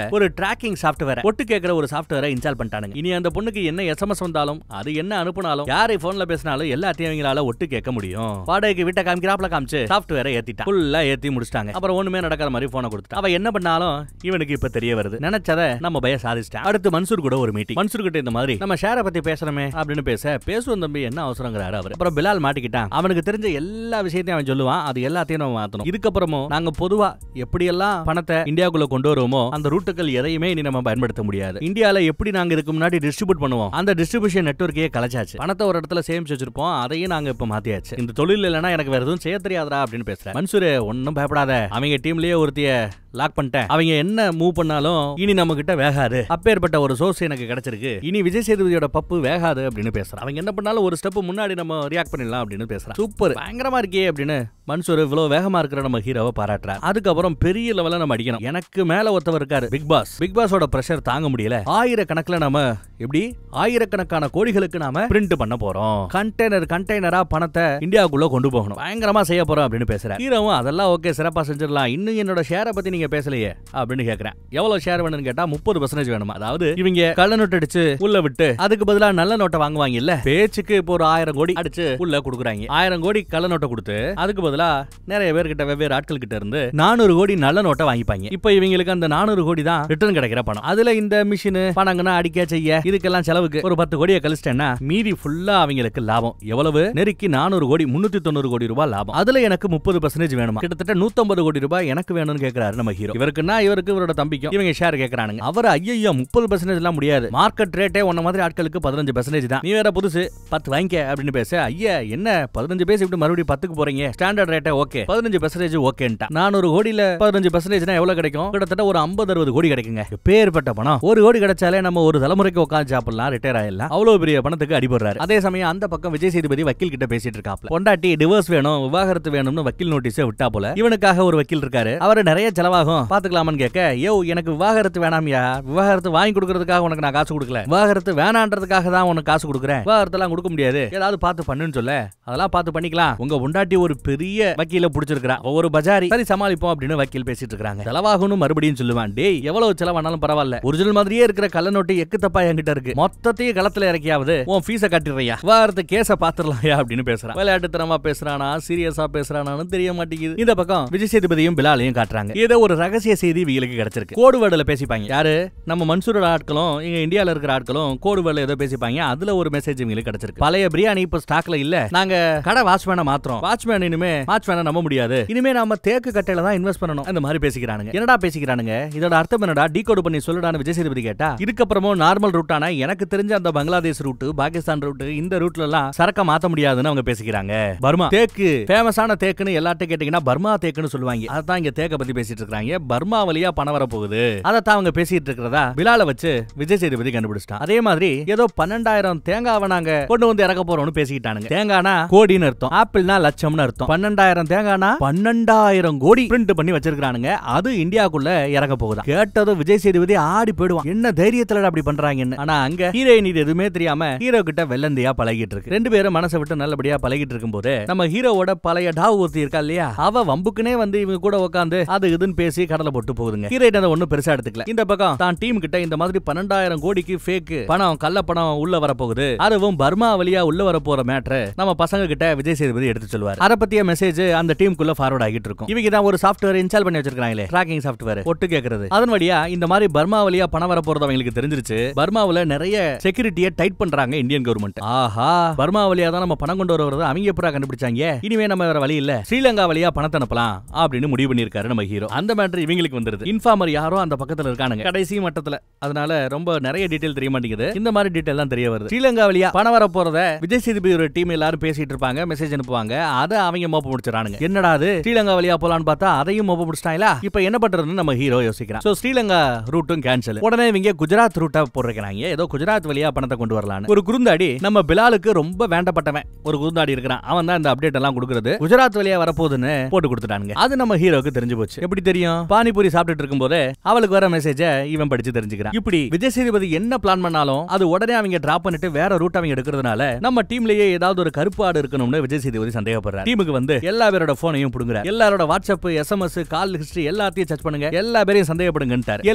Speaker 1: ட்ராக்கிங் சாஃப்ட்வேர் ஒட்டு கேட்கிற ஒரு சாஃப்ட்வேரை இன்ஸ்டால் பண்ணிட்டானுங்க இனி அந்த பொண்ணுக்கு என்ன எஸ்எம்எஸ் வந்தாலும் அது என்ன அனுப்புனாலும் யாரை போன்ல பேசினாலும் எல்லாத்தையும் அவங்களால ஒட்டு கேட்க முடியும் வாடகைக்கு வீட்டை காமிக்கிறாப்ல காமிச்சு சாஃப்ட்வேரை ஏத்திட்டான் ஃபுல்லா ஏத்தி முடிச்சிட்டாங்க அப்புறம் ஒண்ணுமே நடக்காத மாதிரி போனை கொடுத்துட்டான் அவ என்ன பண்ணாலும் இவனுக்கு இப்ப தெரிய வருது நினைச்சத நம்ம பய சாதிச்சிட்டான் அடுத்து மன்சூர் கூட ஒரு மீட்டிங் மன்சூர் கிட்ட இந்த மாதிரி நம்ம ஷேரை பத்தி பேசுறோமே அப்படின்னு பேச பேசுவோம் தம்பி என்ன அவசரங்கிறாரு அவர் அப்புறம் பிலால் மாட்டிக்கிட்டான் அவனுக்கு தெரிஞ்ச எல்லா விஷயத்தையும் அவன் சொல்லுவான் அது எல்லாத்தையும் நம்ம மாத்தணும் இதுக்கப்புறமும் நாங்க பொதுவா எப்படியெல்லாம் பணத்தை இந்தியாவுக்குள்ள கொண்டு வருவோமோ அந்த ரூட்டுகள் எதையுமே இனி நம்ம பயன்படுத்த முடியாது இந்தியால எப்படி நாங்க இதுக்கு முன்னாடி டிஸ்ட்ரிபியூட் பண்ணுவோம் அந்த டிஸ்ட்ரிபியூஷன் நெட்வொர்க்கையே கலைச்சாச்சு பணத்தை ஒரு இடத்துல சேமிச்சு வச்சிருப்போம் அதையும் நாங்க இப்ப மாத்தியாச்சு இந்த தொழில் இல்லைன்னா எனக்கு வேற எதுவும் செய்ய தெரியாதா அப்படின்னு பேசுறேன் மன்சூர் ஒன்னும் பயப்படாத அவங்க டீம்லயே ஒருத்திய லாக் பண்ணிட்டேன் அவங்க என்ன மூவ் பண்ணாலும் இனி நம்ம கிட்ட வேகாது அப்பேற்பட்ட ஒரு சோர்ஸ் எனக்கு கிடைச்சிருக்கு இனி விஜய் சேதுபதியோட பப்பு வேகாது அப்படின்னு பேசுறான் அவங்க என்ன பண்ணாலும் ஒரு ஸ்டெப் முன்னாடி நம்ம ரியாக்ட் பண்ணிடலாம் அப்படின்னு பேசுறான் சூப்பர் பயங்கரமா இருக்கே அப்படின்னு மன்சூர் இவ்வளவு வேகமா இருக்கிற நம்ம ஹீரோவை பாராட்டுறாரு அதுக்கப்புறம் பெரிய லெவல்ல நம்ம அடிக்கணும் எனக்கு மேல ஒருத்தவர் இருக்காரு பிக் பாஸ் பிக் பாஸோட பிரஷர் தாங்க முடியல ஆயிரக்கணக்கில் நம்ம எப்படி ஆயிரக்கணக்கான கோடிகளுக்கு நாம பிரிண்ட் பண்ண போறோம் கண்டெய்னர் கண்டெய்னரா பணத்தை இந்தியாவுக்குள்ள கொண்டு போகணும் பயங்கரமா செய்ய போறோம் அப்படின்னு பேசுறேன் ஹீரோவும் அதெல்லாம் ஓகே சிறப்பா செஞ்சிடலாம் இன்னும் என்னோட ஷேரை பத்தி நீங்க பேசலையே அப்படின்னு கேக்குறேன் எவ்வளவு ஷேர் வேணும்னு கேட்டா முப்பது பர்சன்டேஜ் வேணுமா அதாவது இவங்க கள்ள நோட்டு அடிச்சு உள்ள விட்டு அதுக்கு பதிலா நல்ல நோட்டை வாங்குவாங்க இல்ல பேச்சுக்கு இப்போ ஒரு ஆயிரம் கோடி அடிச்சு உள்ள கொடுக்குறாங்க ஆயிரம் கோடி கள்ள நோட்டை கொடுத்து அதுக்கு பதிலா நிறைய பேர்கிட்ட வெவ்வேறு ஆட்கள் கிட்ட இருந்து நானூறு கோடி நல்ல நோட்டை வாங்கிப்பாங்க இப்போ இவங்களுக்கு அந்த நானூறு கோடி தான் ரிட்டர்ன் கிடைக்கிற பணம் அதுல இந்த மிஷின் பணங்கன்னா அடிக்க செய்ய இதுக்கெல்லாம் செலவுக்கு ஒரு பத்து கோடியை கழிச்சிட்டேன்னா மீதி ஃபுல்லா அவங்களுக்கு லாபம் எவ்வளவு நெருக்கி நானூறு கோடி முன்னூத்தி தொண்ணூறு கோடி ரூபாய் லாபம் அதுல எனக்கு முப்பது பர்சன்டேஜ் வேணுமா கிட்டத்தட்ட நூத்தம்பது கோடி ரூபாய் எனக்கு வேணும்னு கேக்குறாரு நம்ம ஹீரோ இவருக்குன்னா இவருக்கு இவரோட தம்பிக்கும் இவங்க ஷேர் கேக்குறானுங்க அவர் ஐயோ முப்பது பர்சன்டேஜ் எல்லாம் முடியாது மார்க்கெட் ரேட்டே உன்ன மாதிரி ஆட்களுக்கு பதினஞ்சு பர்சன்டேஜ் தான் நீ வேற புதுசு பத்து வாங்கிக்க அப்படின்னு பேச ஐயா என்ன பதினஞ்சு பேசி இப்படி மறுபடியும் பத்துக்கு போறீங்க ஸ்டாண்டர்ட் ரேட்டே ஓகே பதினஞ்சு பர்சன்டேஜ் ஓகேன்ட்டா நானூறு கோடியில பதினஞ்சு பர்சன்டேஜ்னா எவ்வளவு கிடைக்கும் கிட்டத்தட்ட ஒரு ஐம்பது அறுபது கோடி கிடைக்குங்க பேர்பட்ட பணம் ஒரு கோடி கிடைச்சாலே நம்ம ஒரு தலைமுறைக்கு உட்காந்து சாப்பிடலாம் ரிட்டையர் ஆயிடலாம் அவ்வளவு பெரிய பணத்துக்கு அடிபடுறாரு அதே சமயம் அந்த பக்கம் விஜய் சேதுபதி வக்கீல் கிட்ட பேசிட்டு இருக்காப்ல பொண்டாட்டி டிவோர்ஸ் வேணும் விவாகரத்து வேணும்னு வக்கீல் நோட்டீஸ் விட்டா போல இவனுக்காக ஒரு வக்கீல் இருக்காரு அவரு நிறைய செலவாகும் பாத்துக்கலாமான்னு கேட்க யோ எனக்கு விவாகரத்து வேணாமியா விவாகரத்து வாங்கி கொடுக்கறதுக்காக உனக்கு நான் காசு கொடுக்கல விவாகரத்து வேணான்றதுக்காக தான் உனக்கு காசு கொடுக்குறேன் விவாகரத்து எல்லாம் கொடுக்க முடியாது ஏதாவது பார்த்து பண்ணுன்னு சொல்ல அதெல்லாம் பார்த்து பண்ணிக்கலாம் உங்க பொண்டாட்டி ஒரு பெரிய வக்கீல புடிச்சிருக்கா ஒவ்வொரு பஜாரி சரி சமாளிப்போம் அப்படின்னு வக்கீல் பேசிட்டு இருக்காங்க செலவாகணும் மறுபடியும் சொல்லுவான் டேய் எவ்வளவு செலவானாலும் பரவாயில்ல ஒரிஜினல் மாதிரியே இருக்கிற கள்ள நோட்டு எக்கு தப்பா என்கிட்ட இருக்கு மொத்தத்தையும் களத்துல இறக்கியாவது உன் ஃபீஸ கட்டிடுறியா வாரத்து கேஸ பாத்துடலாம்யா அப்படின்னு பேசுறான் விளையாட்டுத்தனமா பேசுறானா சீரியஸா பேசுறானான்னு தெரிய மாட்டேங்குது இந்த பக்கம் விஜய் சேதுபதியும் பிலாலையும் காட்டுறாங்க ஏதோ ஒரு ரகசிய செய்தி இவங்களுக்கு கிடைச்சிருக்கு கோடு வேர்டுல பேசிப்பாங்க யாரு நம்ம மன்சூரோட ஆட்களும் இங்க இந்தியால இருக்கிற ஆட்களும் கோடு வேர்டுல ஏதோ பேசிப்பாங்க அதுல ஒரு மெசேஜ் இவங்களுக்கு கிடைச்சிருக்கு பழைய பிரியாணி இப்ப ஸ்டாக்ல இல்ல நாங்க கடை வாட்ச்மேனை மாத்திரம் வாட்ச்மேன் இனிமே வாட்ச்மேனை நம்ப முடியாது இனிமே நாம தேக்கு கட்டையில தான் இன்வெஸ்ட் பண்ணணும் அந்த மாதிரி பேசிக்கிறானுங்க என்னடா பேசிக்கிறானுங்க இதோட அர்த்தம் என்னடா டீகோட் பண்ணி சொல்லுடான்னு விஜய் சேதுபதி கேட்டா இதுக்கப்புறமும் நார்மல் ரூட்டான எனக்கு தெரிஞ்ச அந்த பங்களாதேஷ் ரூட் பாகிஸ்தான் ரூட் இந்த ரூட்ல எல்லாம் சரக்க மாத்த முடியாதுன்னு அவங்க பேசிக்கிறாங்க பர்மா தேக்கு ஃபேமஸான தேக்குன்னு எல்லார்ட்டும் கேட்டீங்கன்னா பர்மா தேக்குன்னு சொல்லுவாங்க அதான் இங்க தேக்க பத்தி பேசிட்டு இருக்காங்க பர்மா வழியா பணம் வர போகுது அதைத்தான் அவங்க பேசிட்டு இருக்கிறதா பிலால வச்சு விஜய் சேதுபதி கண்டுபிடிச்சிட்டான் அதே மாதிரி ஏதோ பன்னெண்டாயிரம் தேங்காவை நாங்க கொண்டு வந்து இறக்க போறோம்னு பேசிக்கிட்டானுங்க தேங்கானா கோடின்னு அர்த்தம் ஆப்பிள்னா லட்சம்னு அர்த்தம் பன்னெண்டாயிரம் தேங்கானா பன்னெண்டாயிரம் கோடி பிரிண்ட் பண்ணி வச்சிருக்கானுங்க அது இந்தியாக்குள்ள இறங்க போகுதா கேட்டதும் விஜய் சேதுபதி ஆடி போயிடுவான் என்ன தைரியத்துல அப்படி பண்றாங்கன்னு ஆனா அங்க ஹீரோயின் இது எதுவுமே தெரியாம ஹீரோ கிட்ட வெள்ளந்தியா பழகிட்டு இருக்கு ரெண்டு பேரும் மனசை விட்டு நல்லபடியா பழகிட்டு இருக்கும்போது நம்ம ஹீரோவோட பழைய டாவ் ஒருத்தி இருக்கா இல்லையா அவ வம்புக்குனே வந்து இவங்க கூட உட்காந்து அது இதுன்னு பேசி கடலை போட்டு போகுதுங்க ஹீரோயின் அதை ஒண்ணும் பெருசா எடுத்துக்கல இந்த பக்கம் தான் டீம் கிட்ட இந்த மாதிரி பன்னெண்டாயிரம் கோடிக்கு ஃபேக் பணம் கள்ள பணம் உள்ள வர போகுது அதுவும் பர்மா வழியா உள்ள வர போற மேட்ரு நம்ம பசங்க கிட்ட விஜய் சேதுபதி எடுத்து சொல்லுவார் அதை பத்திய மெசேஜ் அந்த டீமுக்குள்ள ஃபார்வர்ட் ஆகிட்டு இருக்கும் இவங்க தான் ஒரு சாஃப்ட்வேர் இன்ஸ்டால் பண்ணி வச்சிருக்காங்களே ட்ராக்கிங் சாஃப்ட்வேர் ஒட்டு கேக்குறது அதன் வழியா இந்த மாதிரி பர்மா வழியா பணம் வர போறது அவங்களுக்கு தெரிஞ்சிருச்சு பர்மாவுல நிறைய செக்யூரிட்டியை டைட் பண்றாங்க இந்தியன் கவர்மெண்ட் ஆஹா பர்மா வழியா தான் நம்ம பணம் கொண்டு வரது அவங்க எப்படா கண்டுபிடிச்சாங்க இனிமே நம்ம வேற வழி இல்ல ஸ்ரீலங்கா வழியா பணத்தை அனுப்பலாம் அப்படின்னு முடிவு பண்ணிருக்காரு நம்ம ஹீரோ அந்த மேட்டர் இவங்களுக்கு வந்துருது இன்ஃபார்மர் யாரோ அந்த பக்கத்துல இருக்கானுங்க கடைசி மட்டத்துல அதனால ரொம்ப நிறைய டீடைல் தெரிய மாட்டேங்குது இந்த மாதிரி டீடைல் தான் தெரிய வருது ஸ்ரீலங்கா வழியா பணம் வர போறத விஜய் சேதுபதி ஒரு டீம் எல்லாரும் பேசிட்டு இருப்பாங்க மெசேஜ் அனுப்புவாங்க அதை அவங்க மோப்ப முடிச்சிடறானுங்க என்னடா அது ஸ்ரீலங்கா வழியா போலான்னு பார்த்தா அதையும் மோப்ப முடிச்சிட்டாங்களா இப்போ என்ன பண்றதுன்னு நம்ம ஹீரோ யோசிக்கிறான் சோ ஸ்ரீலங்கா ரூட்டும் கேன்சல் உடனே இவங்க குஜராத் ரூட்டா போடுறாங்க ஏதோ குஜராத் வழியா பணத்தை கொண்டு வரலான்னு ஒரு குறுந்தாடி நம்ம பிலாலுக்கு ரொம்ப வேண்டப்பட்டவன் ஒரு குறுந்தாடி இருக்கிறான் அவன் தான் இந்த அப்டேட் எல்லாம் கொடுக்கறது குஜராத் வழியா வரப்போகுதுன்னு போட்டு கொடுத்துட்டானுங்க அது நம்ம ஹீரோக்கு தெரிஞ்சு போச்சு எப்படி தெரியும் பானிபூரி சாப்பிட்டுட்டு இருக்கும்போது அவளுக்கு வர மெசேஜ இவன் படிச்சு தெரிஞ்சுக்கிறான் இப்படி விஜய் சேதுபதி என்ன பிளான் பண்ணாலும் அது உடனே அவங்க டிராப் பண்ணிட்டு வேற ரூட் அவங்க எடுக்கிறதுனால நம்ம டீம்லயே ஏதாவது ஒரு கருப்பு ஆடு இருக்கணும்னு விஜய் சேதுபதி சந்தேகப்படுறாரு டீமுக்கு வந்து எல்லா பேரோட போனையும் புடுங்குறாரு எல்லாரோட வாட்ஸ்அப் எஸ்எம்எஸ் கால் ஹிஸ்டரி எல்லாத்தையும் சர்ச் பண்ணுங்க எல்லா பேரையும் சந்தேகப்படுங்கன்ட்டார்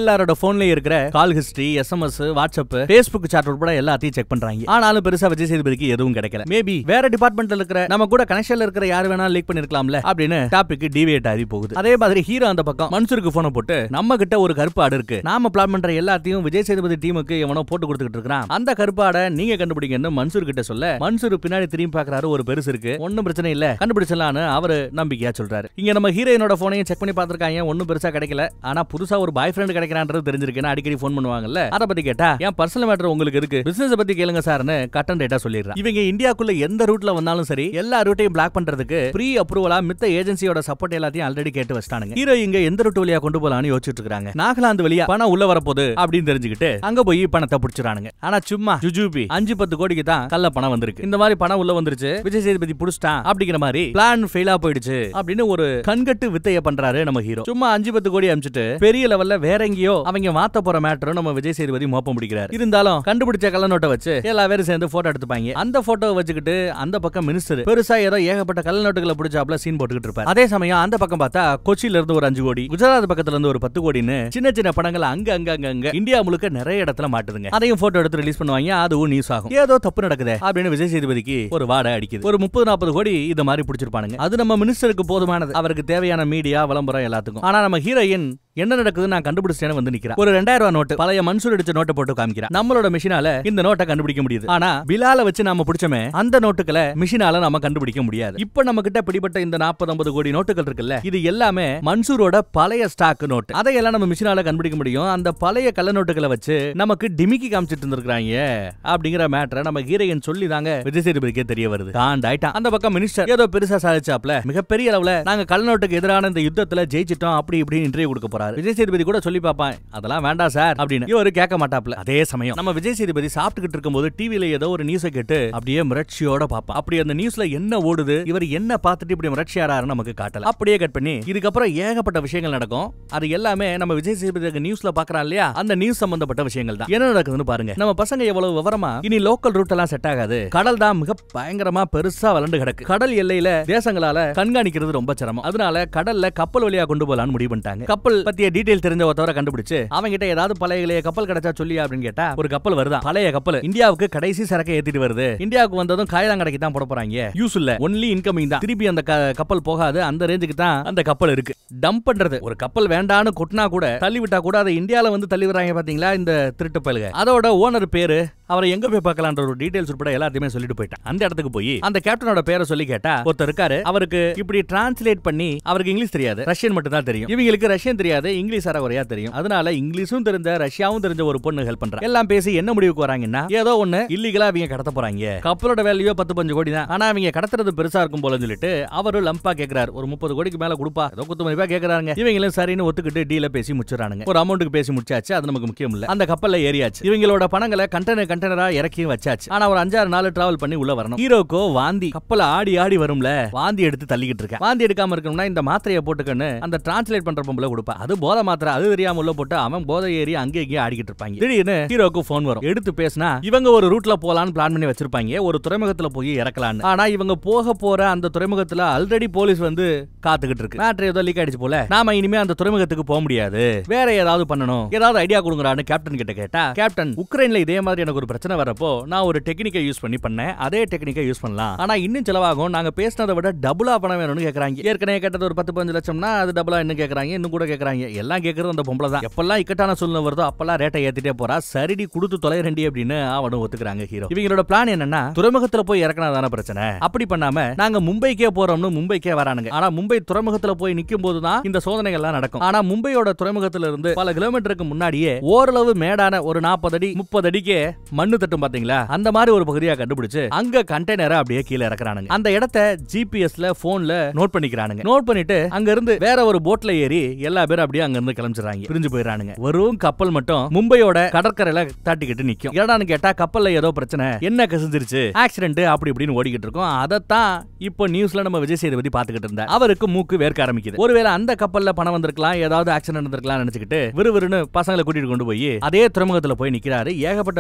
Speaker 1: எல்லாரோட போன்லயும் இருக்கிற call history SMS WhatsApp Facebook chat உட்பட எல்லாத்தையும் செக் பண்றாங்க ஆனாலும் பெருசா விஜய் சேதுபதிக்கு எதுவும் கிடைக்கல மேபி வேற டிபார்ட்மெண்ட்ல இருக்கிற நம்ம கூட கனெக்ஷன்ல இருக்கிற யார் வேணாலும் லீக் பண்ணிருக்கலாம்ல அப்படின்னு டாபிக் டிவியேட் ஆகி போகுது அதே மாதிரி ஹீரோ அந்த பக்கம் மன்சூருக்கு போன போட்டு நம்ம கிட்ட ஒரு கருப்பு ஆடு இருக்கு நாம பிளான் பண்ற எல்லாத்தையும் விஜய் சேதுபதி டீமுக்கு எவனோ போட்டு கொடுத்துட்டு இருக்கான் அந்த கருப்பு ஆடை நீங்க கண்டுபிடிங்கன்னு மன்சூர் கிட்ட சொல்ல மன்சூர் பின்னாடி திரும்பி பாக்குறாரு ஒரு பெருசு இருக்கு ஒன்னும் பிரச்சனை இல்ல கண்டுபிடிச்சலான்னு அவரு நம்பிக்கையா சொல்றாரு இங்க நம்ம ஹீரோயினோட போனையும் செக் பண்ணி பார்த்திருக்காங்க ஒன்னும் பெருசா கிடைக்கல ஆனா புதுசா ஒரு பாய் ஃப்ரெண்ட் கிடைக்கிறான்றது தெரிஞ்சிருக்கு ஏன்னா அடிக்கடி ஃபோன் பண்ணுவாங்கல்ல அத பத்தி கேட்டா என் பர்சனல் மேட்டர் உங்களுக்கு இருக்கு பிசினஸ் பத்தி கேளுங்க சார்னு கட்டன் டேட்டா சொல்லிடுறான் இவங்க இந்தியாக்குள்ள எந்த ரூட்ல வந்தாலும் சரி எல்லா ரூட்டையும் பிளாக் பண்றதுக்கு ப்ரீ அப்ரூவலா மித்த ஏஜென்சியோட சப்போர்ட் எல்லாத்தையும் ஆல்ரெடி கேட்டு வச்சிட்டானுங்க ஹீரோ இங்க எந்த ரூட் வழியா கொண்டு போலாம்னு யோசிச்சுட்டு இருக்காங்க நாகாலாந்து வழியா பணம் உள்ள வரப்போகுது அப்படின்னு தெரிஞ்சுக்கிட்டு அங்க போய் பணத்தை புடிச்சிடானுங்க ஆனா சும்மா ஜுஜூபி அஞ்சு பத்து கோடிக்கு தான் கள்ள பணம் வந்திருக்கு இந்த மாதிரி பணம் உள்ள வந்துருச்சு விஜய் சேதுபதி புடிச்சிட்டான் அப்படிங்கிற மாதிரி பிளான் ஃபெயிலா போயிடுச்சு அப்படின்னு ஒரு கண்கட்டு வித்தைய பண்றாரு நம்ம ஹீரோ சும்மா அஞ்சு பத்து கோடி அமிச்சிட்டு பெரிய லெவல்ல வேற எங்கேயோ அவங்க மாத்த போற மேட்டரும் நம்ம விஜய் சேதுபதி மோப்பம் பிடிக்கிறார் இருந்தாலும் கண்டுபிடிச்ச கள்ள நோட்டை வச்சு எல்லா பேரும் சேர்ந்து போட்டோ எடுத்துப்பாங்க அந்த போட்டோவை வச்சுக்கிட்டு அந்த பக்கம் மினிஸ்டர் பெருசா ஏதோ ஏகப்பட்ட கள்ள நோட்டுகளை பிடிச்சாப்ல சீன் போட்டுக்கிட்டு இருப்பாரு அதே சமயம் அந்த பக்கம் பார்த்தா கொச்சியில இருந்து ஒரு அஞ்சு கோடி குஜராத் பக்கத்துல இருந்து ஒரு பத்து கோடின்னு சின்ன சின்ன படங்கள் அங்க அங்க அங்க அங்க இந்தியா முழுக்க நிறைய இடத்துல மாட்டுதுங்க அதையும் போட்டோ எடுத்து ரிலீஸ் பண்ணுவாங்க அதுவும் நியூஸ் ஆகும் ஏதோ தப்பு நடக்குது அப்படின்னு விஜய் சேதுபதிக்கு ஒரு வாடை அடிக்குது ஒரு முப்பது நாற்பது கோடி இந்த மாதிரி பிடிச்சிருப்பானுங்க அது நம்ம மினிஸ்டருக்கு போதுமானது அவருக்கு தேவையான மீடியா விளம்பரம் எல்லாத்துக்கும் ஆனா நம்ம ஹீரோயின் என்ன நடக்குது நான் கண்டுபிடிச்சேன்னு வந்து நிக்கிறேன் ஒரு ரெண்டாயிரம் ரூபாய் நோட்டு பழைய மன்சூர் அடிச்ச நோட்டை போட்டு காமிக்கிறேன் நம்மளோட மிஷினால இந்த நோட்டை கண்டுபிடிக்க முடியுது ஆனா பிலால வச்சு நாம பிடிச்சோமே அந்த நோட்டுகளை மிஷினால நம்ம கண்டுபிடிக்க முடியாது இப்ப நம்ம கிட்ட பிடிபட்ட இந்த 40 50 கோடி நோட்டுகள் இருக்குல்ல இது எல்லாமே மன்சூரோட பழைய ஸ்டாக் நோட்டு அதையெல்லாம் நம்ம மிஷினால கண்டுபிடிக்க முடியும் அந்த பழைய கள்ள நோட்டுகளை வச்சு நமக்கு டிமிக்கி காமிச்சிட்டு இருந்திருக்காங்க அப்படிங்கிற மேட்டரை நம்ம ஹீரோயின் சொல்லி தாங்க விஜய் சேதுபதிக்கே தெரிய வருது காண்டாயிட்டான் அந்த பக்கம் மினிஸ்டர் ஏதோ பெருசா சாதிச்சாப்ல மிகப்பெரிய அளவுல நாங்க கள்ள நோட்டுக்கு எதிரான இந்த யுத்தத்துல ஜெயிச்சிட்டோம் அப்படி இப்படி இன்டர்வியூ கொடுக்க போறாரு விஜய் சேதுபதி கூட சொல்லி பார்ப்பான் அதெல்லாம் வேண்டாம் சார் அப்படின்னு இவரு கேட்க மாட்டாப்ல அதே சமயம் நம்ம விஜய் சேதுபதி சாப்பிட்டுக்கிட்டு இருக்கும்போது டிவில ஏதோ ஒரு நியூஸை கேட்டு அப்படியே மிரட்சியோட பார்ப்பான் அப்படி அந்த நியூஸ்ல என்ன ஓடுது இவர் என்ன பார்த்துட்டு இப்படி மிரட்சியாராருன்னு நமக்கு காட்டல அப்படியே கட் பண்ணி இதுக்கப்புறம் ஏகப்பட்ட விஷயங்கள் நடக்கும் அது எல்லாமே நம்ம விஜய் சேதுபதி நியூஸ்ல பாக்குறான் இல்லையா அந்த நியூஸ் சம்பந்தப்பட்ட விஷயங்கள் தான் என்ன நடக்குதுன்னு பாருங்க நம்ம பசங்க எவ்வளவு விவரமா இனி லோக்கல் ரூட் எல்லாம் செட் ஆகாது கடல் தான் மிக பயங்கரமா பெருசா வளர்ந்து கிடக்கு கடல் எல்லையில தேசங்களால கண்காணிக்கிறது ரொம்ப சிரமம் அதனால கடல்ல கப்பல் வழியா கொண்டு போலான்னு முடிவு பண்ணிட்டாங்க கப்பல் பத்திய டீடைல் தெரிஞ்ச ஒருத்தவரை கண்டுபிடிச்சு அவங்க கிட்ட ஏதாவது பழைய இளைய கப்பல் கிடைச்சா சொல்லி அப்படின்னு கேட்டா ஒரு கப்பல் வருதான் பழைய கப்பல் இந்தியாவுக்கு கடைசி சரக்கை ஏத்திட்டு வருது இந்தியாவுக்கு வந்ததும் காயலாங்கடைக்கு தான் போட போறாங்க யூஸ் இல்ல ஒன்லி இன்கமிங் தான் திருப்பி அந்த க- கப்பல் போகாது அந்த ரேஞ்சுக்கு தான் அந்த கப்பல் இருக்கு டம்ப் பண்றது ஒரு கப்பல் வேண்டான்னு கொட்டினா கூட தள்ளி விட்டா கூட அதை இந்தியால வந்து தள்ளி விடுறாங்க பாத்தீங்களா இந்த திருட்டு பயலுக அதோட ஓனர் பேரு அவரை எங்க போய் பார்க்கலான்ற ஒரு டீடைல்ஸ் உட்பட எல்லாத்தையுமே சொல்லிட்டு போயிட்டான் அந்த இடத்துக்கு போய் அந்த கேப்டனோட பேரை சொல்லி கேட்டா ஒருத்தர் இருக்காரு அவருக்கு இப்படி டிரான்ஸ்லேட் பண்ணி அவருக்கு இங்கிலீஷ் தெரியாது ரஷ்யன் மட்டும் தான் தெரியும் இவங்களுக்கு ரஷ்யன் தெரியாது இங்கிலீஷ் அறகுறையா தெரியும் அதனால இங்கிலீஷும் தெரிஞ்ச ரஷ்யாவும் தெரிஞ்ச ஒரு பொண்ணு ஹெல்ப் பண்றா எல்லாம் பேசி என்ன முடிவுக்கு வராங்கன்னா ஏதோ ஒண்ணு இல்லீகலா அவங்க கடத்த போறாங்க கப்பலோட வேல்யூ பத்து பஞ்சு கோடி தான் ஆனா அவங்க கடத்துறது பெருசா இருக்கும் போல சொல்லிட்டு அவரு லம்பா கேக்குறாரு ஒரு முப்பது கோடிக்கு மேல கொடுப்பா ஏதோ குத்து மதிப்பா கேக்குறாங்க இவங்களும் சரின்னு ஒத்துக்கிட்டு டீல பேசி முடிச்சிடறானுங்க ஒரு அமௌண்ட்டுக்கு பேசி முடிச்சாச்சு அது நமக்கு முக்கியம் இல்ல அந்த கப்பல்ல ஏறியாச்சு இவங்களோட பணங்களை கண்டெய்னர் கண்டெய்னரா இறக்கி வச்சாச்சு ஆனா ஒரு அஞ்சாறு நாள் டிராவல் பண்ணி உள்ள வரணும் ஹீரோக்கோ வாந்தி கப்பல ஆடி ஆடி வரும்ல வாந்தி எடுத்து தள்ளிக்கிட்டு இருக்கேன் வாந்தி எடுக்காம இருக்கணும்னா இந்த மாத்திரையை போட்டுக்கன்னு அந்த டிரான்ஸ்லேட் பண்ற பொம்பளை கொடுப்பா அது போதை மாத்திரை அது தெரியாம உள்ள போட்டு அவன் போதை ஏறி அங்கே இங்கே ஆடிக்கிட்டு இருப்பாங்க திடீர்னு ஹீரோக்கு போன் வரும் எடுத்து பேசினா இவங்க ஒரு ரூட்ல போலான்னு பிளான் பண்ணி வச்சிருப்பாங்க ஒரு துறைமுகத்துல போய் இறக்கலான்னு ஆனா இவங்க போக போற அந்த துறைமுகத்துல ஆல்ரெடி போலீஸ் வந்து காத்துக்கிட்டு இருக்கு மேட்ரு ஏதோ லீக் ஆயிடுச்சு போல நாம இனிமே அந்த துறைமுகத்துக்கு போக முடியாது வேற ஏதாவது பண்ணணும் ஏதாவது ஐடியா கொடுங்கறான்னு கேப்டன் கிட்ட கேட்டா கேப்டன் உக்ரைன்ல இதே மாதிரி எனக்கு ஒரு பிரச்சனை வரப்போ நான் ஒரு டெக்னிக்கை யூஸ் பண்ணி பண்ணேன் அதே டெக்னிக்கை யூஸ் பண்ணலாம் ஆனா இன்னும் செலவாகும் நாங்க பேசினதை விட டபுளா பணம் வேணும்னு கேக்குறாங்க ஏற்கனவே கேட்டது ஒரு பத்து பதினஞ்சு லட்சம்னா அது டபுளா இன்னும் கேக்குறாங்க இன்னும் கூட கேக்குறாங்க எல்லாம் கேக்குறது அந்த பொம்பளை தான் எப்பெல்லாம் இக்கட்டான சூழ்நிலை வருதோ அப்பெல்லாம் ரேட்டை ஏத்திட்டே போறா சரிடி கொடுத்து தொலைறண்டி அப்படின்னு அவனும் ஒத்துக்கிறாங்க ஹீரோ இவங்களோட பிளான் என்னன்னா துறைமுகத்துல போய் இறக்கினா தானே பிரச்சனை அப்படி பண்ணாம நாங்க மும்பைக்கே போறோம்னு மும்பைக்கே வரானுங்க ஆனா மும்பை துறைமுகத்துல போய் நிக்கும் போதுதான் இந்த சோதனைகள் எல்லாம் நடக்கும் ஆனா மும்பையோட துறைமுகத்துல இருந்து பல கிலோமீட்டருக்கு முன்னாடியே ஓரளவு மேடான ஒரு நாற்பது அடி முப்பது அடிக்கே மண்ணு தட்டும் பாத்தீங்களா அந்த மாதிரி ஒரு பகுதியா கண்டுபிடிச்சு அங்க கண்டெய்னரை அப்படியே கீழே இறக்குறானுங்க அந்த இடத்த ஜிபிஎஸ்ல போன்ல நோட் பண்ணிக்கிறானுங்க நோட் பண்ணிட்டு அங்க இருந்து வேற ஒரு போட்ல ஏறி எல்லா பேரும் அப்படியே அங்க இருந்து கிளம்பிச்சிடறாங்க பிரிஞ்சு போயிடறானுங்க வெறும் கப்பல் மட்டும் மும்பையோட கடற்கரையில தாட்டிக்கிட்டு நிக்கும் ஏடான்னு கேட்டா கப்பல்ல ஏதோ பிரச்சனை என்ன கசிஞ்சிருச்சு ஆக்சிடென்ட் அப்படி இப்படின்னு ஓடிக்கிட்டு இருக்கோம் அதைத்தான் இப்போ நியூஸ்ல நம்ம விஜய் சேதுபதி பாத்துக்கிட்டு இருந்தா அவருக்கு மூக்கு வேர்க்க ஆரம்பிக்குது ஒருவேளை அந்த கப்பல்ல பணம் வந்திருக்கலாம் ஏதாவது ஆக்சிடென்ட் நடந்திருக்கலாம் நினைச்சுக்கிட்டு விறுவிறுன்னு பசங்களை கூட்டிட்டு கொண்டு போய் அதே துறைமுகத்துல போய் நிக்கிறாரு ஏகப்பட்ட பேரு ஏதோ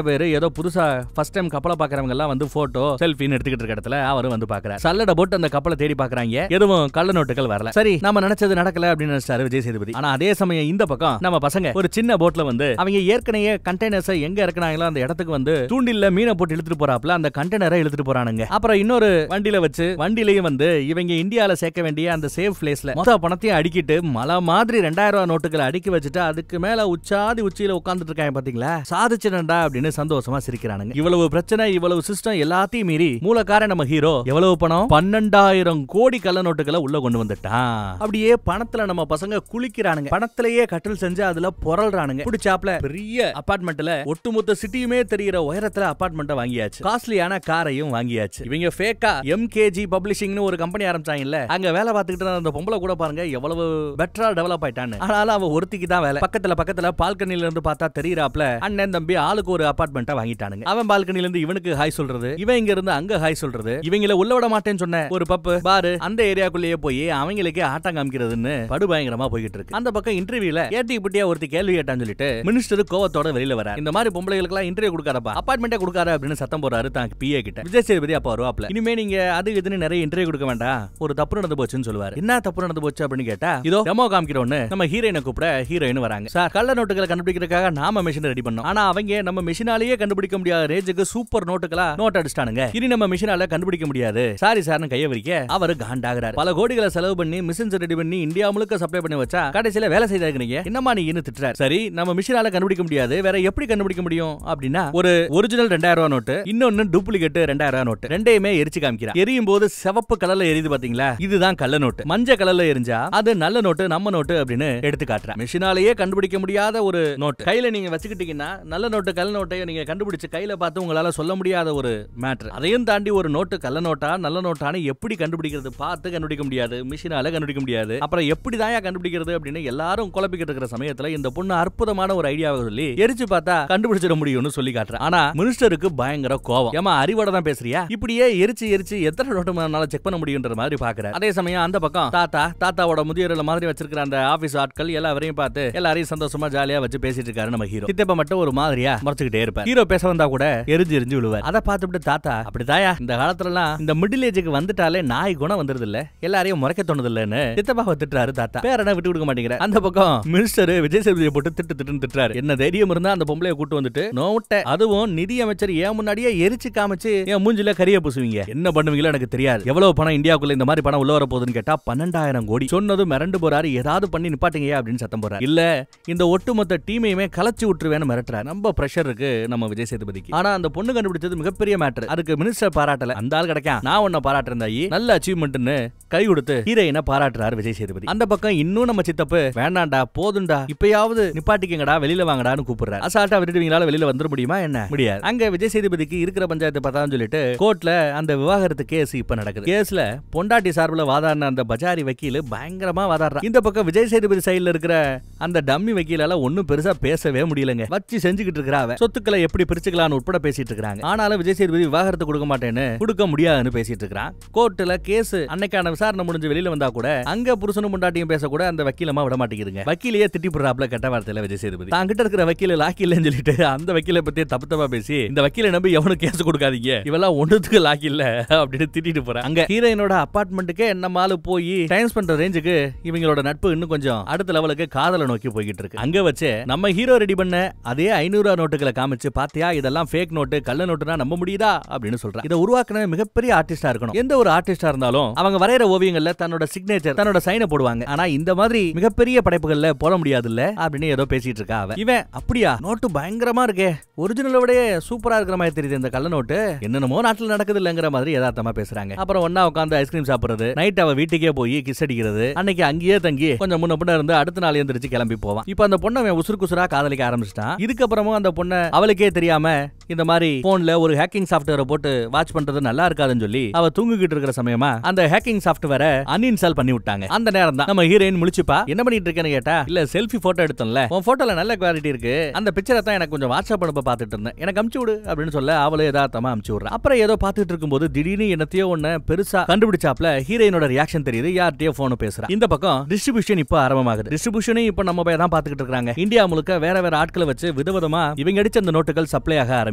Speaker 1: ஏதோ புதுசா ஃபர்ஸ்ட் டைம் கப்பலை பாக்குறவங்க எல்லாம் வந்து போட்டோ செல்ஃபின்னு எடுத்துக்கிட்டு இருக்க இடத்துல அவரும் வந்து பாக்குறாரு சல்லடை போட்டு அந்த கப்பலை தேடி பாக்குறாங்க எதுவும் கள்ள நோட்டுகள் வரல சரி நம்ம நினைச்சது நடக்கல அப்படின்னு நினைச்சாரு விஜய் சேதுபதி ஆனா அதே சமயம் இந்த பக்கம் நம்ம பசங்க ஒரு சின்ன போட்ல வந்து அவங்க ஏற்கனவே கண்டெய்னர்ஸ் எங்க இறக்குனாங்களோ அந்த இடத்துக்கு வந்து தூண்டில்ல மீனை போட்டு இழுத்துட்டு போறாப்ல அந்த கண்டெய்னரை இழுத்துட்டு போறானுங்க அப்புறம் இன்னொரு வண்டியில வச்சு வண்டியிலையும் வந்து இவங்க இந்தியால சேர்க்க வேண்டிய அந்த சேஃப் பிளேஸ்ல மொத்த பணத்தையும் அடிக்கிட்டு மலை மாதிரி ரெண்டாயிரம் ரூபாய் நோட்டுகளை அடுக்கி வச்சுட்டு அதுக்கு மேல உச்சாதி உச்சியில உட்கார்ந்துட்டு இருக்காங்க பாத்தீங்களா சாதிச்சிடண்டா அப்படின்னு சந்தோஷமா சிரிக்கிறானுங்க இவ்வளவு பிரச்சனை இவ்வளவு சிஸ்டம் எல்லாத்தையும் மீறி மூலக்கார நம்ம ஹீரோ எவ்வளவு பணம் பன்னெண்டாயிரம் கோடி கள்ள நோட்டுகளை உள்ள கொண்டு வந்துட்டான் அப்படியே பணத்துல நம்ம பசங்க குளிக்கிறானுங்க பணத்திலேயே கட்டில் செஞ்சு அதுல புரள்றானுங்க பிடிச்சாப்ல பெரிய அபார்ட்மெண்ட்ல ஒட்டுமொத்த சிட்டியுமே தெரியிற உயரத்துல அபார்ட்மெண்ட்டை வாங்கியாச்சு காஸ்ட்லியான காரையும் வாங்கியாச்சு இவங்க ஃபேக்கா எம்கேஜி பப்ளிஷிங்னு ஒரு கம்பெனி ஆரம்பிச்சாங்கல்ல அங்க வேலை பார்த்துக்கிட்டு இருந்த அந்த பொம்பளை கூட பாருங்க எவ்வளவு பெட்டரா டெவலப் ஆயிட்டான்னு ஆனாலும் அவ ஒருத்திக்கு தான் வேலை பக்கத்துல பக்கத்துல பால்கனில இருந்து பார்த்தா தெரியறாப்ல அண்ணன் தம்பி ஆளுக்கு ஒரு அபார்ட்மெண்ட்டை வாங்கிட்டானுங்க அவன் பால்கனில இருந்து இவனுக்கு ஹாய் சொல்றது இவன் இங்க இருந்து அங்க ஹாய் சொல்றது இவங்கள உள்ள விட மாட்டேன்னு சொன்ன ஒரு பப்பு பாரு அந்த ஏரியாக்குள்ளேயே போய் அவங்களுக்கு ஆட்டம் காமிக்கிறதுன்னு படு பயங்கரமா போய்கிட்டு இருக்கு அந்த பக்கம் இன்டர்வியூல ஏட்டி புட்டியா ஒருத்தி கேள்வி கேட்டான்னு சொல்லிட்டு மினிஸ்டர் கோவத்தோட வெளியில வர இந்த மாதிரி பொம்பளைகளுக்கு எல்லாம் இன்டர்வியூ கொடுக்காதப்பா அப்பார்ட்மெண்ட்டே கொடுக்காரு அப்படின்னு சத்தம் போறாரு தான் பிஏ கிட்ட விஜய் சேதுபதி அப்ப வருவாப்ல இனிமே நீங்க அது இதுன்னு நிறைய இன்டர்வியூ கொடுக்க வேண்டாம் ஒரு தப்பு நடந்து போச்சுன்னு சொல்லுவாரு என்ன தப்பு நடந்து போச்சு அப்படின்னு கேட்டா இதோ டெமோ காமிக்கிறோன்னு நம்ம ஹீரோயினை கூப்பிட ஹீரோயின் வராங்க சார் கள்ள நோட்டுகளை கண்டுபிடிக்கிறதுக்காக நாம மிஷின் ரெடி பண்ணோம் ஆனா அவங்க நம்ம மிஷினாலேயே கண்டுபிடிக்க முடியாத ரேஞ்சுக்கு சூப்பர் நோட்டுகளா நோட் அடிச்சிட்டானுங்க இனி நம்ம மிஷினால கண்டுபிடிக்க முடியாது சாரி சார்னு கைய விரிக்க அவரு காண்டாகிறாரு பல கோடிகளை செலவு பண்ணி மிஷின்ஸ் ரெடி பண்ணி இந்தியா முழுக்க சப்ளை பண்ணி வச்சா கடைசியில வேலை செய்தாருங்க என்னமா நீ இன்னும் திட்டுறாரு சரி நம்ம மிஷினால கண்டுபிடிக்க முடியாது வேற எப்படி கண்டுபிடிக்க முடியும் அப்படின்னா ஒரு ஒரிஜினல் ரெண்டாயிரம் ரூபாய் நோட்டு இன்னொன்னு டூப்ளிகேட் ரெண்டாயிரம் ரூபாய் நோட்டு ரெண்டையுமே எரிச்சு காமிக்கிறா எரியும் போது சிவப்பு கலர்ல எரியுது பாத்தீங்களா இதுதான் கள்ள நோட்டு மஞ்சள் கலர்ல எரிஞ்சா அது நல்ல நோட்டு நம்ம நோட்டு அப்படின்னு எடுத்து காட்டுறேன் மிஷினாலேயே கண்டுபிடிக்க முடியாத ஒரு நோட்டு கையில நீங்க வச்சுக்கிட்டீங்கன்னா நல்ல நோட்டு கள்ள நோட்டையும் நீங்க கண்டுபிடிச்சு கையில பார்த்து உங்களால சொல்ல முடியாத ஒரு மேட்ரு அதையும் தாண்டி ஒரு நோட்டு கள்ள நோட்டா நல்ல நோட்டான்னு எப்படி கண்டுபிடிக்கிறது பார்த்து கண்டுபிடிக்க முடியாது மிஷினால கண்டுபிடிக்க முடியாது அப்புறம் எப்படி தான் கண்டுபிடிக்கிறது அப்படின்னு எல்லாரும் குழப்பிக்கிட்டு இருக்கிற சமயத்துல இந்த பொண்ணு அற்புதமான ஒரு ஐடியாவை சொல்லி எரிச்சு பார்த்தா கண்டுபிடிச்சிட முடியும்னு சொல்லி காட்டுறேன் ஆனா மினிஸ்டருக்கு பயங்கர கோவம் ஏமா அறிவோட தான் பேசுறியா இப்படியே எரிச்சு எரிச்சு எத்தனை நோட்டு வேணாலும் செக் பண்ண முடியுன்ற மாதிரி பாக்குறேன் அதே சமயம் அந்த பக்கம் தாத்தா தாத்தாவோட முதியோர்ல மாதிரி வச்சிருக்கிற அந்த ஆபீஸ் ஆட்கள் எல்லாரையும் பார்த்து எல்லாரையும் சந்தோஷமா ஜாலியா வச்சு பேசிட்டு இருக்காரு நம்ம ஹீரோ சித்தப்ப மட்டும் ஒரு மாதிரியா முறைச்சுக்கிட்டே இருப்பார் ஹீரோ பேச வந்தா கூட எரிஞ்சு எரிஞ்சு விழுவார் அதை பார்த்துட்டு தாத்தா அப்படிதாயா இந்த காலத்துல எல்லாம் இந்த மிடில் ஏஜுக்கு வந்துட்டாலே நாய் குணம் வந்துருது இல்ல எல்லாரையும் முறைக்க தோணுது இல்லன்னு சித்தப்பாவை திட்டுறாரு தாத்தா பேர என்ன விட்டு கொடுக்க மாட்டேங்கிற அந்த பக்கம் மினிஸ்டர் விஜய் சேதுபதியை போட்டு திட்டு திட்டுன்னு திட்டுறாரு என்ன தைரியம் இருந்தா அந்த பொம்பளைய கூட்டு வந்துட்டு நோட்ட அதுவும் நிதி அமைச்சர் ஏன் முன்னாடியே எரிச்சு காமிச்சு என் மூஞ்சில கரிய பூசுவீங்க என்ன பண்ணுவீங்களோ எனக்கு தெரியாது எவ்வளவு பணம் இந்தியாவுக்குள்ள இந்த மாதிரி பணம் உள்ள வர போகுதுன்னு கேட்டா பன்னெண்டாயிரம் கோடி சொன்னதும் மிரண்டு போறாரு ஏதாவது பண்ணி நிப்பாட்டுங்க அப்படின்னு சத்தம் போறாரு இல்ல இந்த ஒட்டுமொத்த டீமையுமே கலச்சு விட்டுருவேன்னு மிரட்டுறாரு ரொம்ப பிரஷர் இருக்கு நம்ம விஜய் சேதுபதிக்கு ஆனா அந்த பொண்ணு கண்டுபிடிச்சது மிகப்பெரிய மேட்டர் அதுக்கு மினிஸ்டர் பாராட்டல அந்த ஆள் கிடைக்கா நான் உன்ன பாராட்டுறேன் தாயி நல்ல அச்சீவ்மெண்ட்னு கை கொடுத்து ஹீரோயினை பாராட்டுறாரு விஜய் சேதுபதி அந்த பக்கம் இன்னும் நம்ம சித்தப்பு வேண்டாம்டா போதும்டா இப்பயாவது நிப்பாட்டிக்கங்கடா வெளியில வாங்கடான்னு கூப்பிடுறாரு அசால்ட்டா விட்டுடுவீங்களால வெளியில வந்துட முடியுமா என்ன முடியாது அங்க விஜய் சேதுபதிக்கு இருக்கிற பஞ்சாயத்து பார்த்தான்னு சொல்லிட்டு கோர்ட்ல அந்த விவாகரத்து கேஸ் இப்ப நடக்குது கேஸ்ல பொண்டாட்டி சார்பில் வாதாடின அந்த பஜாரி வக்கீல் பயங்கரமா வாதாடுறான் இந்த பக்கம் விஜய் சேதுபதி சைடுல இருக்கிற அந்த டம்மி வக்கீலால ஒண்ணும் பெருசா பேசவே முடியலங்க வச்சு செஞ்சுக்கிட்டு இருக்கிறாவ சொத்துக்களை எப்படி பிரிச்சுக்கலாம்னு உட்பட பேசிட்டு இருக்காங்க ஆனாலும் விஜய் சேதுபதி விவாகரத்து கொடுக்க மாட்டேன்னு கொடுக்க முடியாதுன்னு பேசிட்டு இருக்கான் கோர்ட்டுல கேஸ் அன்னைக்கான விசாரணை முடிஞ்சு வெளியில வந்தா கூட அங்க புருஷனும் முண்டாட்டியும் பேச கூட அந்த வக்கீலமா விட மாட்டேங்குதுங்க வக்கீலையே திட்டி போடுறாப்ல கெட்ட வார்த்தையில விஜய் சேதுபதி தான் கிட்ட இருக்கிற வக்கீல லாக்கி இல்லைன்னு சொல்லிட்டு அந்த வக்கீல பத்தி தப்பு தப்பா பேசி இந்த வக்கீலை நம்பி எவனும் கேஸ் கொடுக்காதீங்க இவெல்லாம் ஒண்ணுத்துக்கு லாக்கி இல்ல அப்படின்னு திட்டிட்டு போறான் அங்க ஹீரோயினோட அபார்ட்மெண்ட்டுக்கே நம்ம ஆளு போய் டைம் பண்ற ரேஞ்சுக்கு இவங்களோட நட்பு இன்னும் கொஞ்சம் அடுத்த லெவலுக்கு காதலை நோக்கி போய்கிட்டு இருக்கு அங்க வச்சு நம்ம ஹீரோ ரெடி பண்ண அதே ஐநூறு ரூபா நோட்டுகளை காமிச்சு பாத்தியா இதெல்லாம் ஃபேக் நோட்டு கள்ள நோட்டுனா நம்ப முடியுதா அப்படின்னு சொல்றான் இதை உருவாக்குன மிகப்பெரிய ஆர்டிஸ்டா இருக்கணும் எந்த ஒரு ஆர்டிஸ்டா இருந்தாலும் அவங்க வரைகிற ஓவியங்கள்ல தன்னோட சிக்னேச்சர் தன்னோட சைனை போடுவாங்க ஆனா இந்த மாதிரி மிகப்பெரிய படைப்புகள்ல போட முடியாது இல்ல அப்படின்னு ஏதோ பேசிட்டு இருக்கா அவன் இவன் அப்படியா நோட்டு பயங்கரமா இருக்கே ஒரிஜினலை விட சூப்பரா இருக்கிற மாதிரி தெரியுது இந்த கள்ள நோட்டு என்னென்னமோ நாட்டுல நடக்குது இல்லங்கிற மாதிரி யதார்த்தமா பேசுறாங்க அப்புறம் ஒன்னா உட்காந்து ஐஸ்கிரீம் சாப்பிடுறது நைட் அவ வீட்டுக்கே போய் கிஸ் அடிக்கிறது அன்னைக்கு அங்கேயே தங்கி கொஞ்சம் முன்ன பின்ன இருந்து அடுத்த நாள் எந்திரிச்சு கிளம்பி போவான் இப்ப அந்த பொண்ணை அவன் உசுறு குசுரா காதலிக்க ஆரம்பிச்சிட்டான் இதுக்கப்புறமும் அந்த பொண்ணை அவளுக்கே தெரியாம இந்த மாதிரி போன்ல ஒரு ஹேக்கிங் சாஃப்ட்வேரை போட்டு வாட்ச் பண்றது நல்லா இருக்காதுன்னு சொல்லி அவ தூங்கிக்கிட்டு இருக்கிற சமயமா அந்த ஹேக்கிங் சாஃப்ட்வேரை அன்இன்ஸ்டால் பண்ணி விட்டாங்க அந்த நேரம் தான் நம்ம ஹீரோயின் முழிச்சுப்பா என்ன பண்ணிட்டு இருக்கேன்னு கேட்டா இல்ல செல்ஃபி போட்டோ எடுத்தோம்ல உன் போட்டோல நல்ல குவாலிட்டி இருக்கு அந்த பிக்சரை தான் எனக்கு கொஞ்சம் வாட்ஸ்அப் அனுப்ப பார்த்துட்டு இருந்தேன் எனக்கு அமுச்சு விடு அப்படின்னு சொல்ல அவளே யதார்த்தமா அமுச்சு விடுறா அப்புறம் ஏதோ பார்த்துட்டு இருக்கும்போது திடீர்னு என்னத்தையோ ஒண்ணு பெருசா கண்டுபிடிச்சாப்ல ஹீரோயினோட ரியாக்ஷன் தெரியுது யார்கிட்டயோ போன் பேசுறா இந்த பக்கம் டிஸ்ட்ரிபியூஷன் இப்போ ஆரம்பமாகுது டிஸ்ட்ரிபியூஷனையும் இப்போ நம்ம போய் தான் பாத்துக்கிட்டு இருக்காங்க இந்தியா முழுக்க வேற வேற ஆட்களை வச்சு விதவிதமா இவங்க அடிச்ச அந்த நோட்டுகள் சப்ளை ஆக ஆரம்பிக்கும்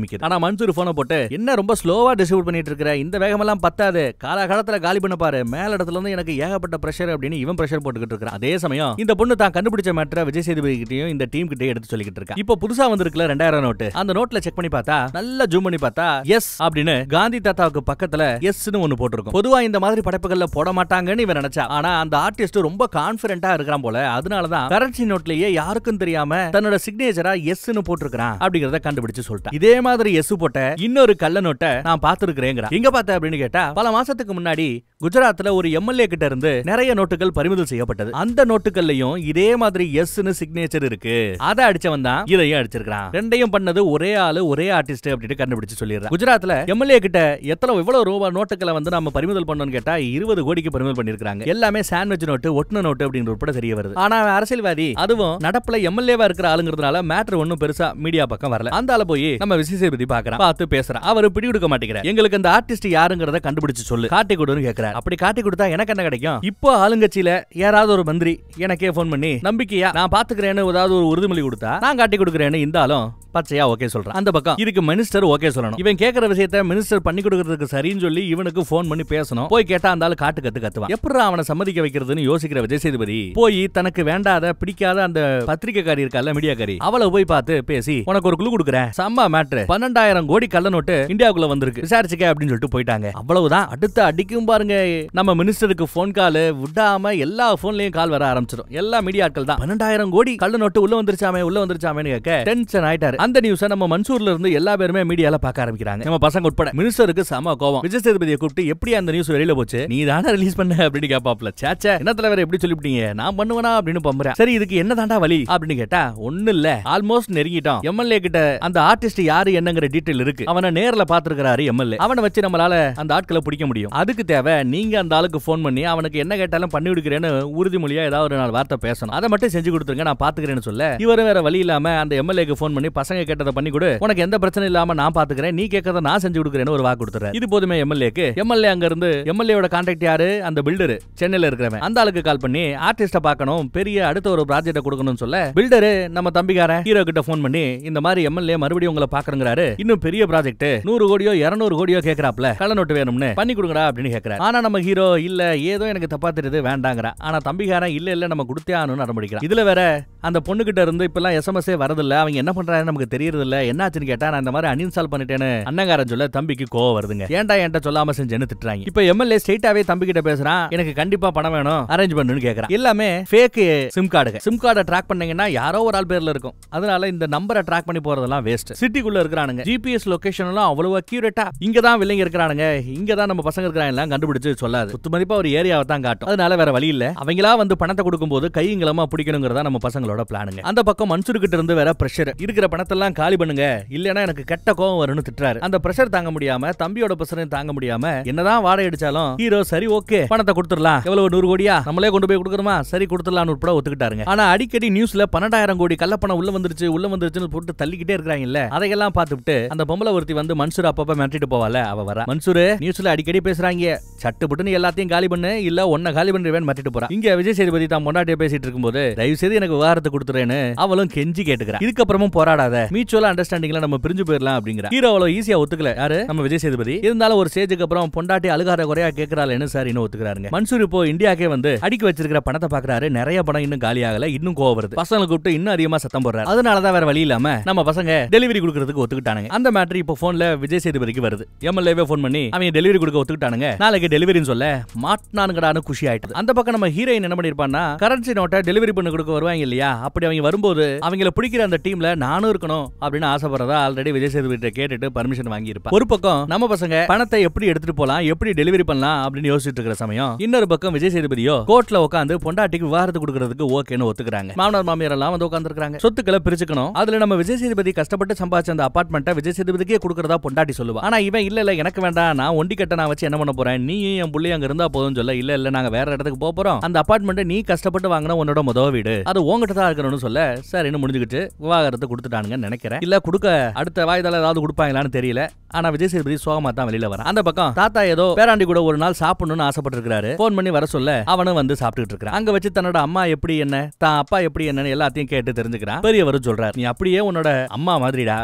Speaker 1: ஆரம்பிக்குது ஆனா மன்சூர் போனை போட்டு என்ன ரொம்ப ஸ்லோவா டிஸ்ட்ரிபியூட் பண்ணிட்டு இருக்கிற இந்த வேகமெல்லாம் பத்தாது காலகாலத்துல காலி பண்ண பாரு மேல இடத்துல இருந்து எனக்கு ஏகப்பட்ட பிரஷர் அப்படின்னு இவன் பிரஷர் போட்டுக்கிட்டு இருக்கான் அதே சமயம் இந்த பொண்ணு தான் கண்டுபிடிச்ச மேட்டரை விஜய் சேதுபதி கிட்டயும் இந்த டீம் கிட்டே எடுத்து சொல்லிக்கிட்டு இருக்கா இப்போ புதுசா வந்திருக்கல ரெண்டாயிரம் நோட்டு அந்த நோட்ல செக் பண்ணி பார்த்தா நல்லா ஜூம் பண்ணி பார்த்தா எஸ் அப்படின்னு காந்தி தாத்தாவுக்கு பக்கத்துல எஸ்னு ஒன்னு போட்டிருக்கும் பொதுவா இந்த மாதிரி படைப்புகள்ல போட மாட்டாங்கன்னு இவன் நினைச்சா ஆனா அந்த ஆர்டிஸ்ட் ரொம்ப கான்பிடண்டா இருக்கிறான் போல அதனாலதான் கரன்சி நோட்லயே யாருக்கும் தெரியாம தன்னோட சிக்னேச்சரா எஸ்னு போட்டிருக்கான் அப்படிங்கறத கண்டுபிடிச்சு சொல்லிட்டான் இதே மாதிரி எஸ் போட்ட இன்னொரு கள்ள நோட்டை நான் பார்த்திருக்கிறேங்கிறா எங்க பார்த்த அப்படின்னு கேட்டா பல மாசத்துக்கு முன்னாடி குஜராத்ல ஒரு எம்எல்ஏ கிட்ட இருந்து நிறைய நோட்டுகள் பறிமுதல் செய்யப்பட்டது அந்த நோட்டுகள்லயும் இதே மாதிரி எஸ்னு சிக்னேச்சர் இருக்கு அதை அடிச்சவன் தான் இதையும் அடிச்சிருக்கான் ரெண்டையும் பண்ணது ஒரே ஆளு ஒரே ஆர்டிஸ்ட் அப்படின்னு கண்டுபிடிச்சு சொல்லிடுறான் குஜராத்ல எம்எல்ஏ கிட்ட எத்தனை எவ்வளவு ரூபா நோட்டுகளை வந்து நம்ம பறிமுதல் பண்ணோம்னு கேட்டா இருபது கோடிக்கு பறிமுதல் பண்ணிருக்காங்க எல்லாமே சாண்ட்விச் நோட்டு ஒட்டுன நோட்டு அப்படிங்கிற உட்பட தெரிய வருது ஆனா அவன் அரசியல்வாதி அதுவும் நடப்புல எம்எல்ஏவா இருக்கிற ஆளுங்கிறதுனால மேட்டர் ஒன்னும் பெருசா மீடியா பக்கம் வரல அந்த ஆள போய் நம்ம விஜய் சேதுபதி பாக்குறான் பார்த்து பேசுறான் அவரு பிடி கொடுக்க மாட்டேங்கிறார் எங்களுக்கு அந்த ஆர்டிஸ்ட் யாருங்கிறத கண்டுபிடிச்சு சொல்லு காட்டி கொடுன்னு கேக்குறாரு அப்படி காட்டி கொடுத்தா எனக்கு என்ன கிடைக்கும் இப்போ ஆளுங்கட்சியில யாராவது ஒரு மந்திரி எனக்கே போன் பண்ணி நம்பிக்கையா நான் பாத்துக்கிறேன்னு ஏதாவது ஒரு உறுதிமொழி கொடுத்தா நான் காட்டி கொடுக்குறேன்னு இருந்தாலும் பச்சையா ஓகே சொல்றான் அந்த பக்கம் இதுக்கு மினிஸ்டர் ஓகே சொல்லணும் இவன் கேக்குற விஷயத்த மினிஸ்டர் பண்ணி கொடுக்கறதுக்கு சரின்னு சொல்லி இவனுக்கு போன் பண்ணி பேசணும் போய் கேட்டா அந்த ஆளு காட்டு கத்து கத்துவான் எப்படி அவனை சம்மதிக்க வைக்கிறதுன்னு யோசிக்கிற விஜய் சேதுபதி போய் தனக்கு வேண்டாத பிடிக்காத அந்த பத்திரிக்கைக்காரி இருக்கல்ல மீடியாக்காரி அவளை போய் பார்த்து பேசி உனக்கு ஒரு குழு கொடுக்குறேன் செம்ம மேட்ரு பன்னெண்டாயிரம் கோடி கள்ள நோட்டு இந்தியாவுக்குள்ள வந்திருக்கு விசாரிச்சுக்க அப்படின்னு சொல்லிட்டு போயிட்டாங்க அவ்வளவுதான் அடுத்து அடிக்கும் பாருங்க நம்ம மினிஸ்டருக்கு போன் கால் விடாம எல்லா போன்லயும் கால் வர ஆரம்பிச்சிடும் எல்லா மீடியா ஆட்கள் தான் பன்னெண்டாயிரம் கோடி கள்ள நோட்டு உள்ள வந்துருச்சாமே உள்ள வந்துருச்சாமேன்னு கேட்க டென்ஷன் ஆயிட்டாரு அந்த நியூஸ நம்ம மன்சூர்ல இருந்து எல்லா பேருமே மீடியால பார்க்க ஆரம்பிக்கிறாங்க நம்ம பசங்க உட்பட மினிஸ்டருக்கு செம கோவம் விஜய் சேதுபதியை கூப்பிட்டு எப்படி அந்த நியூஸ் வெளியில போச்சு நீ தானே ரிலீஸ் பண்ண அப்படின்னு கேப்பாப்ல சேச்சே என்ன தலைவர் எப்படி சொல்லிவிட்டீங்க நான் பண்ணுவேனா அப்படின்னு பம்புறேன் சரி இதுக்கு என்ன தாண்டா வழி அப்படின்னு கேட்டா ஒண்ணு இல்ல ஆல்மோஸ்ட் நெருங்கிட்டோம் எம்எல்ஏ கிட்ட அந்த ஆர்டிஸ்ட் யாரு என்னங்கிற டீடைல் இருக்கு அவனை நேர்ல பாத்துருக்காரு எம்எல்ஏ அவனை வச்சு நம்மளால அந்த ஆட்களை பிடிக்க முடியும் அதுக்கு தேவை நீங்க அந்த ஆளுக்கு போன் பண்ணி அவனுக்கு என்ன கேட்டாலும் பண்ணி கொடுக்கிறேன்னு உறுதிமொழியா ஏதாவது ஒரு நாலு வார்த்தை பேசணும் அதை மட்டும் செஞ்சு கொடுத்துருங்க நான் பாத்துக்கிறேன்னு சொல்ல இவரும் வேற வழி இல்லாம அந்த எம்எல்ஏக்கு போன் பண்ணி பசங்க கேட்டதை பண்ணி கொடு உனக்கு எந்த பிரச்சனை இல்லாம நான் பாத்துக்கிறேன் நீ கேட்கறத நான் செஞ்சு கொடுக்குறேன்னு ஒரு வாக்கு கொடுத்துறாரு இது போதுமே எம்எல்ஏக்கு எம்எல்ஏ அங்க இருந்து எம்எல்ஏவோட கான்டாக்ட் யாரு அந்த பில்டர் சென்னையில இருக்கிறவன் அந்த ஆளுக்கு கால் பண்ணி ஆர்டிஸ்ட பார்க்கணும் பெரிய அடுத்த ஒரு ப்ராஜெக்ட் கொடுக்கணும்னு சொல்ல பில்டரு நம்ம தம்பிக்காரன் ஹீரோ கிட்ட போன் பண்ணி இந்த மாதிரி எம்எல்ஏ மறுபடியும் உங்களை பாக்குறங்கிறாரு இன்னும் பெரிய ப்ராஜெக்ட் நூறு கோடியோ இருநூறு கோடியோ கேக்குறாப்ல கள்ள நோட்டு வேணும்னு பண்ணி கொடுங்கடா அப்படின்னு கேக்குறாரு ஆனா நம்ம ஹீரோ இல்ல ஏதோ எனக்கு தப்பா தெரியுது வேண்டாங்கிறா ஆனா தம்பிக்காரன் இல்ல இல்ல நம்ம கொடுத்தே ஆகணும்னு அடம்பிடிக்கிறான் இதுல வேற அந்த பொண்ணு கிட்ட இருந்து இப்பெல்லாம் எஸ்எம்எஸ்ஏ வரதில்ல அவங்க என்ன பண்றாங்க நமக்கு தெரியறது இல்ல என்னாச்சுன்னு கேட்டா நான் இந்த மாதிரி அன்இன்ஸ்டால் பண்ணிட்டேன்னு அண்ணங்காரன் சொல்ல தம்பிக்கு கோவம் வருதுங்க ஏன்டா என்கிட்ட சொல்லாம செஞ்சேன்னு திட்டுறாங்க இப்ப எம்எல்ஏ ஸ்ட்ரெயிட்டாவே தம்பி கிட்ட பேசுறான் எனக்கு கண்டிப்பா பணம் வேணும் அரேஞ்ச் பண்ணுன்னு கேக்குறான் எல்லாமே ஃபேக் சிம் கார்டுங்க சிம் கார்டை ட்ராக் பண்ணீங்கன்னா யாரோ ஒரு ஆள் பேர்ல இருக்கும் அதனால இந்த நம்பரை ட்ராக் பண்ணி போறதெல்லாம் வேஸ்ட் சிட்டிக்குள்ள இருக்கிறானுங்க ஜிபிஎஸ் லொகேஷன் எல்லாம் அவ்வளவு அக்யூரேட்டா இங்க தான் வில்லைங்க இருக்கிறானுங்க இங்க தான் நம்ம பசங்க இருக்கிறாங்க எல்லாம் கண்டுபிடிச்சு சொல்லாது குத்து மதிப்பா ஒரு ஏரியாவை தான் காட்டும் அதனால வேற வழி இல்ல அவங்களா வந்து பணத்தை கொடுக்கும்போது கையங்களமா பிடிக்கணுங்கிறதா நம்ம பசங்களோட பிளானுங்க அந்த பக்கம் மன்சூர் கிட்ட இருந்து வேற பிரஷர் இருக்கிற பணத்தெல்லாம் காலி பண்ணுங்க இல்லனா எனக்கு கெட்ட கோவம் வரும்னு திட்டுறாரு அந்த பிரஷர் தாங்க முடியாம தம்பியோட பிரஷரையும் தாங்க முடியாம என்னதான் வாடகை அடிச்சாலும் ஹீரோ சரி ஓகே பணத்தை கொடுத்துடலாம் எவ்வளவு நூறு கோடியா நம்மளே கொண்டு போய் கொடுக்குறோமா சரி கொடுத்துடலாம்னு உட்பட ஒத்துக்கிட்டாருங்க ஆனா அடிக்கடி நியூஸ்ல பன்னெண்டாயிரம் கோடி கள்ளப்பணம் உள்ள வந்துருச்சு உள்ள வந்துருச்சுன்னு போட்டு தள்ளிக்கிட்டே இருக்காங்கல்ல அதையெல்லாம் பார்த்துட்டு அந்த பொம்பளை ஒருத்தி வந்து மன்சூர் அப்பப்ப மிரட்டிட்டு போவால அவ வர மன்சூர் நியூஸ்ல அடிக்கடி பேசுறாங்க சட்டு புட்டுன்னு எல்லாத்தையும் காலி பண்ணு இல்ல ஒன்ன காலி பண்ணிடுவேன் மிரட்டிட்டு போறான் இங்க விஜய் சேதுபதி தான் பொண்டாட்டிய பேசிட்டு இருக்கும்போது தயவு செய்து எனக்கு விவாகரத்து கொடுத்துறேன்னு அவளும் கெஞ்சி கேட்டுக்கிறா இதுக்கப்புறமும் போராடாத மியூச்சுவல் அண்டர்ஸ்டாண்டிங்ல நம்ம பிரிஞ்சு போயிடலாம் அப்படிங்கிற ஹீரோ அவ்வளவு ஈஸியா ஒத்துக்கல யாரு நம்ம விஜய் சேதுபதி இருந்தாலும் ஒரு ஸ்டேஜுக்கு அப்புறம் பொண்டாட்டி அழுகார குறையா கேட்கறாள் சார் இன்னும் ஒத்துக்கிறாருங்க மன்சூர் இப்போ இந்தியாக்கே வந்து அடிக்க வச்சிருக்கிற பணத்தை பாக்குறாரு நிறைய பணம் இன்னும் காலி ஆகல இன்னும் கோவம் வருது பசங்களை கூப்பிட்டு இன்னும் அதிகமா சத்தம் போடுறாரு அதனாலதான் வேற வழி இல்லாம நம்ம பசங்க டெலிவரி கொடுக்கறதுக்கு ஒத்துக்கிட்டானுங்க அந்த மேட்டர் இப்போ போன்ல விஜய் சேதுபதிக்கு வருது எம்எல்ஏவே போன் பண்ணி அவங்க டெலிவரி கொடுக்க ஒத்துக்கிட்டானுங்க நாளைக்கு டெலிவரின்னு சொல்ல மாட்டினானுங்கடான்னு குஷி ஆயிட்டு அந்த பக்கம் நம்ம ஹீரோயின் என்ன பண்ணிருப்பான்னா கரன்சி நோட்டை டெலிவரி பண்ணி கொடுக்க வருவாங்க இல்லையா அப்படி அவங்க வரும்போது அவங்கள பிடிக்கிற அந்த டீம்ல நானும் இருக்கணும் அப்படின்னு ஆசைப்படுறதா ஆல்ரெடி விஜய் சேதுபதி கேட்டுட்டு பர்மிஷன் வாங்கி இருப்பா ஒரு பக்கம் நம்ம பசங்க பணத்தை எப்படி எடுத்துட்டு போலாம் எப்படி டெலிவரி பண்ணலாம் அப்படின்னு யோசிச்சுட்டு இருக்கிற சமயம் இன்னொரு பக்கம் விஜய் சேதுபதியோ கோர்ட்ல உட்காந்து பொண்டாட்டிக்கு விவாகரத்து கொடுக்கறதுக்கு ஓகேன்னு ஒத்துக்கிறாங்க மாமனார் மாமியார் எல்லாம் வந்து உட்காந்துருக்காங்க சொத்துக்களை பிரிச்சுக்கணும் அதுல நம்ம விஜய் சேதுபதி கஷ்டப்பட்டு சம்பாதிச்ச அந்த அபார்ட்மெண்ட்டை விஜய் சேதுபதிக்கே கொடுக்கறதா பொண்டாட்டி சொல்லுவா ஆனா இவன் இல்ல இல்ல எனக்கு வேண்டாம் நான் ஒண்டி கட்ட நான் வச்சு என்ன பண்ண போறேன் நீ என் புள்ளி அங்க இருந்தா போதும் சொல்ல இல்ல இல்ல நாங்க வேற இடத்துக்கு போக போறோம் அந்த அபார்ட்மெண்ட் நீ கஷ்டப்பட்டு வாங்கின உன்னோட முத வீடு அது உங்ககிட்ட தான் இருக்கணும்னு சொல்ல சார் இன்னும் முடிஞ்சுக்கிட்டு விவாகரத்தை கொடுத்துட்டானுங்கன்னு நினைக்கிறேன் இல்ல கொடுக்க அடுத்த வாய்தால ஏதாவது கொடுப்பாங்களான்னு தெரியல ஆனா விஜய் சேதுபதி சோகமா தான் வெளியில வரான் அந்த பக்கம் தாத்தா ஏதோ பேராண்டி கூட ஒரு நாள் சாப்பிடணும்னு ஆசைப்பட்டிருக்காரு போன் பண்ணி வர சொல்ல அவனும் வந்து சாப்பிட்டுட்டு இருக்கான் அங்க வச்சு தன்னோட அம்மா எப்படி என்ன தான் அப்பா எப்படி என்னன்னு எல்லாத்தையும் கேட்டு தெரிஞ்சுக்கிறான் பெரியவர் சொல்றாரு நீ அப்படியே உன்னோட அம்மா மாதிரிடா அப்படிங்கிற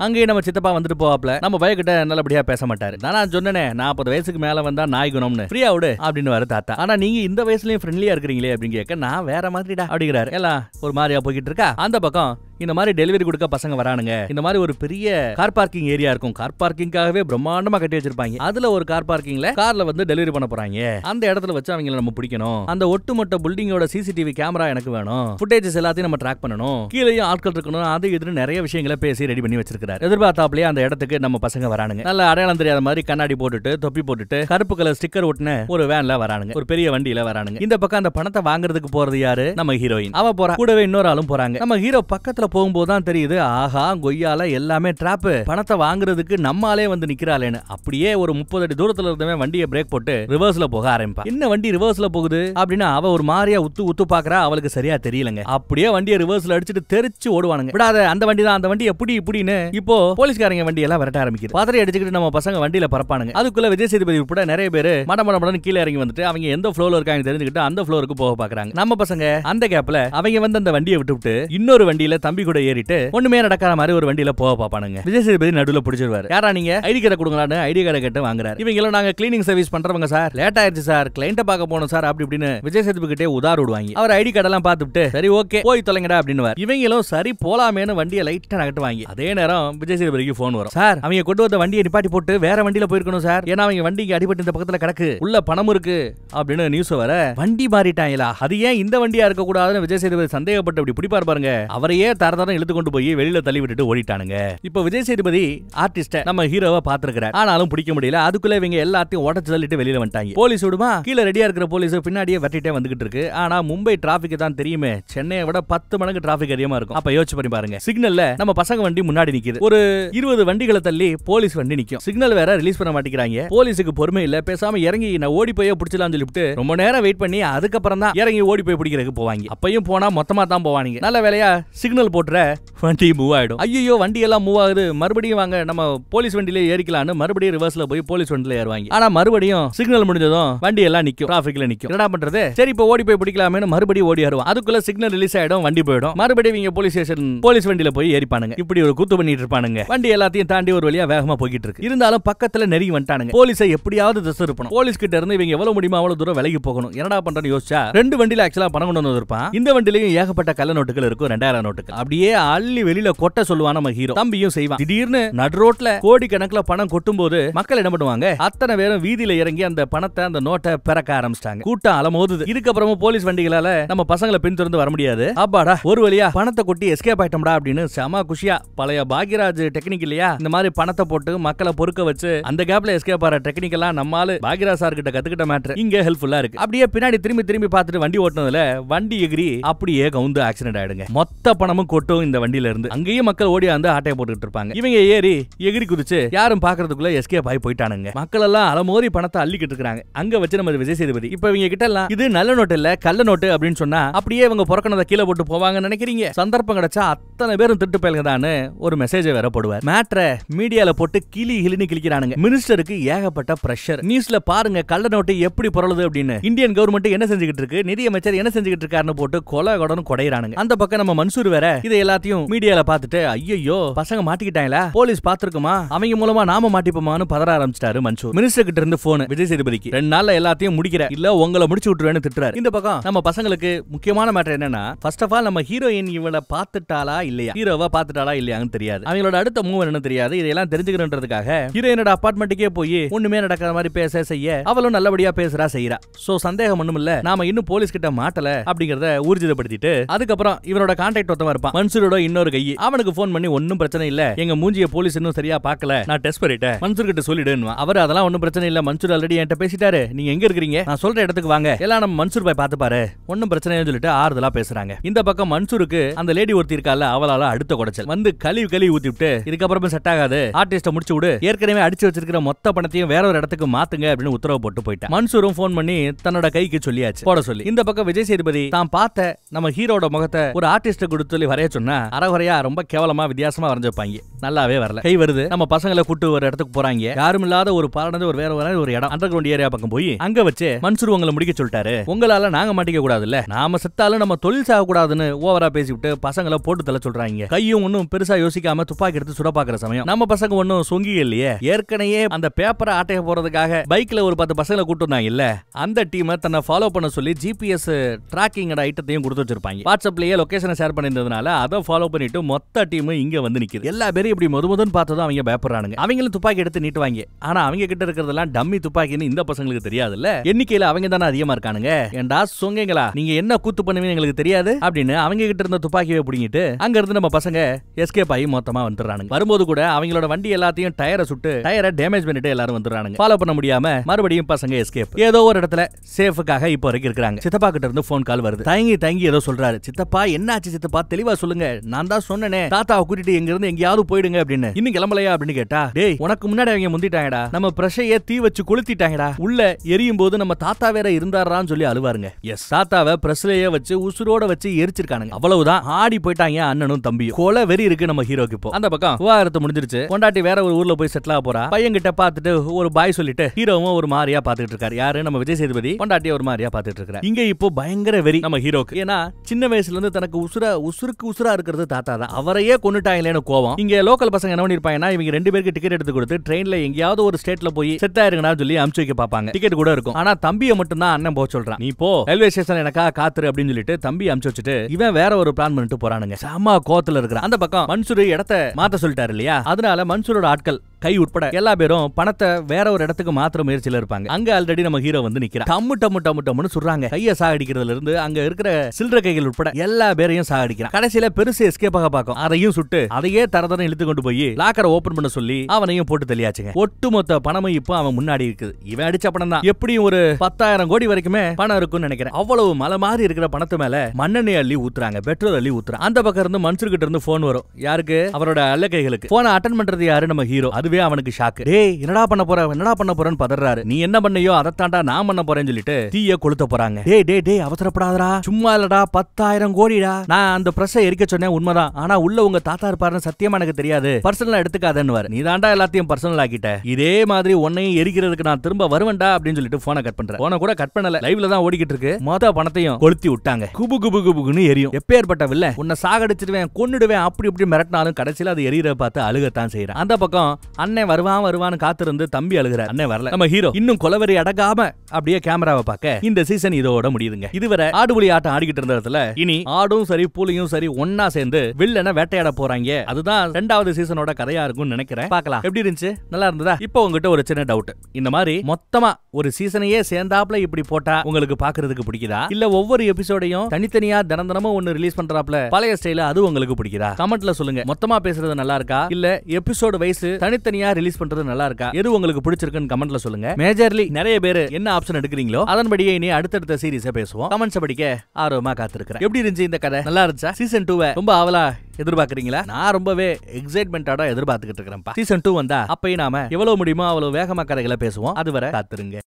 Speaker 1: அங்கேயே நம்ம சித்தப்பா வந்துட்டு போவாப்ல நம்ம பையக்கிட்ட நல்லபடியா பேச மாட்டாரு நான் சொன்னேனே நாற்பது வயசுக்கு மேல வந்தா நாய் குணம்னு ஃப்ரீயா விடு அப்படின்னு வர தாத்தா ஆனா நீங்க இந்த வயசுலயும் ஃப்ரெண்ட்லியா இருக்கிறீங்களே அப்படின்னு கேட்க நான் வேற மாதிரிடா அப்படிங்கிறாரு எல்லாம் ஒரு மாதிரியா போய்கிட்டு இருக்கா அந்த பக்கம் இந்த மாதிரி டெலிவரி கொடுக்க பசங்க வரானுங்க இந்த மாதிரி ஒரு பெரிய கார் பார்க்கிங் ஏரியா இருக்கும் கார் பார்க்கிங்காகவே பிரம்மாண்டமா கட்டி வச்சிருப்பாங்க அதுல ஒரு கார் பார்க்கிங்ல கார்ல வந்து டெலிவரி பண்ண போறாங்க அந்த இடத்துல வச்சு அவங்கள நம்ம பிடிக்கணும் அந்த ஒட்டுமொத்த பில்டிங்கோட சிசிடிவி கேமரா எனக்கு வேணும் ஃபுட்டேஜஸ் எல்லாத்தையும் நம்ம ட்ராக் பண்ணணும் கீழேயும் ஆட்கள் இருக்கணும் அது இதுன்னு நிறைய விஷயங்களை பேசி ரெடி பண்ணி வச்சிருக்காரு எதிர்பார்த்தாப்லயே அந்த இடத்துக்கு நம்ம பசங்க வரானுங்க நல்ல அடையாளம் தெரியாத மாதிரி கண்ணாடி போட்டுட்டு தொப்பி போட்டுட்டு கருப்பு கலர் ஸ்டிக்கர் ஒட்டின ஒரு வேன்ல வரானுங்க ஒரு பெரிய வண்டியில வரானுங்க இந்த பக்கம் அந்த பணத்தை வாங்குறதுக்கு போறது யாரு நம்ம ஹீரோயின் அவ போறா கூடவே இன்னொரு ஆளும் போறாங்க நம்ம ஹீரோ பக்கத்துல போகும்போது தான் தெரியுது ஆஹா கொய்யால எல்லாமே டிராப் பணத்தை வாங்குறதுக்கு நம்ம ஆளே வந்து நிக்கிறாளேன்னு அப்படியே ஒரு முப்பது அடி தூரத்துல இருந்தவன் வண்டியை பிரேக் போட்டு ரிவர்ஸ்ல போக ஆரம்பிப்பா என்ன வண்டி ரிவர்ஸ்ல போகுது அப்படின்னா அவ ஒரு மாதிரியா உத்து உத்து பாக்குறா அவளுக்கு சரியா தெரியலங்க அப்படியே வண்டியை ரிவர்ஸ்ல அடிச்சுட்டு தெரிச்சு ஓடுவானுங்க விடாத அந்த வண்டி தான் அந்த வண்டி எப்படி இப்படின்னு இப்போ போலீஸ்காரங்க வண்டி எல்லாம் விரட்ட ஆரம்பிக்குது பதறி அடிச்சுக்கிட்டு நம்ம பசங்க வண்டியில பறப்பானுங்க அதுக்குள்ள விஜய் சேதுபதி உட்பட நிறைய பேர் மட மட மடன்னு கீழே இறங்கி வந்துட்டு அவங்க எந்த ஃப்ளோர்ல இருக்காங்க தெரிஞ்சுக்கிட்டு அந்த ஃப்ளோருக்கு போக பாக்குறாங்க நம்ம பசங்க அந்த கேப்ல அவங்க வந்து அந்த வண்டியை விட்டு விட்டு இன்னொரு வண்டியில தம்பி கூட ஏறிட்டு ஒண்ணுமே நடக்காத மாதிரி ஒரு வண்டியில போக பாப்பானுங்க விஜய் சேதுபதி நடுவுல பிடிச்சிருவாரு யாரா நீங்க ஐடி கார்டை கொடுங்களான்னு ஐடி கார்டை கேட்டு வாங்குறாரு இவங்க எல்லாம் நாங்க கிளீனிங் சர்வீஸ் பண்றவங்க சார் லேட் ஆயிருச்சு சார் கிளைண்ட பார்க்க போனோம் சார் அப்படி இப்படின்னு விஜய் சேதுபதி கிட்டே உதார் விடுவாங்க அவர் ஐடி கார்டெல்லாம் பார்த்துட்டு சரி ஓகே போய் தொலைங்கடா அப்படின்னு இவங்களும் சரி போலாமேன்னு வண்டியை லைட்டா நகட்டுவாங்க அதே நேரம் விஜய் சேதுபதிக்கு போன் வரும் சார் அவங்க கொண்டு வந்த வண்டியை நிப்பாட்டி போட்டு வேற வண்டியில போயிருக்கணும் சார் ஏன்னா அவங்க வண்டிக்கு அடிபட்டு இந்த பக்கத்துல கிடக்கு உள்ள பணம் இருக்கு அப்படின்னு நியூஸ் வர வண்டி மாறிட்டாங்களா அது ஏன் இந்த வண்டியா இருக்க கூடாதுன்னு விஜய் சேதுபதி சந்தேகப்பட்டு அப்படி பிடிப்பார் பாருங்க அவரையே தர தரம் இழுத்து கொண்டு போய் வெளியில தள்ளி விட்டுட்டு ஓடிட்டானுங்க இப்போ விஜய் சேதுபதி ஆர்டிஸ்ட நம்ம ஹீரோவை பாத்துருக்கிறார் ஆனாலும் பிடிக்க முடியல அதுக்குள்ள இவங்க எல்லாத்தையும் உடச்சு தள்ளிட்டு வெளியில வந்துட்டாங்க போலீஸ் விடுமா கீழே ரெடியா இருக்கிற போலீஸ் பின்னாடியே வெட்டிட்டே வந்துகிட்டு இருக்கு ஆனா மும்பை டிராபிக் தான் தெரியுமே சென்னையை விட பத்து மடங்கு டிராபிக் அதிகமா இருக்கும் அப்ப யோசிச்சு பண்ணி பாருங்க சிக்னல்ல நம்ம பசங்க வண்டி முன்னாடி நிக்குது ஒரு இருபது வண்டிகளை தள்ளி போலீஸ் வண்டி நிக்கும் சிக்னல் வேற ரிலீஸ் பண்ண மாட்டேங்கிறாங்க போலீஸுக்கு பொறுமை இல்ல பேசாம இறங்கி நான் ஓடி போய் பிடிச்சலாம்னு சொல்லிட்டு ரொம்ப நேரம் வெயிட் பண்ணி அதுக்கப்புறம் தான் இறங்கி ஓடி போய் பிடிக்கிறதுக்கு போவாங்க அப்பயும் போனா மொத்தமா தான் போவாங்க நல்ல வேலையா சிக்னல் போட்டுற வண்டி மூவ் ஆயிடும் ஐயோ வண்டி எல்லாம் மூவ் ஆகுது மறுபடியும் வாங்க நம்ம போலீஸ் வண்டியில ஏறிக்கலாம்னு மறுபடியும் ரிவர்ஸ்ல போய் போலீஸ் வண்டியில ஏறுவாங்க ஆனா மறுபடியும் சிக்னல் முடிஞ்சதும் வண்டி எல்லாம் நிக்கும் டிராபிக்ல நிக்கும் என்னடா பண்றது சரி இப்போ ஓடி போய் பிடிக்கலாமேனு மறுபடியும் ஓடி வருவான் அதுக்குள்ள சிக்னல் ரிலீஸ் ஆயிடும் வண்டி போயிடும் மறுபடியும் இவங்க போலீஸ் ஸ்டேஷன் போலீஸ் வண்டியில போய் ஏறிப்பானுங்க இப்படி ஒரு கூத்து பண்ணிட்டு இருப்பானுங்க வண்டி எல்லாத்தையும் தாண்டி ஒரு வழியா வேகமா போய்கிட்டு இருக்கு இருந்தாலும் பக்கத்துல நெருங்கி வந்துட்டானுங்க போலீஸை எப்படியாவது திசை இருப்பணும் போலீஸ் கிட்ட இருந்து இவங்க எவ்வளவு முடியுமோ அவ்வளவு தூரம் விலகி போகணும் என்னடா பண்றேன்னு யோசிச்சா ரெண்டு வண்டியில ஆக்சுவலா பணம் கொண்டு வந்திருப்பான் இந்த வண்டிலையும் ஏகப்பட்ட கள்ள நோட்டுகள் இருக்கும் ரெண்டாயிரம் நோட்டுகள் அப்படியே அள்ளி வெளியில கொட்ட சொல்லுவான் நம்ம ஹீரோ தம்பியும் செய்வான் திடீர்னு நடு ரோட்ல கோடி கணக்குல பணம் கொட்டும் போது மக்கள் என்ன பண்ணுவாங்க அத்தனை பேரும் வீதியில இறங்கி அந்த பணத்தை அந்த நோட்டை பிறக்க ஆரம்பிச்சிட்டாங்க கூட்டம் அலமோதுது இதுக்கப்புறமும் போலீஸ் வண்டிகளால நம்ம பசங்களை பின்தொடர்ந்து வர முடியாது அப்பாடா ஒரு வழியா பணத்தை கொட்டி எஸ்கேப் ஆயிட்டோம்டா அப்படின்னு செம குஷியா பழைய பாக்யராஜ் டெக்னிக் இல்லையா இந்த மாதிரி பணத்தை போட்டு மக்களை பொறுக்க வச்சு அந்த கேப்ல எஸ்கேப் ஆற டெக்னிக் எல்லாம் நம்மால பாக்யராஜ் சார் கிட்ட கத்துக்கிட்ட மேட்ரு இங்க ஹெல்ப்ஃபுல்லா இருக்கு அப்படியே பின்னாடி திரும்பி திரும்பி பார்த்துட்டு வண்டி ஓட்டுனதுல வண்டி எகிரி அப்படியே கவுந்து ஆக்சிடென்ட் ஆயிடுங்க மொத்த பணமும் கொட்டும் இந்த வண்டியில இருந்து அங்கேயும் மக்கள் ஓடி வந்து ஆட்டையை போட்டுட்டு இருப்பாங்க இவங்க ஏறி எகிரி குதிச்சு யாரும் பாக்குறதுக்குள்ள எஸ்கேப் ஆகி போயிட்டானுங்க மக்கள் எல்லாம் அலமோதி பணத்தை அள்ளிக்கிட்டு இருக்காங்க அங்க வச்சு நம்ம விஜய் சேதுபதி இப்ப இவங்க கிட்ட எல்லாம் இது நல்ல நோட்டு இல்ல கள்ள நோட்டு அப்படின்னு சொன்னா அப்படியே இவங்க புறக்கணதை கீழே போட்டு போவாங்கன்னு நினைக்கிறீங்க சந்தர்ப்பம் கிடைச்சா அத்தனை பேரும் திட்டு பயல்கதான்னு ஒரு மெசேஜ் வேற போடுவார் மேட்ரை மீடியால போட்டு கிளி கிளின்னு கிளிக்கிறானுங்க மினிஸ்டருக்கு ஏகப்பட்ட பிரஷர் நியூஸ்ல பாருங்க கள்ள நோட்டு எப்படி புரளுது அப்படின்னு இந்தியன் கவர்மெண்ட் என்ன செஞ்சுக்கிட்டு இருக்கு நிதியமைச்சர் என்ன செஞ்சுக்கிட்டு இருக்காருன்னு போட்டு கொலை கொடன்னு கொடையிறானுங்க அந்த பக்கம் நம்ம மன்சூர் வேற இதை எல்லாத்தையும் மீடியால பார்த்துட்டு ஐயோ பசங்க மாட்டிக்கிட்டாங்களா போலீஸ் பாத்துருக்குமா அவங்க மூலமா நாம மாட்டிப்போமான்னு பதற ஆரம்பிச்சிட்டாரு மன்சூர் மினிஸ்டர் கிட்ட இருந்து போன் விஜய் சேதுபதிக்கு ரெண்டு நாள்ல எல்லாத்தையும் முடிக்கிற இல்ல உங்களை முடிச்சு விட்டுருவேன்னு திட்டுறாரு இந்த பக்கம் நம்ம பசங்களுக்கு முக்கியமான மேட்டர் என்னன்னா ஃபர்ஸ்ட் ஆஃப் ஆல் நம்ம ஹீரோயின் இவளை பார்த்துட்டாளா இல்லையா ஹீரோவா பார்த்துட்டாளா இல்லையான்னு தெரியாது அவங்களோட அடுத்த மூவ் என்ன தெரியாது இதெல்லாம் தெரிஞ்சுக்கணுன்றதுக்காக ஹீரோயினோட அபார்ட்மெண்ட்டுக்கே போய் ஒண்ணுமே நடக்காத மாதிரி பேச செய்ய அவளும் நல்லபடியா பேசுறா செய்யறா சோ சந்தேகம் ஒண்ணும் இல்ல நாம இன்னும் போலீஸ் கிட்ட மாட்டல அப்படிங்கறத ஊர்ஜிதப்படுத்திட்டு அதுக்கப்புறம் இவனோட கான்டாக்ட் ஒருத்தவன் இருப்பான் மன்சூரோட இன்னொரு கை அவனுக்கு ஃபோன் பண்ணி ஒன்னும் பிரச்சனை இல்ல எங்க மூஞ்சிய போலீஸ் இன்னும் சரியா பார்க்கல நான் டெஸ்ட் பண்ணிட்டேன் மன்சூர் கிட்ட சொல்லிடுன்னு அவர் அதெல்லாம் ஒன்னும் பிரச்சனை இல்ல மன்சூர் ஆல்ரெடி என்கிட்ட பேசிட்டாரு நீங்க எங்க இருக்கீங்க நான் சொல்ற இடத்துக்கு வாங்க எல்லாம் நம்ம மன்சூர் பாய் பார்த்து பாரு ஒன்னும் பிரச்சனை சொல்லிட்டு ஆறுதலா பேசுறாங்க இந்த பக்கம் மன்சூருக்கு அந்த லேடி ஒருத்தி இருக்கால அவளால அடுத்த குடைச்சல் வந்து கழுவி கழுவி ஊத்தி விட்டு இதுக்கப்புறமே செட் ஆகாது ஆர்டிஸ்ட முடிச்சு விடு ஏற்கனவே அடிச்சு வச்சிருக்கிற மொத்த பணத்தையும் வேற ஒரு இடத்துக்கு மாத்துங்க அப்படின்னு உத்தரவு போட்டு போயிட்டான் மன்சூரும் ஃபோன் பண்ணி தன்னோட கைக்கு சொல்லியாச்சு போட சொல்லி இந்த பக்கம் விஜய் சேதுபதி தான் பார்த்த நம்ம ஹீரோட முகத்தை ஒரு ஆர்டிஸ்ட கொடுத்து சொல்லி வரைய வரைய சொன்னா அறகுறையா ரொம்ப கேவலமா வித்தியாசமா வரைஞ்சிருப்பாங்க நல்லாவே வரல கை வருது நம்ம பசங்களை கூட்டு ஒரு இடத்துக்கு போறாங்க யாரும் இல்லாத ஒரு பாலனது ஒரு வேற வேற ஒரு இடம் அண்டர் கிரவுண்ட் ஏரியா பக்கம் போய் அங்க வச்சு மன்சூர் உங்களை முடிக்க சொல்லிட்டாரு உங்களால நாங்க மாட்டிக்க கூடாதுல்ல நாம செத்தாலும் நம்ம தொழில் சாக கூடாதுன்னு ஓவரா பேசிவிட்டு பசங்களை போட்டு தள்ள சொல்றாங்க கையும் ஒன்னும் பெருசா யோசிக்காம துப்பாக்கி எடுத்து சுட பாக்குற சமயம் நம்ம பசங்க ஒன்னும் சொங்கி இல்லையே ஏற்கனவே அந்த பேப்பரை ஆட்டைய போறதுக்காக பைக்ல ஒரு பத்து பசங்களை கூட்டு வந்தாங்க இல்ல அந்த டீமை தன்னை ஃபாலோ பண்ண சொல்லி ஜிபிஎஸ் டிராக்கிங் ஐட்டத்தையும் கொடுத்து வச்சிருப்பாங்க வாட்ஸ்அப்லயே லொகேஷனை ஷேர் பண்ணிருந்ததுனால அதை ஃபாலோ பண்ணிட்டு மொத்த டீம் இங்க வந்து நிக்குது எல்லா பேரும் இப்படி முத முதன்னு பார்த்ததும் அவங்க பயப்படுறானுங்க அவங்களும் துப்பாக்கி எடுத்து நீட்டுவாங்க ஆனா அவங்க கிட்ட இருக்கிறதெல்லாம் டம்மி துப்பாக்கின்னு இந்த பசங்களுக்கு தெரியாதுல்ல எண்ணிக்கையில அவங்க தானே அதிகமா இருக்கானுங்க ஏண்டா சொங்கங்களா நீங்க என்ன கூத்து பண்ணுவீங்க எங்களுக்கு தெரியாது அப்படின்னு அவங்க கிட்ட இருந்த துப்பாக்கியை பிடிங்கிட்டு அங்க இருந்து நம்ம பசங்க எஸ்கேப் ஆகி மொத்தமா வந்துடுறானுங்க வரும்போது கூட அவங்களோட வண்டி எல்லாத்தையும் டயரை சுட்டு டயரை டேமேஜ் பண்ணிட்டு எல்லாரும் வந்துடுறானுங்க ஃபாலோ பண்ண முடியாம மறுபடியும் பசங்க எஸ்கேப் ஏதோ ஒரு இடத்துல சேஃபுக்காக இப்போ வரைக்கும் இருக்காங்க சித்தப்பா கிட்ட இருந்து ஃபோன் கால் வருது தயங்கி தயங்கி ஏதோ சொல்றாரு சித்தப்பா என்னாச்சு சித்தப்பா தெளிவா சொல்லுங்க நான் தான் சொன்னனே தாத்தாவை கூட்டிட்டு எங்க இருந்து எங்கேயாவது போயிடுங்க அப்படின்னு இன்னும் கிளம்பலையா அப்படின்னு கேட்டா டேய் உனக்கு முன்னாடி அவங்க முந்திட்டாங்கடா நம்ம பிரஷைய தீ வச்சு கொளுத்திட்டாங்கடா உள்ள எரியும் போது நம்ம தாத்தா வேற இருந்தாரான்னு சொல்லி அழுவாருங்க எஸ் தாத்தாவை பிரஸ்லயே வச்சு உசுரோட வச்சு எரிச்சிருக்கானுங்க அவ்வளவுதான் ஆடி போயிட்டாங்க அண்ணனும் தம்பியும் கொலை வெறி இருக்கு நம்ம ஹீரோக்கு இப்போ அந்த பக்கம் விவாகரத்து முடிஞ்சிருச்சு கொண்டாட்டி வேற ஒரு ஊர்ல போய் செட்டில் ஆக போறா பையன் கிட்ட பாத்துட்டு ஒரு பாய் சொல்லிட்டு ஹீரோவும் ஒரு மாதிரியா பாத்துட்டு இருக்காரு யாரு நம்ம விஜய் சேதுபதி கொண்டாட்டி ஒரு மாதிரியா பாத்துட்டு இருக்காரு இங்க இப்போ பயங்கர வெறி நம்ம ஹீரோக்கு ஏன்னா சின்ன வயசுல இருந்து தனக்கு உசுர உசுருக்கு உசுரா இருக்கிறது தாத்தா தான் அவரையே கொண்டுட்டாங்களேன்னு கோவம் இங்க லோக்கல் பசங்க என்ன பண்ணிருப்பாங்கன்னா இவங்க ரெண்டு பேருக்கு டிக்கெட் எடுத்து கொடுத்து ட்ரெயின்ல எங்கேயாவது ஒரு ஸ்டேட்ல போய் செட் ஆயிருங்கன்னு சொல்லி அமுச்சு வைக்க பாப்பாங்க டிக்கெட் கூட இருக்கும் ஆனா தம்பியை மட்டும் தான் அண்ணன் போக சொல்றான் நீ போ ரயில்வே ஸ்டேஷன் எனக்கா காத்துரு அப்படின்னு சொல்லிட்டு தம்பி அமுச்சு வச்சுட்டு இவன் வேற ஒரு பிளான் பண்ணிட்டு போறானுங்க செம்ம கோத்துல இருக்கிறான் அந்த பக்கம் மன்சூர் இடத்த மாத்த சொல்லிட்டாரு இல்லையா அதனால மன்சூரோட ஆட்கள் கை உட்பட எல்லா பேரும் பணத்தை வேற ஒரு இடத்துக்கு மாத்திர முயற்சியில இருப்பாங்க அங்க ஆல்ரெடி நம்ம ஹீரோ வந்து நிக்கிறான் டம்மு டம்மு டம்மு டம்முன்னு சொல்றாங்க கைய சாகடிக்கிறதுல இருந்து அங்க இருக்கிற சில்லற கைகள் உட்பட எல்லா பேரையும் சாகடிக்கிறான் கடைசியில பெருசு எஸ்கேப் ஆக பாக்கும் அதையும் சுட்டு அதையே தரதரம் இழுத்து கொண்டு போய் லாக்கரை ஓபன் பண்ண சொல்லி அவனையும் போட்டு தெளியாச்சுங்க ஒட்டுமொத்த பணமும் இப்போ அவன் முன்னாடி இருக்குது இவன் அடிச்ச பணம் தான் எப்படியும் ஒரு பத்தாயிரம் கோடி வரைக்குமே பணம் இருக்கும்னு நினைக்கிறேன் அவ்வளவு மலை மாதிரி இருக்கிற பணத்து மேல மண்ணெண்ணெய் அள்ளி ஊத்துறாங்க பெட்ரோல் அள்ளி ஊத்துறாங்க அந்த பக்கம் இருந்து மன்சூர் கிட்ட இருந்து போன் வரும் யாருக்கு அவரோட அல்லக்கைகளுக்கு போன அட்டன் பண்றது யாரு நம்ம ஹீரோ அதுவே அவனுக்கு ஷாக்கு டேய் என்னடா பண்ண போற என்னடா பண்ண போறேன்னு பதறாரு நீ என்ன பண்ணையோ அதைத்தாண்டா நான் பண்ண போறேன்னு சொல்லிட்டு தீய கொளுத்த போறாங்க டேய் டேய் டேய் அவசரப்படாதடா சும்மா இல்லடா பத்தாயிரம் கோடிடா நான் அந்த பிரஸ்ஸை எரிக்க சொன்னேன் உண்மைதான் ஆனா உள்ள உங்க தாத்தா இருப்பாருன்னு சத்தியமா எனக்கு தெரியாது பர்சனலா எடுத்துக்காதன்னு நீ தாண்டா எல்லாத்தையும் பர்சனல் ஆக்கிட்ட இதே மாதிரி உன்னையும் எரிக்கிறதுக்கு நான் திரும்ப வருவேன்டா அப்படின்னு சொல்லிட்டு போனை கட் பண்றேன் போனை கூட கட் பண்ணல லைவ்ல தான் ஓடிக்கிட்டு இருக்கு மொத பணத்தையும் கொளுத்தி விட்டாங்க குபு குபு குபுன்னு எரியும் எப்பேற்பட்ட வில்ல உன்னை சாகடிச்சிடுவேன் கொன்னுடுவேன் அப்படி இப்படி மிரட்டினாலும் கடைசியில அது எரியற பார்த்து அழுகத்தான் செய்யறான் அந்த பக்கம் அண்ணன் வருவான் வருவான்னு காத்திருந்து தம்பி அழுகிற அண்ணன் வரல நம்ம ஹீரோ இன்னும் கொலவெறி அடங்காம அப்படியே கேமராவை பார்க்க இந்த சீசன் இதோட முடியுதுங்க இதுவரை ஆடுபுலி ஆட்டம் ஆடிக்கிட்டு இருந்த இடத்துல இனி ஆடும் சரி பூலியும் சரி ஒன்னா சேர்ந்து வில்லனை வேட்டையாட போறாங்க அதுதான் ரெண்டாவது சீசனோட கதையா இருக்கும்னு நினைக்கிறேன் பார்க்கலாம் எப்படி இருந்துச்சு நல்லா இருந்ததா இப்போ உங்ககிட்ட ஒரு சின்ன டவுட் இந்த மாதிரி மொத்தமா ஒரு சீசனையே சேர்ந்தாப்ல இப்படி போட்டா உங்களுக்கு பாக்குறதுக்கு பிடிக்குதா இல்ல ஒவ்வொரு எபிசோடையும் தனித்தனியா தினம் தினமும் ஒன்னு ரிலீஸ் பண்றாப்ல பழைய ஸ்டைல அது உங்களுக்கு பிடிக்குதா கமெண்ட்ல சொல்லுங்க மொத்தமா பேசுறது நல்லா இருக்கா இல்ல எபிசோடு வைஸ் தனித்தனியா ரிலீஸ் பண்றது நல்லா இருக்கா எது உங்களுக்கு பிடிச்சிருக்குன்னு கமெண்ட்ல சொல்லுங்க மேஜர்லி நிறைய பேர் என்ன ஆப்ஷன் எடுக்கிறீங்களோ அதன்படியே இனி அடுத்தடுத்த சீரிஸ பேசுவோம் கமெண்ட்ஸ் படிக்க ஆர்வமா காத்திருக்கிறேன் எப்படி இருந்துச்சு இந்த கதை நல்லா இருந்துச்சா சீசன் டூ ரொம்ப ஆவலா எதிர்பார்க்கறீங்களா நான் ரொம்பவே எக்ஸைட்மெண்டோட எதிர்பார்த்துக்கிட்டு இருக்கிறேன் சீசன் டூ வந்தா அப்பயும் நாம எவ்வளவு முடியுமோ அவ்வளவு வேகமா கதைகளை பேசுவோம் அதுவரை காத்திருங்க